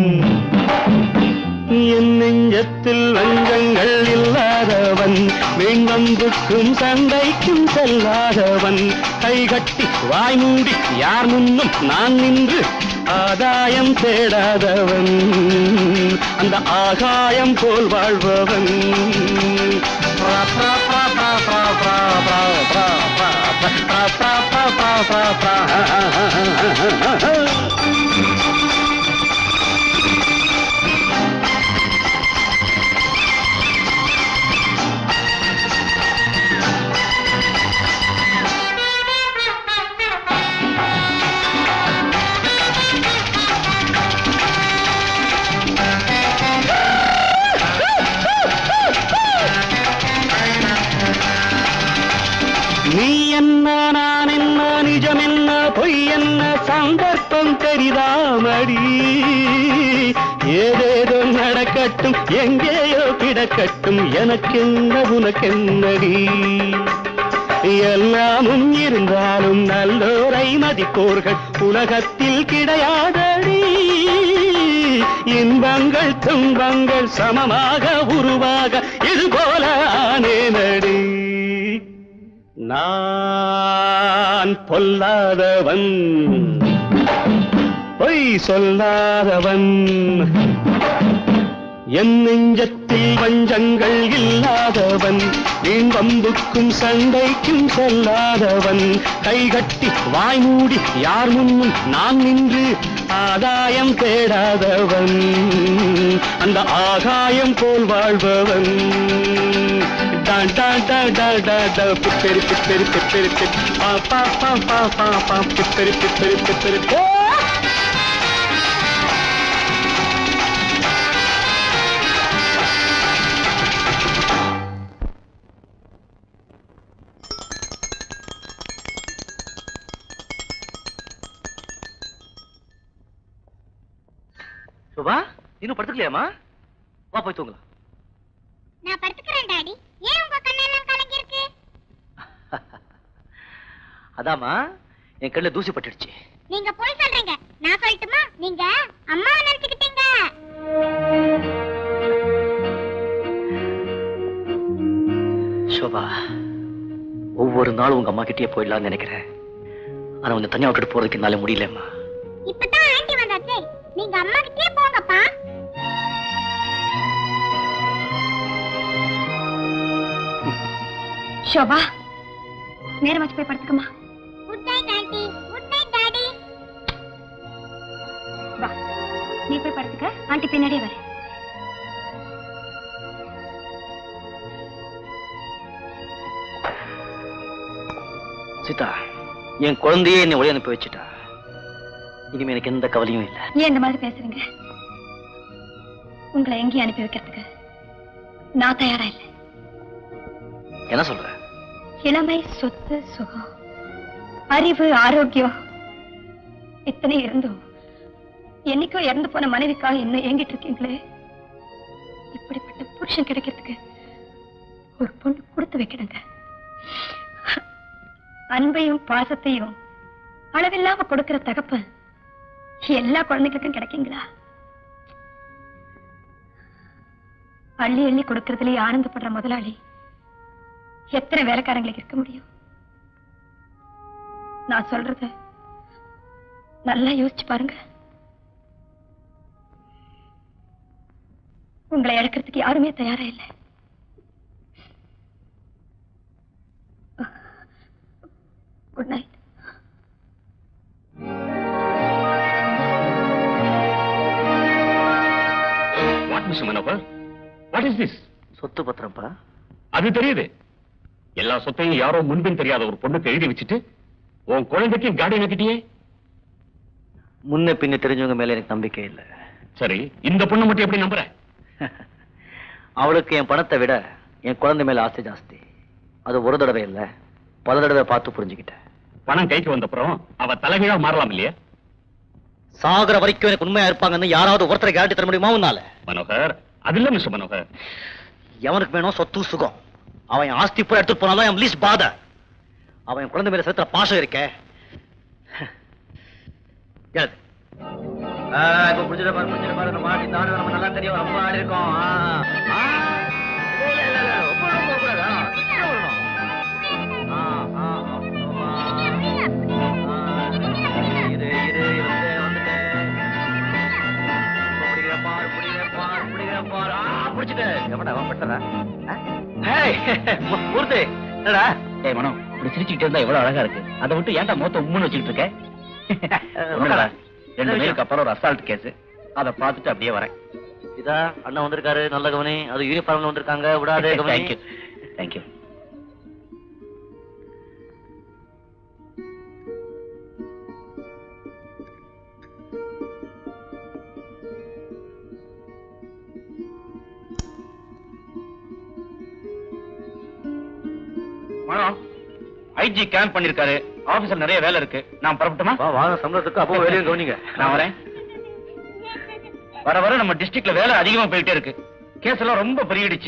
Speaker 13: என் நெஞ்சத்தில் வஞ்சங்கள் இல்லாதவன் வீண்வம்புக்கும் சண்டைக்கும் செல்லாதவன் கைகட்டி வாய் மூடி யார் முன்னும் நான் நின்று ஆதாயம் தேடாதவன் அந்த ஆகாயம் போல் வாழ்பவன் பிரா, பிரா, பிரா, பிரா, பிரா, பிரா, பிரா, பிரா, பிரா, பிரா, பிரா, பிரா, பிரா, பிரா, பிரா. நீ என்ன நான் என்ன நிஜம் என்ன பொய் என்ன சந்தர்ப்பம் தெரிதாமடி ஏதேதோ நடக்கட்டும் எங்கேயோ கிடக்கட்டும் எனக்கென்ன உனக்கென்னடி எல்லாமும் இருந்தாலும் நல்லோரை மதிப்போர்கள் உலகத்தில் கிடையாதடி இன்பங்கள் துன்பங்கள் சமமாக உருவாக இது போல ஆனேனடி நான் பொல்லாதவன் பொய் சொல்லாதவன் என் நெஞ்சத்தில் வஞ்சங்கள் இல்லாதவன் வீண் வம்புக்கும் சண்டைக்கும் செல்லாதவன் கைகட்டி வாய் மூடி யார் முன்னும் நான் நின்று ஆதாயம் தேடாதவன் அந்த ஆகாயம் போல் வாழ்பவன் டா டா டா டா டா டா பிப்பெரி பிப்பெரி பிப்பெரி பிப் பா பா பா பா பா பா பிப்பெரி பிப்பெரி பிப்பெரி போ
Speaker 8: சுபா இன்னும் படுத்துக்கலையாமா வா போய் தூங்கலாம்
Speaker 2: நான் படுத்துக்கிறேன் டாடி ஏன் உங்க கண்ணெல்லாம் கலங்கி இருக்கு
Speaker 8: அதாம்மா என் கண்ணுல தூசி பட்டுடுச்சு
Speaker 2: நீங்க போய் சொல்றீங்க நான் சொல்லட்டுமா நீங்க அம்மாவை நினைச்சுக்கிட்டீங்க
Speaker 8: சோபா ஒவ்வொரு நாளும் உங்க அம்மா கிட்டயே போயிடலாம்னு நினைக்கிறேன் ஆனா உன்னை தனியா விட்டுட்டு போறதுக்கு என்னால முடியலம்மா
Speaker 2: இப்பதான் ஆண்டி வந்தாச்சே நீங்க அம்மா கிட்டே போங்கப்பா
Speaker 3: ஷோபா நேரமாச்சு போய் படுத்துக்கமா
Speaker 2: good night aunty good night daddy
Speaker 3: வா நீ போய் படுத்துக்க ஆண்டி பின்னாடியே வரேன்
Speaker 8: சீதா என் குழந்தையே என்னை ஒளி அனுப்பி வச்சுட்டா இனிமே எனக்கு எந்த கவலையும் இல்லை
Speaker 3: ஏன் இந்த மாதிரி பேசுறீங்க உங்களை எங்கேயும் அனுப்பி வைக்கிறதுக்கு நான் தயாரா இல்லை
Speaker 8: என்ன சொல்ற
Speaker 3: இளமை சொத்து சுகம் அறிவு ஆரோக்கியம் இத்தனை இருந்தும் என்னைக்கோ இறந்து போன மனைவிக்காக இன்னும் ஏங்கிட்டு இருக்கீங்களே இப்படிப்பட்ட புருஷன் கிடைக்கிறதுக்கு ஒரு பொண்ணு கொடுத்து வைக்கணுங்க அன்பையும் பாசத்தையும் அளவில்லாம கொடுக்கிற தகப்பன் எல்லா குழந்தைகளுக்கும் கிடைக்குங்களா அள்ளி அள்ளி கொடுக்கறதுலயே ஆனந்தப்படுற முதலாளி எத்தனை வேலைக்காரங்களுக்கு இருக்க முடியும் நான் சொல்றத நல்லா யோசிச்சு பாருங்க உங்களை இழக்கிறதுக்கு யாருமே தயாரா இல்லை good night
Speaker 14: what mister Manohar what is this
Speaker 8: சொத்து பத்திரம்ப்பா
Speaker 14: அது தெரியுது எல்லா சொத்தையும் யாரோ முன்பின் தெரியாத ஒரு பொண்ணுக்கு எழுதி வச்சுட்டு உன் குழந்தைக்கு கார்டியன் கிட்டியே
Speaker 8: முன்ன பின்ன தெரிஞ்சவங்க மேல எனக்கு நம்பிக்கை இல்லை
Speaker 14: சரி இந்த பொண்ணு மட்டும் எப்படி நம்புற
Speaker 8: அவளுக்கு என் பணத்தை விட என் குழந்தை மேல ஆசை ஜாஸ்தி அது ஒரு தடவை இல்ல பல தடவை பார்த்து புரிஞ்சுக்கிட்டேன்
Speaker 14: பணம் கைக்கு வந்தப்புறம் அவ தலைகீழா மாறலாம் இல்லையா
Speaker 8: சாகுற வரைக்கும் எனக்கு உண்மையா இருப்பாங்கன்னு யாராவது ஒருத்தரை கேரண்டி தர முடியுமா உன்னால
Speaker 14: மனோகர் அது இல்ல மிஸ்டர் மனோகர்
Speaker 8: எவனுக்கு வேணும் சொத்து சுகம் அவன் என் ஆஸ்தி பூரா எடுத்துட்டு போனாலும் என் லீஸ் பாத அவன் என் குழந்தை மேல செலுத்துற பாசம் இருக்கே எழுது. ஆ, இப்ப புடிச்சிட பாரு, புடிச்சிட பாரு. நம்ம ஆடி தாடு நம்ம நல்லா தெரியும். ரொம்ப ஆடி இருக்கோம். ஆ, ஆ. இல்ல, இல்ல, இல்ல, ரொம்ப, ரொம்ப கூடாது. ஆ, கிட்ட வரணும். ஆ, ஆ, ஆ, ஆ. இரு, இரு, இருந்தேன், வந்துட்டேன். இப்ப பிடிக்கிறேன் பாரு, பிடிக்கிறேன் பாரு, பிடிக்கிறேன் பாரு. ஆ, பிடிச்சிட்டேன். எவன்டா, அவன் பட்டதா? ஆ? ஏய், மூ- மூர்த்தி, என்னடா?
Speaker 5: ஏய் மனோ இப்படி சிரிச்சுக்கிட்டே இருந்தா எவ்வளவு அழகா இருக்கு அதை விட்டு ஏன்டா மொத்த உம்முன்னு வச்சுக்கிட்டு இருக்க ஒண்ணுமில்ல. ரெண்டு பேருக்கு அப்புறம் ஒரு அசால்ட் கேஸ் அதை பார்த்துட்டு அப்படியே வரேன்
Speaker 8: இதா அண்ணன் வந்திருக்காரு நல்ல கவனி அது யூனிஃபார்ம்ல வந்திருக்காங்க விடாதே கவனி
Speaker 5: thank you thank you Mano IG camp பண்ணிருக்காரு ஆபீஸ்ல நிறைய வேலை இருக்கு நான் புறப்பட்டுமா
Speaker 8: வா வாங்க சம்பளத்துக்கு அப்போ வெளியே கவனிங்க
Speaker 5: நான் வரேன் வர வர நம்ம டிஸ்ட்ரிக்ட்ல வேலை அதிகமா போயிட்டே இருக்கு கேஸ் எல்லாம் ரொம்ப பெருகிடுச்சு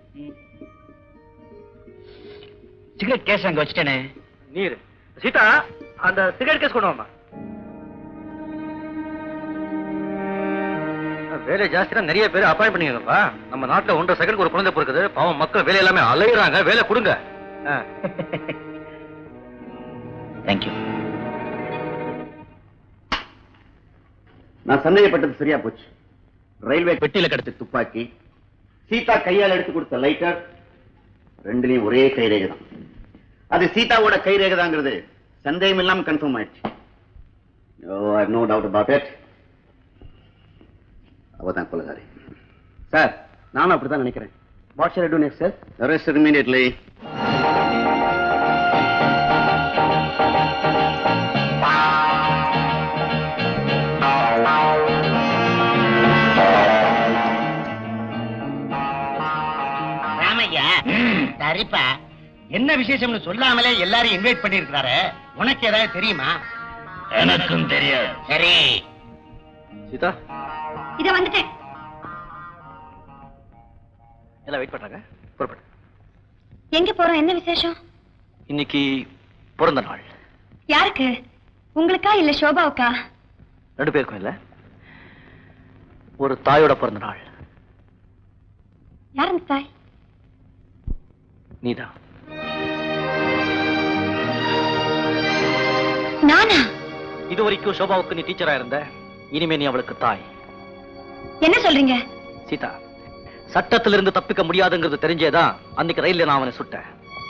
Speaker 5: சிகரெட் கேஸ் அங்க வச்சுட்டேனே
Speaker 8: நீர் சீதா அந்த சிகரெட் கேஸ் கொண்டு வாமா
Speaker 5: வேலை ஜாஸ்தினா நிறைய பேர் அப்பாயின் பண்ணிக்கங்கப்பா நம்ம நாட்டுல ஒன்றரை செகண்ட் ஒரு குழந்தை பிறக்குது பாவம் மக்கள் வேலை எல்லாமே அலையுறாங்க வேலை கொடுங்க தேங்க்யூ
Speaker 12: நான் சந்தேகப்பட்டது சரியா போச்சு ரயில்வே பெட்டியில கிடைச்ச துப்பாக்கி சீதா கையால் எடுத்து கொடுத்த லைட்டர் ரெண்டுலயும் ஒரே கைரேகை தான் அது சீதாவோட கைரேகை தாங்கிறது சந்தேகம் இல்லாம கன்ஃபார்ம் ஆயிடுச்சு நோ டவுட் அபவுட் இட் அவ தான் கொலகாரி
Speaker 1: சார் நானும் அப்படிதான் நினைக்கிறேன் what shall I do next sir
Speaker 12: arrest her immediately
Speaker 4: Ramaiah சரிப்பா என்ன விசேஷம்னு சொல்லாமலே எல்லாரையும் இன்வைட் பண்ணிருக்கிறாரு உனக்கு ஏதாவது தெரியுமா
Speaker 9: எனக்கும் தெரியாது
Speaker 4: சரி
Speaker 5: சீதா
Speaker 3: இத வந்துட்டேன்
Speaker 5: எல்லாம் வெயிட் பண்றாங்க புறப்படு
Speaker 3: எங்க போறோம் என்ன விசேஷம்
Speaker 5: இன்னைக்கு பிறந்த நாள்
Speaker 3: யாருக்கு உங்களுக்கா இல்ல சோபாவுக்கா
Speaker 5: ரெண்டு பேருக்கும் இல்ல ஒரு தாயோட பிறந்த நாள்
Speaker 3: யார் அந்த தாய்
Speaker 5: நீதான்
Speaker 3: நானா
Speaker 5: இது வரைக்கும் சோபாவுக்கு நீ டீச்சரா இருந்த இனிமே நீ அவளுக்கு தாய்
Speaker 3: என்ன சொல்றீங்க
Speaker 5: சீதா சட்டத்திலிருந்து தப்பிக்க முடியாதுங்கிறது தெரிஞ்சேதான் அன்னைக்கு ரயில்ல நான் அவனை சுட்டேன்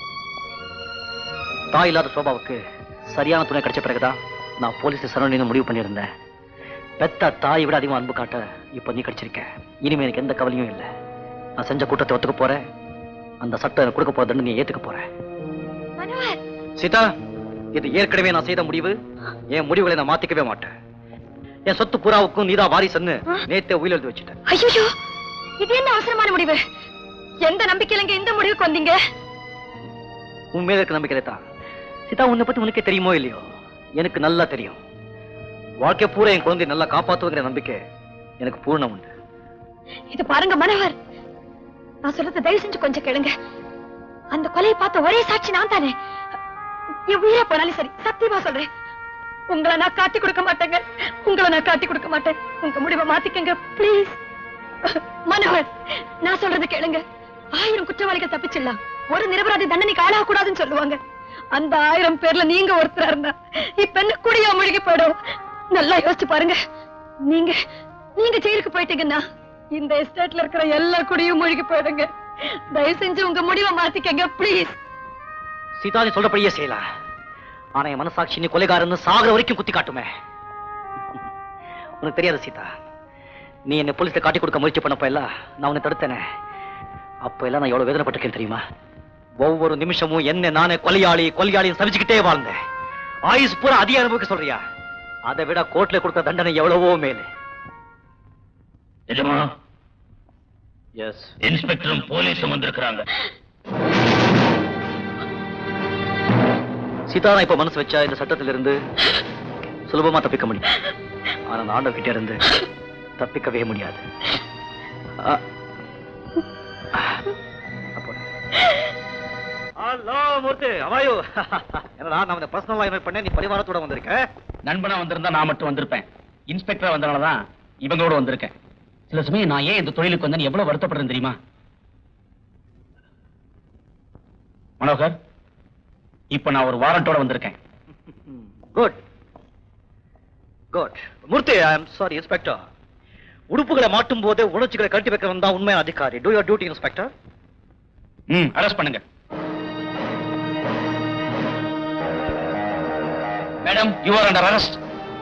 Speaker 5: தாய் இல்லாத சோபாவுக்கு சரியான துணை கிடைச்ச பிறகுதான் நான் போலீஸ் சரவணின்னு முடிவு பண்ணியிருந்தேன் பெத்த தாயை விட அதிகமா அன்பு காட்ட இப்ப நீ கிடைச்சிருக்க இனிமே எனக்கு எந்த கவலையும் இல்லை நான் செஞ்ச கூட்டத்தை ஒத்துக்க போறேன் அந்த சட்டம் எனக்கு கொடுக்க போற தண்டனை நீ ஏத்துக்க போற
Speaker 3: மனோகர்
Speaker 5: சீதா இது ஏற்கனவே நான் செய்த முடிவு என் முடிவுகளை நான் மாத்திக்கவே மாட்டேன் என் சொத்து புறாவுக்கும் நீதான் வாரிசுன்னு நேத்தே உயிர் எழுதி வச்சுட்டேன்
Speaker 3: ஐயோ இது என்ன அவசரமான முடிவு எந்த நம்பிக்கையிலங்க இந்த முடிவுக்கு வந்தீங்க
Speaker 5: உன் மேல இருக்க நம்பிக்கை தான் சீதா உன்னை பத்தி உனக்கே தெரியுமோ இல்லையோ எனக்கு நல்லா தெரியும் வாழ்க்கை பூரா என் குழந்தையை நல்லா காப்பாத்துவங்கிற நம்பிக்கை எனக்கு பூர்ணம் உண்டு
Speaker 3: இது பாருங்க மனோகர் நான் சொல்றத தயவு செஞ்சு கொஞ்சம் கேளுங்க அந்த கொலையை பார்த்த ஒரே சாட்சி நான் தானே என் உயிரே போனாலும் சரி சத்தியமா சொல்றேன் உங்களை நான் காட்டி கொடுக்க மாட்டேங்க உங்களை நான் காட்டி கொடுக்க மாட்டேன் உங்க முடிவை மாத்திக்கங்க ப்ளீஸ் மனோகர் நான் சொல்றது கேளுங்க ஆயிரம் குற்றவாளிகள் தப்பிச்சிடலாம் ஒரு நிரபராதி தண்டனைக்கு ஆளாக கூடாதுன்னு சொல்லுவாங்க அந்த ஆயிரம் பேர்ல நீங்க ஒருத்தரா இருந்தா இப்ப என்ன குடியா முழுகி போயிடும் நல்லா யோசிச்சு பாருங்க நீங்க நீங்க ஜெயிலுக்கு போயிட்டீங்கன்னா இந்த எஸ்டேட்ல இருக்கிற எல்லா குடியும் மூழ்கி போயிடுங்க தயவு செஞ்சு உங்க முடிவை மாத்திக்கங்க ப்ளீஸ்
Speaker 5: சீதா நீ சொல்றபடியே செய்யலாம் ஆனா என் மனசாட்சி நீ கொலைகாரன்னு சாகுற வரைக்கும் குத்தி காட்டுமே உனக்கு தெரியாது சீதா நீ என்ன போலீஸ்ல காட்டி கொடுக்க முயற்சி பண்ணப்ப எல்லாம் நான் உன்னை தடுத்தேனே அப்ப எல்லாம் நான் எவ்வளவு வேதனைப்பட்டிருக்கேன் தெரியுமா ஒவ்வொரு நிமிஷமும் என்ன நானே கொலையாளி கொலையாளின்னு சமைச்சுக்கிட்டே வாழ்ந்தேன் ஆயுஸ் பூரா அதிக அனுபவிக்க சொல்றியா அதை விட கோர்ட்ல கொடுத்த தண்டனை எவ்வளவோ மேலே
Speaker 9: நிஜமா
Speaker 5: எஸ்
Speaker 9: இன்ஸ்பெக்டரும் போலீஸும் வந்திருக்கிறாங்க
Speaker 5: சீதா நான் இப்ப மனசு வச்சா இந்த சட்டத்திலிருந்து சுலபமா தப்பிக்க முடியும் ஆனா நான் ஆண்டவ கிட்ட இருந்து தப்பிக்கவே முடியாது ஆ. அப்போ. ஹலோ மூர்த்தி அவாயோ என்னடா நான் உன்னை பர்சனலா இன்வைட் பண்ணேன் நீ பரிவாரத்தோட வந்திருக்க
Speaker 14: நண்பனா வந்திருந்தா நான் மட்டும் வந்திருப்பேன் இன்ஸ்பெக்டரா வந்தனாலதான் இவங்களோட வந்திருக்கேன் சில சமயம் நான் ஏன் இந்த தொழிலுக்கு வந்தேன்னு எவ்வளவு வருத்தப்படுறேன் தெரியுமா மனோகர் இப்ப நான் ஒரு வாரண்டோட வந்திருக்கேன்
Speaker 5: good good Murthy I am sorry inspector உடுப்புகளை மாட்டும் போதே உணர்ச்சிகளை கட்டி வைக்கிறவன் தான் உண்மையான அதிகாரி டூ யோர் டியூட்டி இன்ஸ்பெக்டர்
Speaker 14: ம் அரெஸ்ட் பண்ணுங்க madam you are under arrest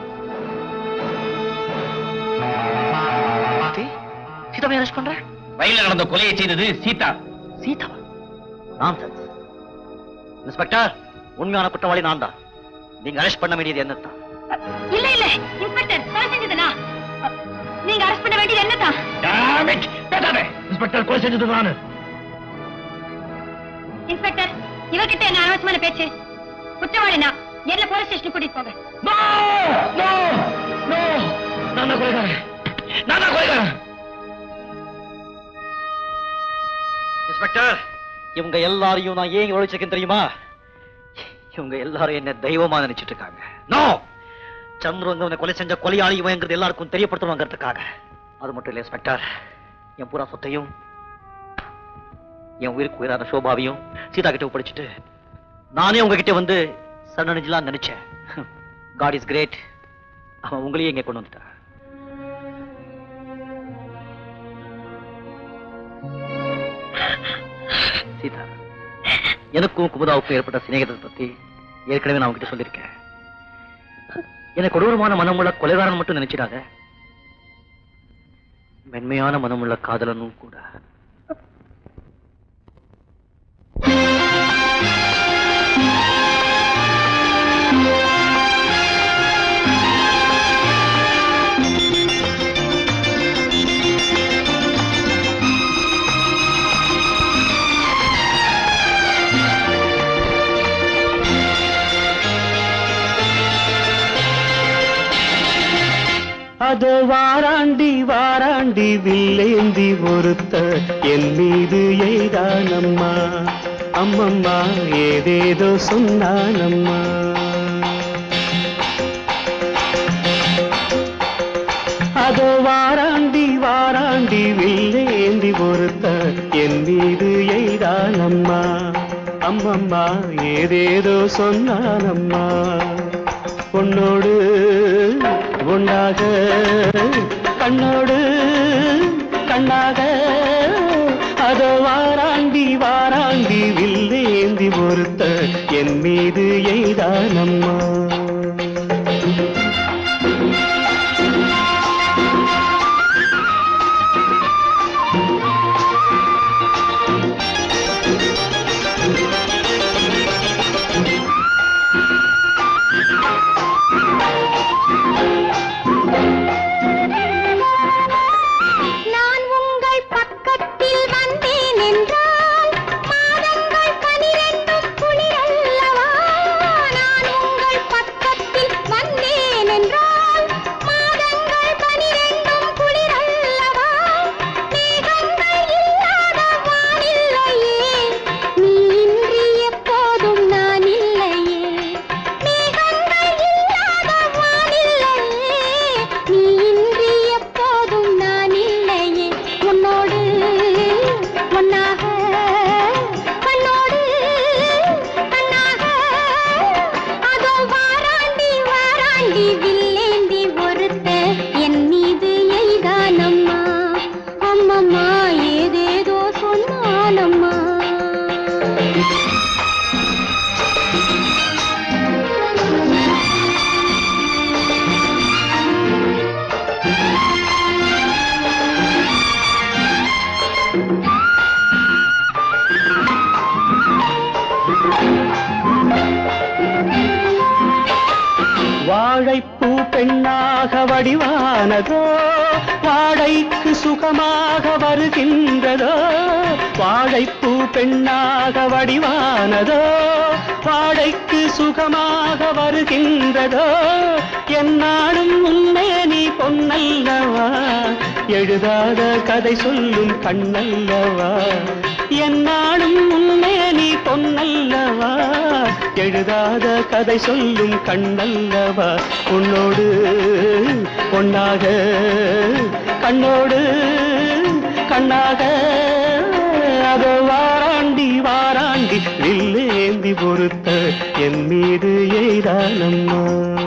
Speaker 5: சீதாவை அரெஸ்ட் பண்ற
Speaker 14: ரயில்ல நடந்த கொலையை செய்தது சீதா
Speaker 5: சீதா நான்சென்ஸ் இன்ஸ்பெக்டர் உண்மையான குற்றவாளி நான் தான் நீங்க அரெஸ்ட் பண்ண வேண்டியது என்னத்தான்
Speaker 3: இல்ல இல்ல இன்ஸ்பெக்டர் கொலை செஞ்சதுனா நீங்க அரெஸ்ட் பண்ண வேண்டியது என்னதான்
Speaker 14: இன்ஸ்பெக்டர் கொலை செஞ்சது நானு
Speaker 3: இன்ஸ்பெக்டர் இவர்கிட்ட என்ன அனாவசியமான பேச்சு குற்றவாளி நான் என்ன போலீஸ் ஸ்டேஷன் கூட்டிட்டு போங்க
Speaker 14: நான் தான் கொலைகாரன் நான் தான் கொலைகாரன்
Speaker 5: இன்ஸ்பெக்டர் இவங்க எல்லாரையும் நான் ஏன் ஒழிச்சிருக்கேன் தெரியுமா இவங்க எல்லாரும் என்ன தெய்வமா நினைச்சிட்டு இருக்காங்க நோ சந்துரு வந்து அவனை கொலை செஞ்ச கொலையாளி இவங்கிறது எல்லாருக்கும் தெரியப்படுத்தணுங்கிறதுக்காக
Speaker 8: அது மட்டும் இல்லை இன்ஸ்பெக்டர் என் பூரா சொத்தையும் என் உயிருக்கு உயிரான சோபாவையும் சீதா கிட்ட ஒப்படைச்சிட்டு நானே உங்ககிட்ட வந்து சரணடைஞ்சலாம் நினைச்சேன் காட் இஸ் கிரேட் அவன் உங்களையே இங்கே கொண்டு வந்துட்டான் சீதா எனக்கும் குமுதாவுக்கும் ஏற்பட்ட சிநேகத்தை பத்தி ஏற்கனவே நான் உங்ககிட்ட சொல்லியிருக்கேன் என்னை கொடூரமான மனமுள்ள கொலைகாரன் மட்டும் நினைச்சிடாத மென்மையான மனமுள்ள காதலனும் கூட
Speaker 13: அதோ வாராண்டி வாராண்டி வில்லேந்தி ஒருத்த என் மீது எய்தானம்மா அம்மம்மா ஏதேதோ சொன்னானம்மா அதோ வாராண்டி வாராண்டி வில்லேந்தி ஒருத்த என் மீது எய்தானம்மா அம்மம்மா ஏதேதோ சொன்னானம்மா பொன்னோடு ஒன்றாக கண்ணோடு கண்ணாக அதோ வாராண்டி வாராண்டி வில்லேந்தி ஒருத்த என் மீது எய்தானம்மா
Speaker 6: நான் உங்கள் பக்கத்தில் வந்தேன் என்றால் மாதங்கள் பனிரெண்டும் குளிரல்லவா நான் உங்கள் பக்கத்தில் வந்தேன் என்றால் மாதங்கள் பனிரெண்டும் குளிரல்லவா மேகங்கள் இல்லாத வானில்லையே நீ இன்றி எப்போதும் நான் இல்லையே மேகங்கள் இல்லாத வானில்லையே நீ இன்றி எப்போதும் நான் இல்லையே உன்னோடு ஒன்னாக கண்ணோடு கண்ணாக அதோ வாராண்டி வாராண்டி வில்லேந்தி ஒருத்த என் மீது எய்தானம்மா அம்மம்மா ஏதேதோ சொன்னானம்மா
Speaker 13: வாழைப்பூ பெண்ணாக வடிவானதோ வாழைக்கு சுகமாக வருகின்றதோ வாழைப்பூ பெண்ணாக வடிவானதோ வாழைக்கு சுகமாக வருகின்றதோ என்னாலும் உன்னே நீ பொன்னல்லவா எழுதாத கதை சொல்லும் கண்ணல்லவா என்னாலும் உன்னே நீ பொன்னல்லவா எழுதாத கதை சொல்லும் கண்ணல்லவா உன்னோடு பொன்னாக கண்ணோடு கண்ணாக அதோ வாராண்டி வாராண்டி வில்லேந்தி பொறுத்த என் மீது எய்தானம்மா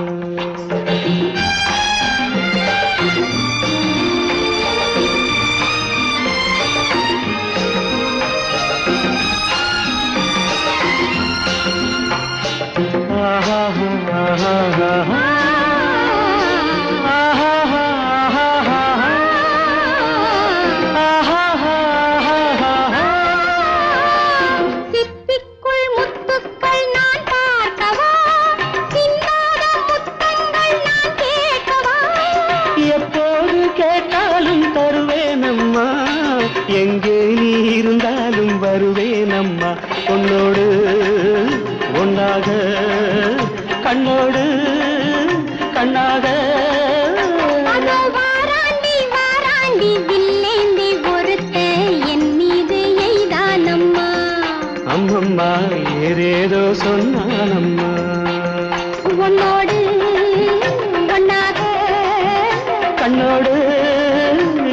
Speaker 6: சிப்பிக்குள் முத்துக்கள் நான் பார்க்கவா சிந்தாத முத்தங்கள் நான் கேட்கவா
Speaker 13: எப்போது கேட்டாலும் தருவேனம்மா எங்கே நீ இருந்தாலும் வருவேனம்மா உன்னோடு ஒன்னாக கண்ணோடு கண்ணாக
Speaker 6: அதோ வாராண்டி வாராண்டி வில்லேந்தி ஒருத்த என் மீது எய்தானம்மா
Speaker 13: அம்மம்மா ஏதேதோ சொன்னானம்மா
Speaker 6: உன்னோடு ஒன்னாக
Speaker 13: கண்ணோடு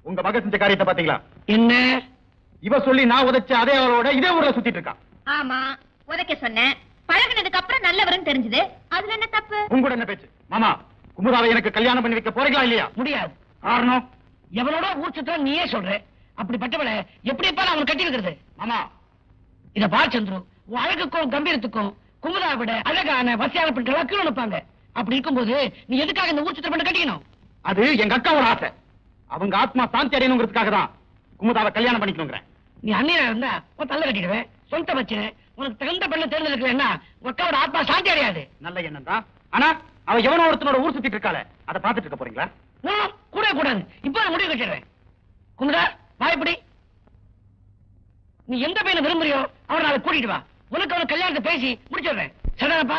Speaker 15: உங்க மக செஞ்ச காரியத்தை பாத்தீங்களா
Speaker 14: என்ன
Speaker 15: இவ சொல்லி நான் உதைச்ச அதே அவளோட இதே ஊர்ல சுத்திட்டு இருக்கா
Speaker 11: ஆமா உதைக்க சொன்னேன் பழகுனதுக்கு அப்புறம் நல்லவர்னு தெரிஞ்சது அதுல என்ன தப்பு
Speaker 15: உங்களோட என்ன பேச்சு மாமா குமுதாவை எனக்கு கல்யாணம் பண்ணி வைக்க போறீங்களா இல்லையா
Speaker 14: முடியாது
Speaker 15: காரணம்
Speaker 14: எவனோட ஊர் சுத்த நீயே சொல்ற அப்படிப்பட்டவளை எப்படி எப்ப அவன் கட்டி வைக்கிறது
Speaker 15: மாமா
Speaker 14: இத பார் சந்துரு உன் அழகுக்கும் கம்பீரத்துக்கும் குமுதா விட அழகான வசியான பெண்கள் கீழே நிற்பாங்க அப்படி இருக்கும்போது நீ எதுக்காக இந்த ஊர் சுத்த பண்ண கட்டிக்கணும்
Speaker 15: அது எங்க அக்காவோட ஆசை அவங்க ஆத்மா சாந்தி அடையணுங்கிறதுக்காக தான் குமுதாவை கல்யாணம் பண்ணிக்கணுங்கிறேன்
Speaker 14: நீ அந்நியனா இருந்தா உன் தள்ள கட்டிடுவேன் சொந்த வச்சு உனக்கு தகுந்த பெண்ணை தேர்ந்தெடுக்கலன்னா உன் அக்காவோட ஆத்மா சாந்தி அடையாது
Speaker 15: நல்ல எண்ணம் தான் ஆனா அவ எவனோ ஒருத்தனோட ஊர் சுத்திட்டு இருக்காளே அதை பாத்துட்டு இருக்க போறீங்களா
Speaker 14: நான் கூட கூடாது இப்ப நான் முடிவு கட்டிடுறேன் குமுதா வாய்ப்படி நீ எந்த பையனை விரும்புறியோ அவனை நாளை கூட்டிட்டு வா உனக்கு அவன் கல்யாணத்தை பேசி முடிச்சிடுறேன் சரிதானப்பா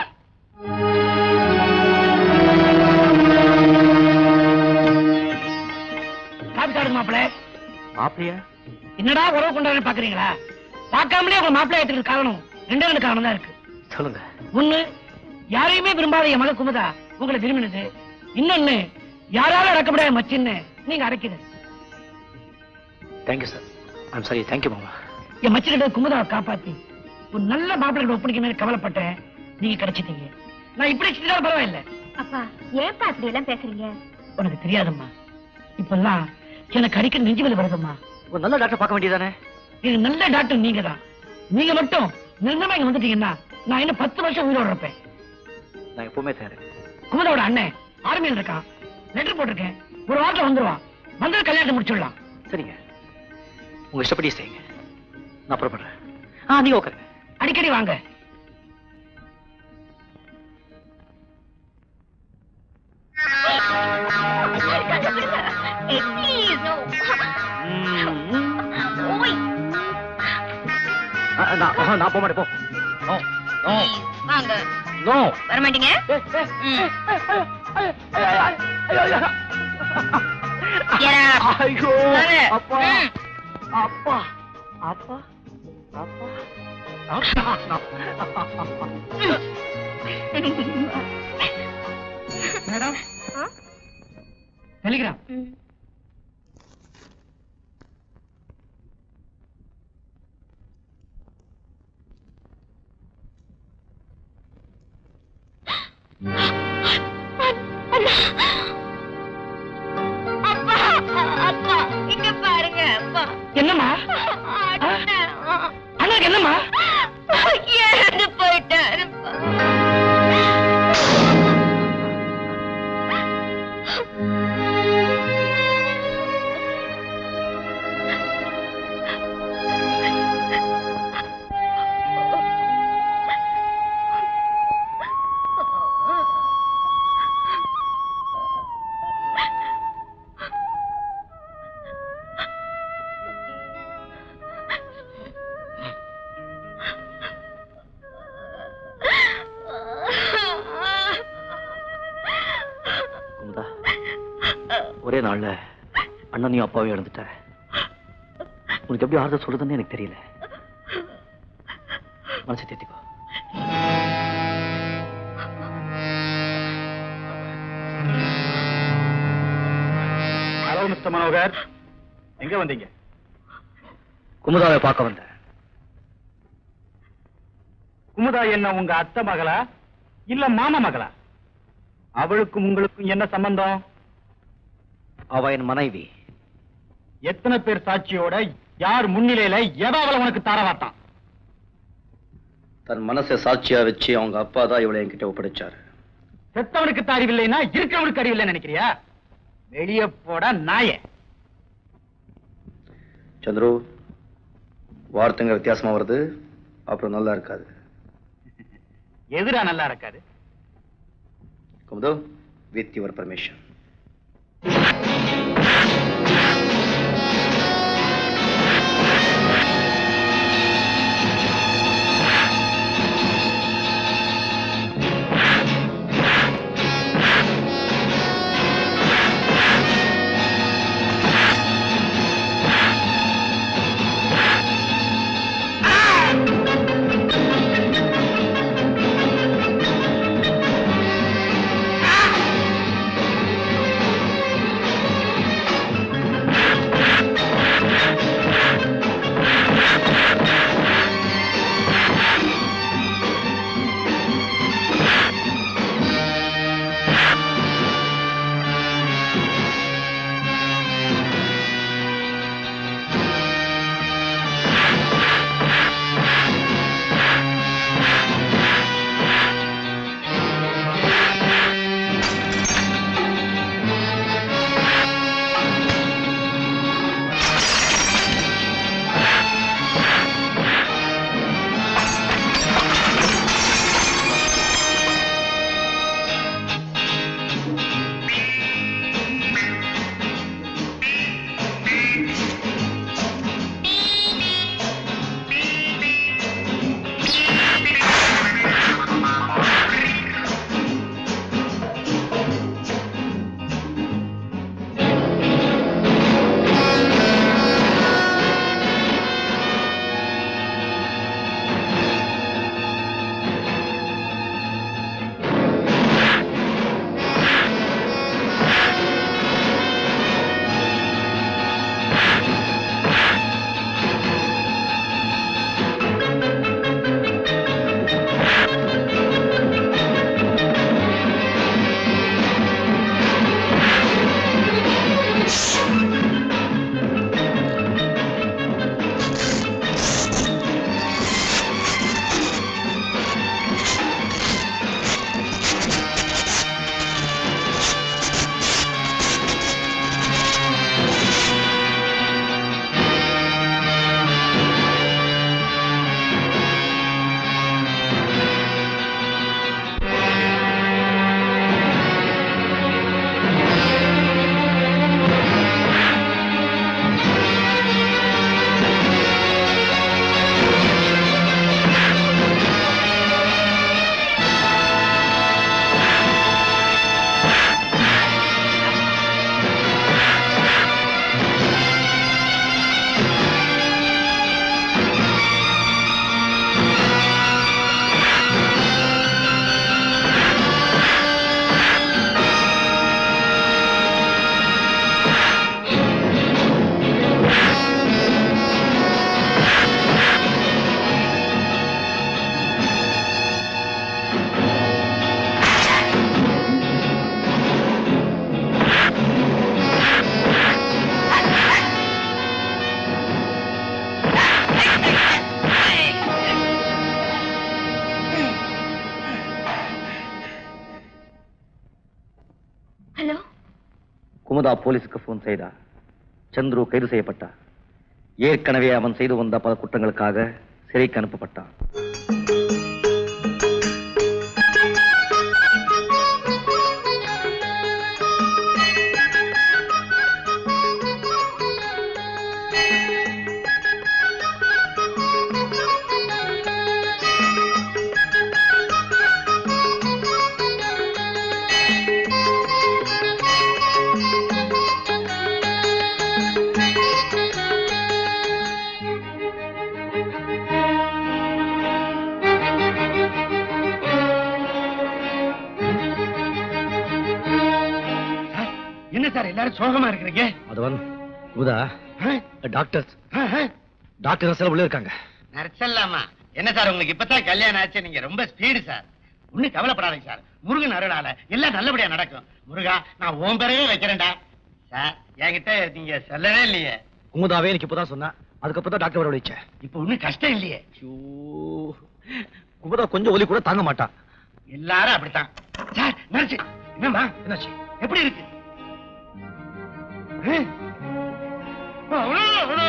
Speaker 14: காப்பி சாப்பிடுங்க மாப்பிள்ள
Speaker 5: மாப்பிளையா
Speaker 14: என்னடா உறவு கொண்டாடுன்னு பாக்குறீங்களா பார்க்காமலே உங்க மாப்பிள்ளை ஏத்துக்கிறது காரணம் ரெண்டே ரெண்டு காரணம் தான் இருக்கு
Speaker 5: சொல்லுங்க
Speaker 14: ஒண்ணு யாரையுமே விரும்பாத என் மக குமுதா உங்களை விரும்பினது இன்னொன்னு யாரால அடக்கப்படாத மச்சின்னு நீங்க அடைக்கிறது
Speaker 5: thank you sir I'm sorry thank you மாமா
Speaker 14: என் மச்சினிட குமுதாவை காப்பாத்தி ஒரு நல்ல மாப்பிள்ளை ஒப்படைக்க கவலைப்பட்டேன் நீங்க கிடைச்சிட்டீங்க நான் இப்படி செஞ்சாலும் பரவாயில்ல
Speaker 11: அப்பா ஏன்பா அப்படி எல்லாம் பேசுறீங்க
Speaker 14: உனக்கு தெரியாதம்மா இப்பெல்லாம் எனக்கு அடிக்கடி நெஞ்சு வலி வருதம்மா
Speaker 5: ஒரு நல்ல டாக்டர் பார்க்க வேண்டியதானே
Speaker 14: இது நல்ல டாக்டர் நீங்க தான் நீங்க மட்டும் நிரந்தரமா இங்க வந்துட்டீங்கன்னா நான் இன்னும் பத்து வருஷம் உயிரோட இருப்பேன்
Speaker 5: நான் எப்பவுமே தயார்
Speaker 14: குமுதாவோட அண்ணன் ஆர்மியில் இருக்கான் லெட்டர் போட்டிருக்கேன் ஒரு வாரத்துல வந்துருவான் வந்து கல்யாணத்தை முடிச்சிடலாம்
Speaker 5: சரிங்க உங்க இஷ்டப்படி செய்யுங்க நான் புறப்படுறேன் ஆ நீங்க உட்காருங்க
Speaker 14: அடிக்கடி வாங்க
Speaker 5: ஆ, நான் ஆ, நான் போக மாட்டேன் போ நோ நோ
Speaker 11: வாங்க
Speaker 5: நோ
Speaker 11: வர மாட்டீங்க ம். Get up.
Speaker 5: ஐயோ
Speaker 11: வர.
Speaker 5: அப்பா
Speaker 11: ம்.
Speaker 5: அப்பா அப்பா அப்பா அப்பா
Speaker 14: மேடம் டெலிகிராம்
Speaker 11: அப்பா அப்பா இங்க பாருங்க அப்பா
Speaker 14: என்னம்மா அண்ணாக்கு என்னம்மா
Speaker 11: இறந்து போயிட்டாருப்பா
Speaker 5: குமுதா ஒரே நாள்ல அண்ணனையும் அப்பாவையும் இழந்துட்ட உனக்கு எப்படி ஆறுதல் சொல்றதுன்னு எனக்கு தெரியல மனசை தேத்திக்கோ
Speaker 15: ஹலோ மிஸ்டர் மனோகர் எங்க வந்தீங்க
Speaker 5: குமுதாவை பார்க்க வந்தேன்
Speaker 15: குமுதா என்ன உங்க அத்தை மகளா இல்ல மாமா மகளா அவளுக்கும் உங்களுக்கும் என்ன சம்பந்தம்
Speaker 5: அவ என் மனைவி
Speaker 15: எத்தனை பேர் சாட்சியோட யார் முன்னிலையில எதாவது உனக்கு தாரவாத்தான்
Speaker 5: தன் மனசை சாட்சியா வச்சு அவங்க அப்பா தான் இவளை என்கிட்ட ஒப்படைச்சாரு
Speaker 15: செத்தவனுக்கு அறிவில்லைன்னா இருக்கிறவனுக்கு அறிவில்லைன்னு நினைக்கிறியா வெளிய போட நாயே
Speaker 5: சந்துரு வார்த்தைங்க வித்தியாசமா வருது அப்புறம் நல்லா இருக்காது
Speaker 15: எதிரா நல்லா இருக்காது
Speaker 5: குமுது வித் யுவர் பர்மிஷன்
Speaker 15: ஆ
Speaker 5: குமுதா போலீஸுக்கு போன் செய்தா சந்துரு கைது செய்யப்பட்டார் ஏற்கனவே அவன் செய்து வந்த பல குற்றங்களுக்காக சிறைக்கு அனுப்பப்பட்டான்
Speaker 4: என்ன சார் எல்லாரும் சோகமா இருக்கிறீங்க
Speaker 5: அதுவன் குமுதா டாக்டர் டாக்டர் சில உள்ள இருக்காங்க
Speaker 4: நரச்சல்லாமா என்ன சார் உங்களுக்கு இப்பதான் கல்யாணம் ஆச்சு நீங்க ரொம்ப ஸ்பீடு சார் ஒண்ணும் கவலைப்படாதீங்க சார் முருகன் அருளால எல்லாம் நல்லபடியா நடக்கும் முருகா நான் ஓம் பேரையே வைக்கிறேன்டா சார் என்கிட்ட நீங்க சொல்லவே இல்லையே
Speaker 5: குமுதாவே எனக்கு இப்பதான் சொன்னா அதுக்கப்புறம் தான் டாக்டர் வர வச்சேன்
Speaker 4: இப்ப ஒண்ணும் கஷ்டம் இல்லையே
Speaker 5: குமுதா கொஞ்சம் ஒலி கூட தாங்க மாட்டான்
Speaker 4: எல்லாரும் அப்படித்தான் சார் நர்ஸ் என்னம்மா
Speaker 5: என்னாச்சு
Speaker 4: எப்படி இருக்கு ஆ? அவ்வளோ, அவ்வளோ.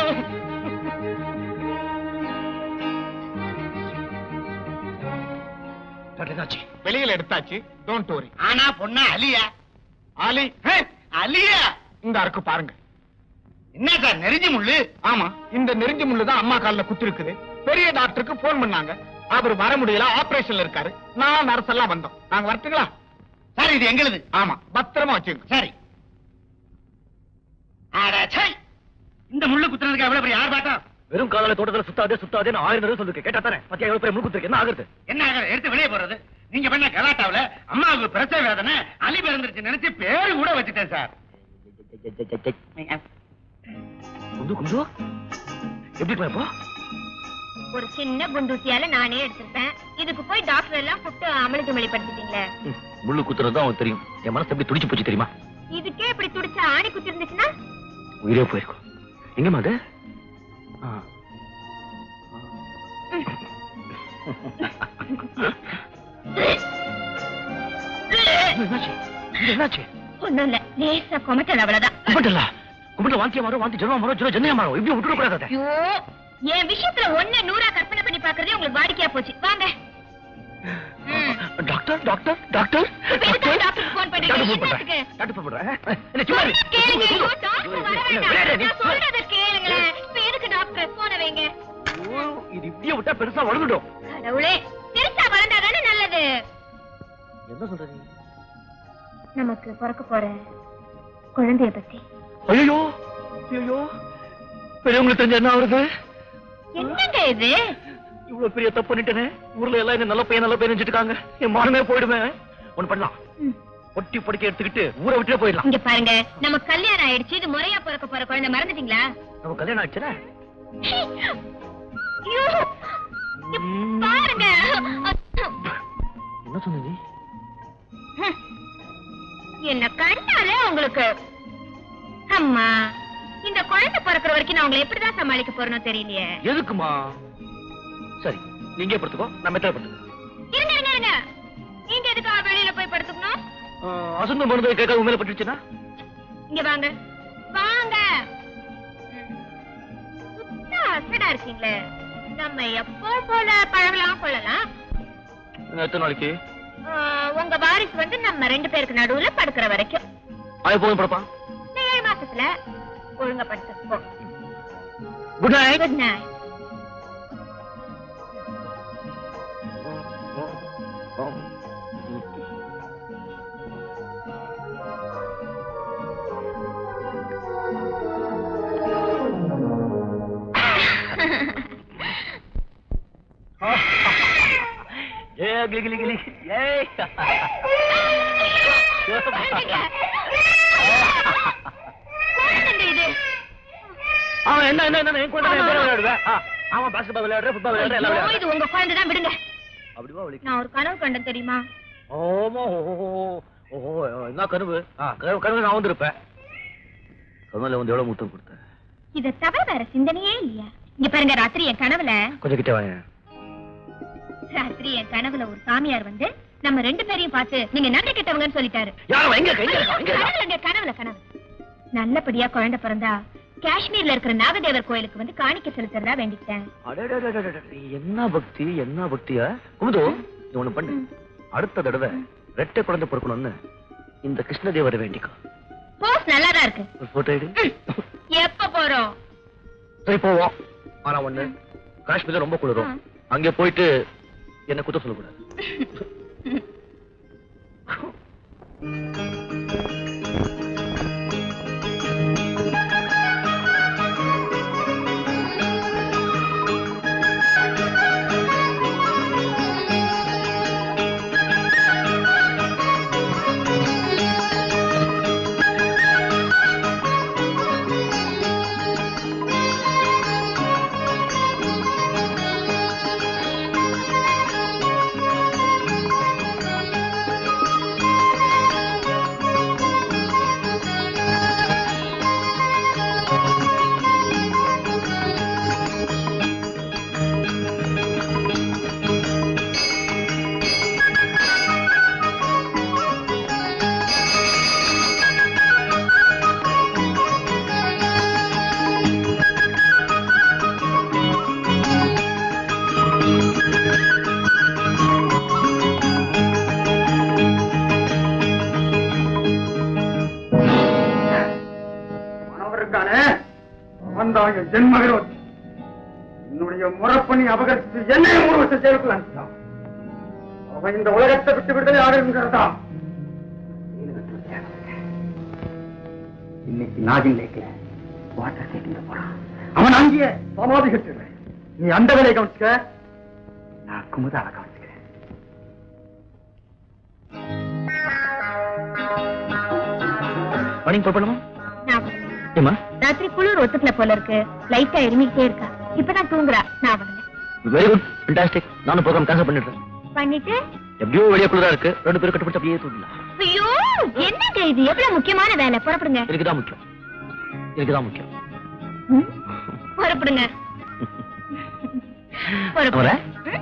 Speaker 5: டாக்டர் என்னாச்சு
Speaker 15: வெளியில எடுத்தாச்சு டோன்ட் வரி
Speaker 4: ஆனா பொண்ணா அலியா
Speaker 15: ஆலி
Speaker 4: ஹே, அலியா
Speaker 15: இந்த அருக்கு பாருங்க
Speaker 4: என்ன சார் நெருஞ்சி முள்ளு
Speaker 15: ஆமா இந்த நெருஞ்சி முள்ளு தான் அம்மா கால்ல குத்தி இருக்குது பெரிய டாக்டருக்கு போன் பண்ணாங்க அவர் வர முடியல ஆபரேஷன்ல இருக்காரு நான் நர்ஸ் எல்லாம் வந்தோம் நாங்க வரட்டுங்களா
Speaker 4: சார் இது எங்களுது
Speaker 15: ஆமா பத்திரமா வச்சுங்க
Speaker 4: சரி அட, சை. இந்த முள்ளு குத்துறதுக்கு எவ்வளவு பெரிய ஆர்ப்பாட்டம்
Speaker 5: வெறும் காலால தோட்டத்துல சுத்தாதே சுத்தாதே ஆயிரம் தடவை சொல்லிருக்கேன் கேட்டா தானே பத்தியா எவ்வளவு பெரிய முழு குத்துருக்கு என்ன ஆகுது
Speaker 4: என்ன ஆகுது? எடுத்து வெளியே போறது நீங்க பண்ண கலாட்டாவுல அம்மாவுக்கு பிரசவ வேதனை அலி பிறந்துருச்சு நினைச்சு பேரு கூட வச்சுட்டேன் சார்
Speaker 5: குந்து குந்து எப்படி இருப்பா இப்போ
Speaker 11: ஒரு சின்ன குண்டூசியால நானே எடுத்திருப்பேன் இதுக்கு போய் டாக்டர் எல்லாம் கூப்பிட்டு அமளி வெளிப்படுத்திட்டீங்களே
Speaker 5: ம், முள்ளு குத்துறது தான் அவனுக்கு தெரியும் என் மனசு எப்படி துடிச்சு போச்சு தெரியுமா
Speaker 11: இதுக்கே இப்படி துடிச்சா ஆணி குத்தி இருந்துச்சுன்னா
Speaker 5: உயிரே போயிருக்கும் எங்கம்மா அது ஆ. என்னாச்சு இது என்னாச்சு
Speaker 11: ஒண்ணும் இல்ல லேசா கொமட்டல் அவ்வளவுதான்
Speaker 5: கும்பிட்டல கும்பிட்டு வாந்தியா மாறும் வாந்தி ஜனம் மாறும் ஜனம் ஜன்னையா மாறும் இப்படி விட்டுட கூடாது
Speaker 11: ஐயோ என் விஷயத்துல ஒண்ணு நூறா கற்பனை பண்ணி பாக்குறதே உங்களுக்கு வாடிக்கையா போச்சு வாங்க ம்.
Speaker 5: டாக்டர் டாக்டர் டாக்டர்
Speaker 11: இப்ப எதுக்கு டாக்டருக்கு phone பண்றீங்க?
Speaker 5: டாக்டர் phone
Speaker 11: என்னத்துக்கு?
Speaker 5: பண்றேன் டாக்டர் phone பண்றேன் என்ன சும்மா இரு.
Speaker 11: சொன்னா கேளுங்க. ஐயோ, டாக்டர் வர வேண்டாம்.
Speaker 5: விளையாடு நீ.
Speaker 11: நான் சொல்றத கேளுங்களேன். இப்ப எதுக்கு டாக்டர் போன வைங்க
Speaker 5: ஓ, இது இப்படியே விட்டா பெருசா வளர்ந்துடும்
Speaker 11: கடவுளே பெருசா வளர்ந்தாதானே நல்லது
Speaker 5: என்ன சொல்ற நீ
Speaker 11: நமக்கு பிறக்க போற குழந்தைய பத்தி
Speaker 5: ஐயோ ஐயோ பெரியவங்களுக்கு தெரிஞ்ச என்ன ஆகுறது
Speaker 11: என்னங்க இது
Speaker 5: இவ்வளவு பெரிய தப்பு பண்ணிட்டேனே ஊர்ல எல்லாம் என்ன நல்ல பையன் நல்ல பையன் நினைச்சிட்டு இருக்காங்க என் மானமே போயிடுவேன் ஒண்ணு பண்ணலாம்
Speaker 11: ம்.
Speaker 5: பொட்டி பொடிக்க எடுத்துக்கிட்டு ஊரை விட்டுட்டே போயிடலாம்
Speaker 11: இங்க பாருங்க நம்ம கல்யாணம் ஆயிடுச்சு இது முறையா பிறக்க போற குழந்தை மறந்துட்டீங்களா
Speaker 5: நம்ம கல்யாணம் ஆச்சுன்னா
Speaker 11: ஐயோ, இங்க பாருங்க
Speaker 5: என்ன சொன்ன நீ
Speaker 11: ஹம். என்ன கண்டாலே உங்களுக்கு அம்மா இந்த குழந்தை பிறக்கிற வரைக்கும் நான் உங்களை எப்படிதான் சமாளிக்க போறேனோ தெரியலையே
Speaker 5: எதுக்குமா சரி நீங்க படுத்துக்கோ நான் மெத்தல படுத்துக்கோ
Speaker 11: இருங்க இருங்க இருங்க நீங்க எதுக்கு வெளியில போய் படுத்துக்கணும்
Speaker 5: ஆஹ், அசந்து போனது கேட்காத உண்மையில பட்டுச்சுன்னா
Speaker 11: இங்க வாங்க வாங்க சுத்த அசடா இருக்கீங்களே நம்ம எப்போ போல பழகலாம் கொள்ளலாம்
Speaker 5: இன்னும் எத்தனை நாளைக்கு
Speaker 11: ஆஹ், உங்க வாரிசு வந்து நம்ம ரெண்டு பேருக்கு நடுவுல படுக்கிற வரைக்கும்
Speaker 5: அது போதும் படப்பா
Speaker 11: இந்த ஏழு மாசத்துல ஒழுங்கா படுத்துக்கோ
Speaker 5: குட் நைட்
Speaker 11: குட் நைட்
Speaker 5: ஏ கிளி கிளி கிளி ஏய்
Speaker 11: இது
Speaker 5: அவன் என்ன என்ன என்ன என் கூட நான் கூட விளையாடுவேன் ஆ, அவன் பாஸ்கெட்பால் விளையாடுறேன் ஃபுட்பால் விளையாடுறேன் எல்லாம்
Speaker 11: ஐயோ,
Speaker 5: விளையாடுறேன்
Speaker 11: இது உங்க குழந்தை தான் விடுங்க
Speaker 5: அப்படிவா வலிக்கு
Speaker 11: நான் ஒரு கனவு கண்டேன் தெரியுமா
Speaker 5: ஓமோ ஓஹோ ஓஹோ என்ன கனவு ஆ கனவு கனவு நான் வந்திருப்பேன் கனவுல வந்து எவ்வளவு முத்தம் கொடுத்தேன்
Speaker 11: இத தவிர வேற சிந்தனையே இல்லையா இங்க பாருங்க ராத்திரி என் கனவுல
Speaker 5: கொஞ்சம் கிட்ட வாங்க
Speaker 11: ராத்திரி என் கனவுல ஒரு சாமியார் வந்து நம்ம ரெண்டு பேரையும் பார்த்து நீங்க நன்றி கெட்டவங்கன்னு சொல்லிட்டாரு
Speaker 5: யார் எங்க எங்க இருக்கா எங்க இருக்கா
Speaker 11: கனவுல கனவுல கனவு நல்லபடியா குழந்தை பிறந்தா காஷ்மீர்ல இருக்கிற நாகதேவர் கோயிலுக்கு வந்து காணிக்க செலுத்துறதா வேண்டிக்கிட்டேன்
Speaker 5: அடடடடடட, என்ன பக்தி என்ன பக்தியா குமுது நீ ஒண்ணு பண்ணு அடுத்த தடவை ரெட்டை குழந்தை பிறக்கணும்னு இந்த கிருஷ்ணதேவரை வேண்டிக்கோ
Speaker 11: போஸ் நல்லாதான் இருக்கு
Speaker 5: ஒரு போட்டோ எடு
Speaker 11: எப்ப போறோம்
Speaker 5: சரி போவோம் ஆனா ஒண்ணு காஷ்மீர்ல ரொம்ப குளிரும் அங்கே போயிட்டு என்ன குத்த சொல்லக்கூடாது
Speaker 15: இருக்கானே அவன் தான் என் ஜென்ம விரோதி என்னுடைய முறப்பணி அபகரித்து என்னைய மூணு வருஷம் ஜெயிலுக்குள்ள அனுப்பிட்டான் அவன் இந்த உலகத்தை விட்டு விடுதலை ஆடுங்கிறதா இன்னைக்கு நாகின் லேக்ல வாட்டர் கேட்டுங்க போறான் அவன் அங்கேயே சமாதி கட்டுறேன் நீ அந்த வேலையை கவனிச்சுக்க நான் குமுதாவை கவனிச்சுக்கிறேன்
Speaker 5: மணிக்கு புறப்படணுமா
Speaker 11: நான் வரல.
Speaker 5: ஏமா
Speaker 11: ராத்திரி குளிர் ஒத்துக்கல போல இருக்கு லைட்டா இருமிக்கிட்டே இருக்கா இப்பதான் தூங்குறா நான் வரல
Speaker 5: வெரி குட் ஃபண்டாஸ்டிக் நானும் ப்ரோக்ராம் கேன்சல் பண்ணிடுறேன்
Speaker 11: பண்ணிட்டு
Speaker 5: எப்படியோ வெளியே குளிரா இருக்கு ரெண்டு பேரும் கட்டுப்பிடிச்சு அப்படியே தூங்கலாம்
Speaker 11: ஐயோ என்னங்க இது எவ்வளவு முக்கியமான வேலை புறப்படுங்க
Speaker 5: எனக்கு தான் முக்கியம் எனக்கு தான் முக்கியம்
Speaker 11: ம்? புறப்படுங்க புறப்படுங்க
Speaker 5: வரேன்.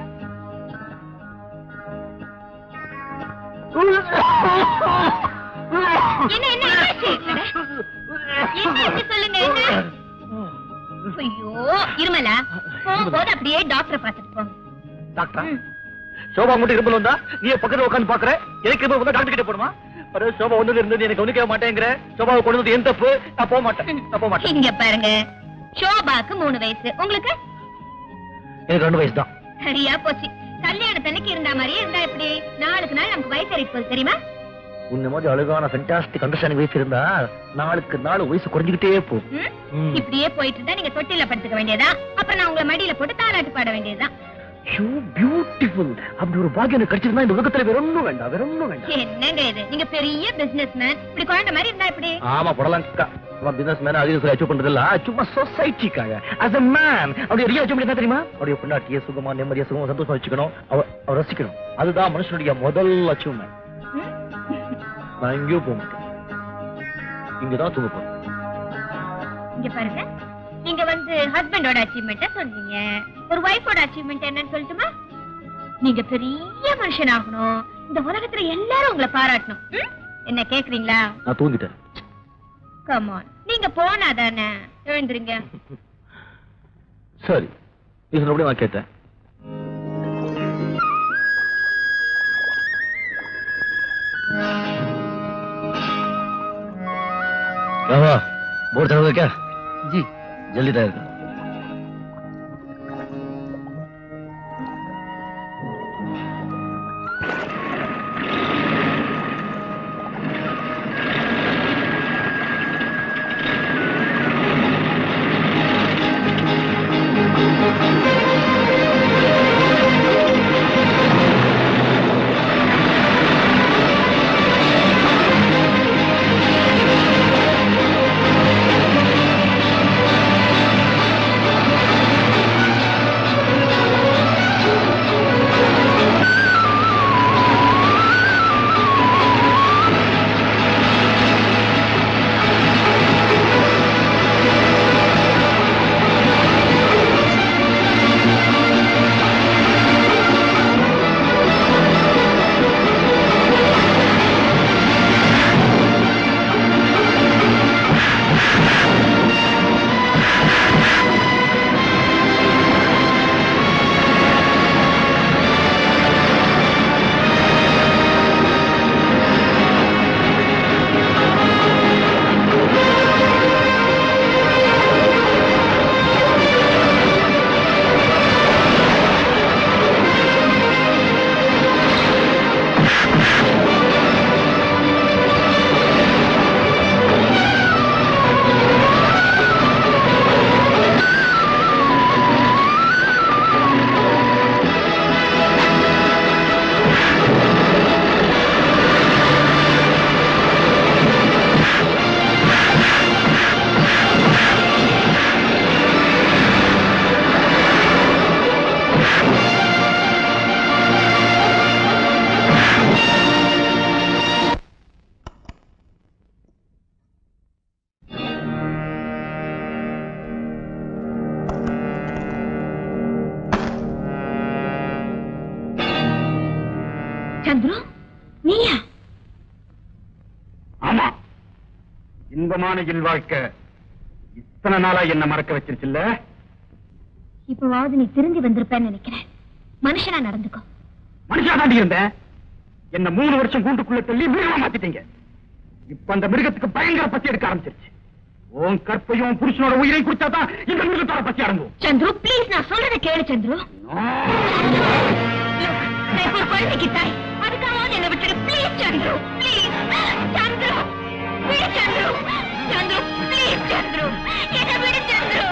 Speaker 11: என்ன என்ன என்னாச்சு? என்ன என்ன சொல்லுங்க என்ன ஐயோ இருமலா போகும்போது அப்படியே டாக்டரை பார்த்துட்டு போங்க
Speaker 5: டாக்டர் சோபா மட்டும் இரும்பல் வந்தா நீ பக்கத்துல உட்காந்து பாக்குற எனக்கு இரும்பல் வந்தா டாக்டர் கிட்ட போடுமா பாரு சோபா ஒண்ணு இருந்தது எனக்கு கவனிக்கவே மாட்டேங்கிற சோபாவை கொண்டு வந்து என் தப்பு நான் போக மாட்டேன் நான் போக மாட்டேன்
Speaker 11: இங்க பாருங்க ஷோபாக்கு மூணு வயசு உங்களுக்கு
Speaker 5: எனக்கு ரெண்டு வயசு தான்
Speaker 11: சரியா போச்சு கல்யாணத்தன்னைக்கு இருந்த மாதிரியே இருந்தா எப்படி நாளுக்கு நாள் நமக்கு வயசு ஏறிட்டு போகுது தெரியுமா
Speaker 5: உன்ன மாதிரி அழகான ஃபென்டாஸ்டிக் அண்டர்ஸ்டாண்டிங் வயசு இருந்தா நாளுக்கு நாள் வயசு குறைஞ்சிக்கிட்டே போகும்
Speaker 11: ம்?
Speaker 5: ம்.
Speaker 11: இப்படியே போயிட்டு இருந்தா நீங்க தொட்டில படுத்துக்க வேண்டியதா அப்புறம் நான் உங்களை மடியில போட்டு தாலாட்டு பாட வேண்டியதுதான்
Speaker 5: யூ பியூட்டிஃபுல் அப்படி ஒரு பாக்கியம் எனக்கு கிடைச்சிருந்தா இந்த உலகத்துல வேற ஒண்ணும் வேண்டாம் வேற ஒண்ணும் வேண்டாம்
Speaker 11: என்னங்க இது நீங்க பெரிய பிசினஸ் மேன் இப்படி குழந்தை மாதிரி இருந்தா எப்படி
Speaker 5: ஆமா போடலாம்க்கா சும்மா பிசினஸ் மேன் அதிக அச்சீவ் பண்றது இல்ல சும்மா சொசைட்டிக்காக as a மேன் அவருடைய ரியல் அச்சீவ் என்ன தெரியுமா அவருடைய பொண்டாட்டிய சுகமா நிம்மதியா சுகமா சந்தோஷமா வச்சுக்கணும் அவ அவ ரசிக்கணும் அதுதான் மனுஷனுடைய முதல் அச்சீவ்மெண்ட் நான் எங்கேயும் போக மாட்டேன் இங்கதான் தூங்க போறேன்
Speaker 11: இங்க பாருங்க நீங்க வந்து ஹஸ்பண்டோட அச்சீவ்மெண்ட்ட சொன்னீங்க ஒரு ஒய்ஃபோட அச்சீவ்மெண்ட் என்னன்னு சொல்லட்டுமா நீங்க பெரிய மனுஷன் ஆகணும் இந்த உலகத்துல எல்லாரும் உங்களை பாராட்டணும் ம்? என்ன கேக்குறீங்களா
Speaker 5: நான் தூங்கிட்டேன்
Speaker 11: கமான் நீங்க போனா தானே எழுந்துருங்க
Speaker 5: சரி நீ சொன்னபடி நான் கேட்டேன் क्या हुआ बोर चढ़ गए क्या जी जल्दी तैयार करो
Speaker 6: ஆ
Speaker 3: சந்துரு நீயா
Speaker 15: ஆமா இன்பமான இல்வாழ்க்கை இத்தனை நாளா என்ன மறக்க வச்சிருச்சுல்ல
Speaker 3: இப்பவாவது நீ திரும்பி வந்திருப்பேன்னு நினைக்கிறேன் மனுஷனா நடந்துக்கோ
Speaker 15: மனுஷா தாண்டி இருந்தேன் என்ன மூணு வருஷம் கூண்டுக்குள்ள தள்ளி மிருகமா மாத்திட்டீங்க இப்ப அந்த மிருகத்துக்கு பயங்கர பசி எடுக்க ஆரம்பிச்சிருச்சு உன் கற்பையும் புருஷனோட உயிரையும் குடிச்சாதான் இந்த மிருகத்தோட பசி அடங்கும்
Speaker 3: சந்துரு ப்ளீஸ் நான் சொல்றத கேளு சந்துரு நான் இப்ப ஒரு குழந்தைக்கு தாய் அதுக்காக என்ன விட்டுடு ப்ளீஸ் சந்துரு ப்ளீஸ் சந்துரு விடு சந்துரு சந்துரு ப்ளீஸ் சந்துரு என்ன விடு சந்துரு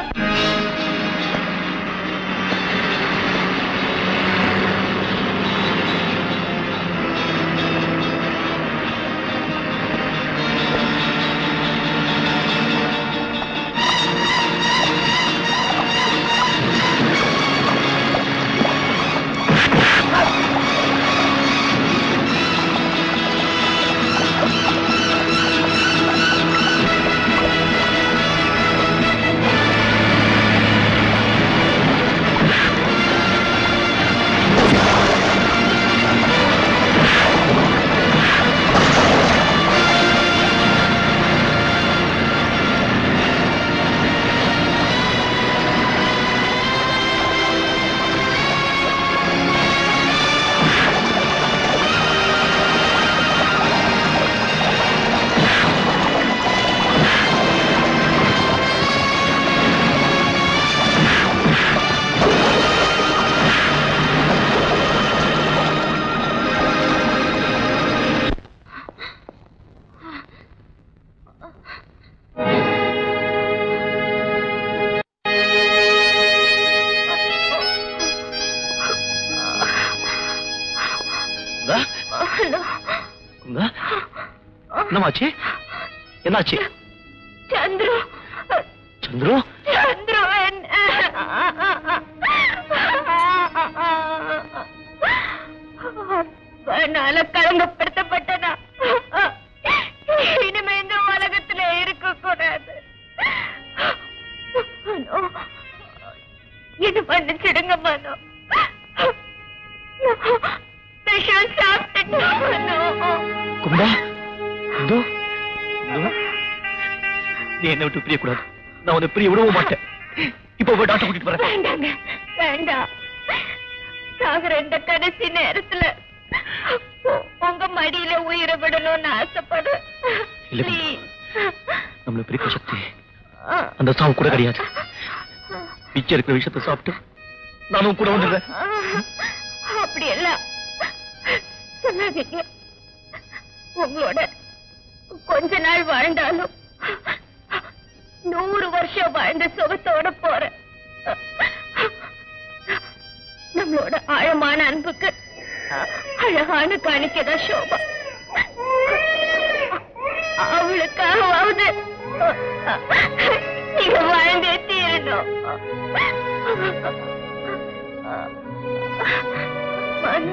Speaker 8: என்னமாச்சு என்னாச்சு
Speaker 3: சந்துரு
Speaker 8: சந்துரு
Speaker 3: சந்துரு என்னால களங்கப்படுத்தப்பட்டனா இனிமே இந்த உலகத்துல இருக்க கூடாது மனோ இது மன்னிச்சிடுங்க மனோ விஷம் சாப்பிட்டுட்டேன் மனோ
Speaker 8: கும்பா இந்தோ இந்தோ நீ என்னை விட்டு பிரியக்கூடாது நான் உன்னை பிரிய விடவும் மாட்டேன் இப்போ போய் டாக்டர் கூட்டிட்டு வரேன்
Speaker 3: வேண்டாங்க வேண்டாம் சாகுற இந்த கடைசி நேரத்துல உ- உங்க மடியில உயிரை விடணும்னு ஆசைப்படுறேன்
Speaker 8: இல்ல.
Speaker 3: Please.
Speaker 8: நம்மள பிரிக்க சக்தி அந்த சாவு கூட கிடையாது மிச்சம் இருக்கிற விஷயத்தை சாப்பிட்டு நானும் கூட வந்துடுறேன்
Speaker 3: அப்படி எல்லாம் சொல்லாதீங்க உங்களோட கொஞ்ச நாள் வாழ்ந்தாலும் நூறு வருஷம் வாழ்ந்த சுகத்தோட போறேன் நம்மளோட ஆழமான அன்புக்கு அழகான காணிக்கதான் சோபா அவளுக்காகவாவது நீங்க வாழ்ந்தே தீரணும் மனு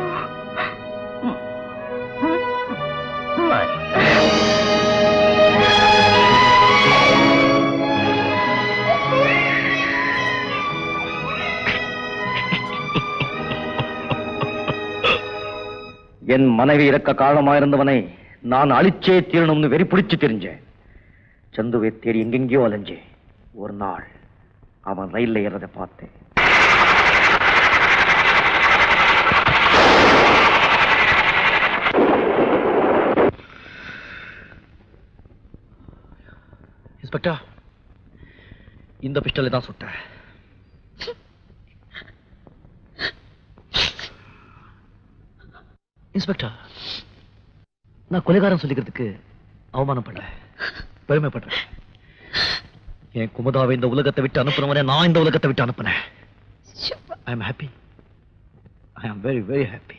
Speaker 5: என் மனைவி இறக்க காரணமாயிருந்தவனை நான் அழிச்சே தீரணும்னு வெறி பிடிச்சு தெரிஞ்சேன் சந்துவை தேடி எங்கெங்கேயோ அலைஞ்சேன் ஒரு நாள் அவன் ரயில்ல ஏறதை பார்த்தேன்
Speaker 8: இன்ஸ்பெக்டர் இந்த பிஸ்டலை தான் சுட்டேன் இன்ஸ்பெக்டர் நான் கொலைகாரன் சொல்லிக்கிறதுக்கு அவமானப்படல பெருமைப்படுறேன் என் குமுதாவை இந்த உலகத்தை விட்டு அனுப்புனவனே நான் இந்த உலகத்தை விட்டு அனுப்புனேன் I am happy I am very very happy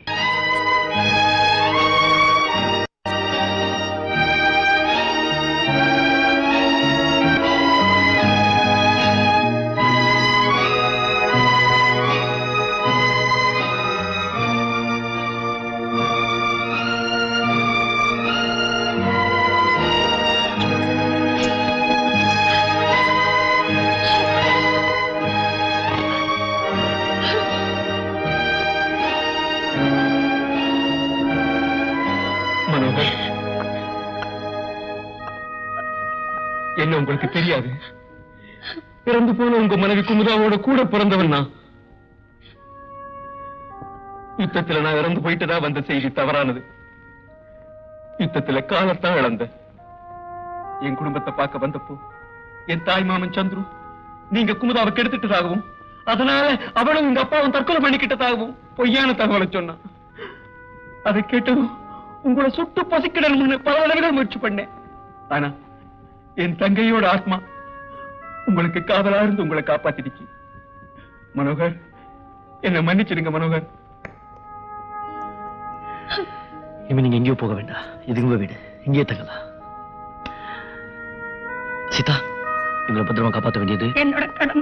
Speaker 16: என்ன உங்களுக்கு தெரியாது பிறந்து போன உங்க மனைவி குமுதாவோட கூட பிறந்தவன் நான் யுத்தத்துல நான் இறந்து போயிட்டதா வந்த செய்தி தவறானது யுத்தத்துல காலத்தான் இழந்த என் குடும்பத்தை பார்க்க வந்தப்போ என் தாய் மாமன் சந்துரு நீங்க குமுதாவை கெடுத்துட்டதாகவும் அதனால அவளும் உங்க அப்பாவும் தற்கொலை பண்ணிக்கிட்டதாகவும் பொய்யான தகவலை சொன்னான் அதை கேட்டதும் உங்களை சுட்டு பசிக்கிடணும்னு பல தடவைகள் முயற்சி பண்ணேன் ஆனா என் தங்கையோட ஆத்மா உங்களுக்கு காதலா இருந்து உங்களை காப்பாத்திடுச்சு மனோகர் என்ன மன்னிச்சிடுங்க மனோகர்
Speaker 8: இனிமே நீங்க எங்கேயோ போக வேண்டாம் இது உங்க வீடு இங்கேயே தங்கலாம் சீதா எங்களை பத்திரமா காப்பாற்ற வேண்டியது
Speaker 3: என்னோட கடமை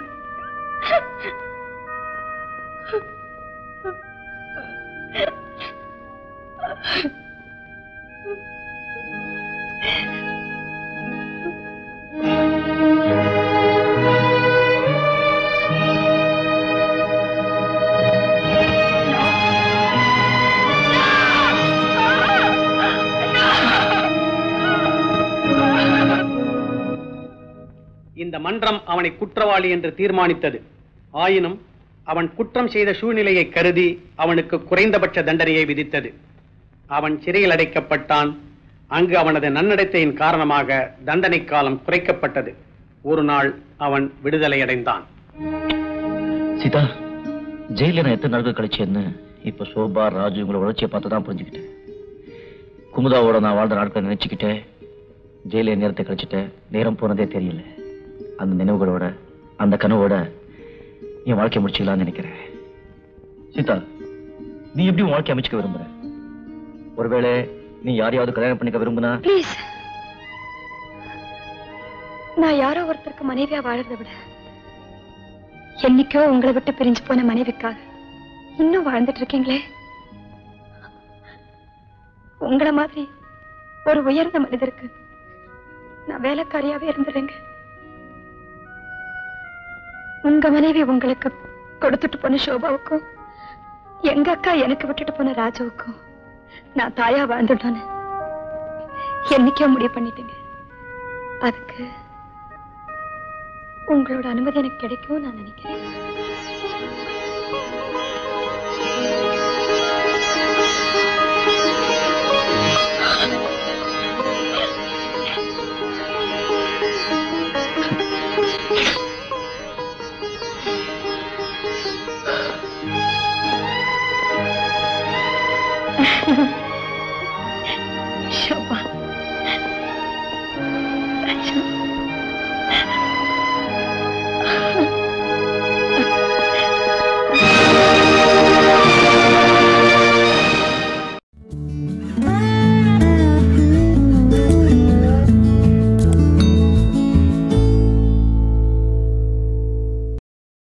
Speaker 17: இந்த மன்றம் அவனை குற்றவாளி என்று தீர்மானித்தது ஆயினும் அவன் குற்றம் செய்த சூழ்நிலையை கருதி அவனுக்கு குறைந்தபட்ச தண்டனையை விதித்தது அவன் சிறையில் அடைக்கப்பட்டான் அங்கு அவனது நன்னடத்தையின் காரணமாக தண்டனை காலம் குறைக்கப்பட்டது ஒரு நாள் அவன் விடுதலை அடைந்தான்
Speaker 8: சீதா ஜெயில நான் எத்தனை நாட்கள் கழிச்சேன்னு இப்ப சோபா ராஜு உங்களை வளர்ச்சியை பார்த்து தான் புரிஞ்சுக்கிட்டேன் குமுதாவோட நான் வாழ்ந்த நாட்களை நினைச்சுக்கிட்டேன் ஜெயில நேரத்தை கழிச்சிட்டேன் நேரம் போனதே தெரியல அந்த நினைவுகளோட அந்த கனவோட என் வாழ்க்கை முடிச்சுக்கலாம்னு நினைக்கிறேன் சீதா நீ எப்படி உன் வாழ்க்கை அமைச்சுக்க விரும்புற ஒருவேளை நீ யாரையாவது கல்யாணம் பண்ணிக்க விரும்புனா
Speaker 3: ப்ளீஸ் நான் யாரோ ஒருத்தருக்கு மனைவியா வாழறதை விட என்னைக்கோ உங்களை விட்டு பிரிஞ்சு போன மனைவிக்காக இன்னும் வாழ்ந்துட்டு இருக்கீங்களே உங்கள மாதிரி ஒரு உயர்ந்த மனிதருக்கு நான் வேலைக்காரியாவே இருந்துறேங்க உங்க மனைவி உங்களுக்கு கொடுத்துட்டு போன சோபாவுக்கும் எங்க அக்கா எனக்கு விட்டுட்டு போன ராஜுவுக்கும் நான் தாயா வாழ்ந்துட்டோன்னு என்னைக்கோ முடிவு பண்ணிட்டீங்க அதுக்கு உங்களோட அனுமதி எனக்கு கிடைக்கும் நான் நினைக்கிறேன்
Speaker 6: Ha ha ha.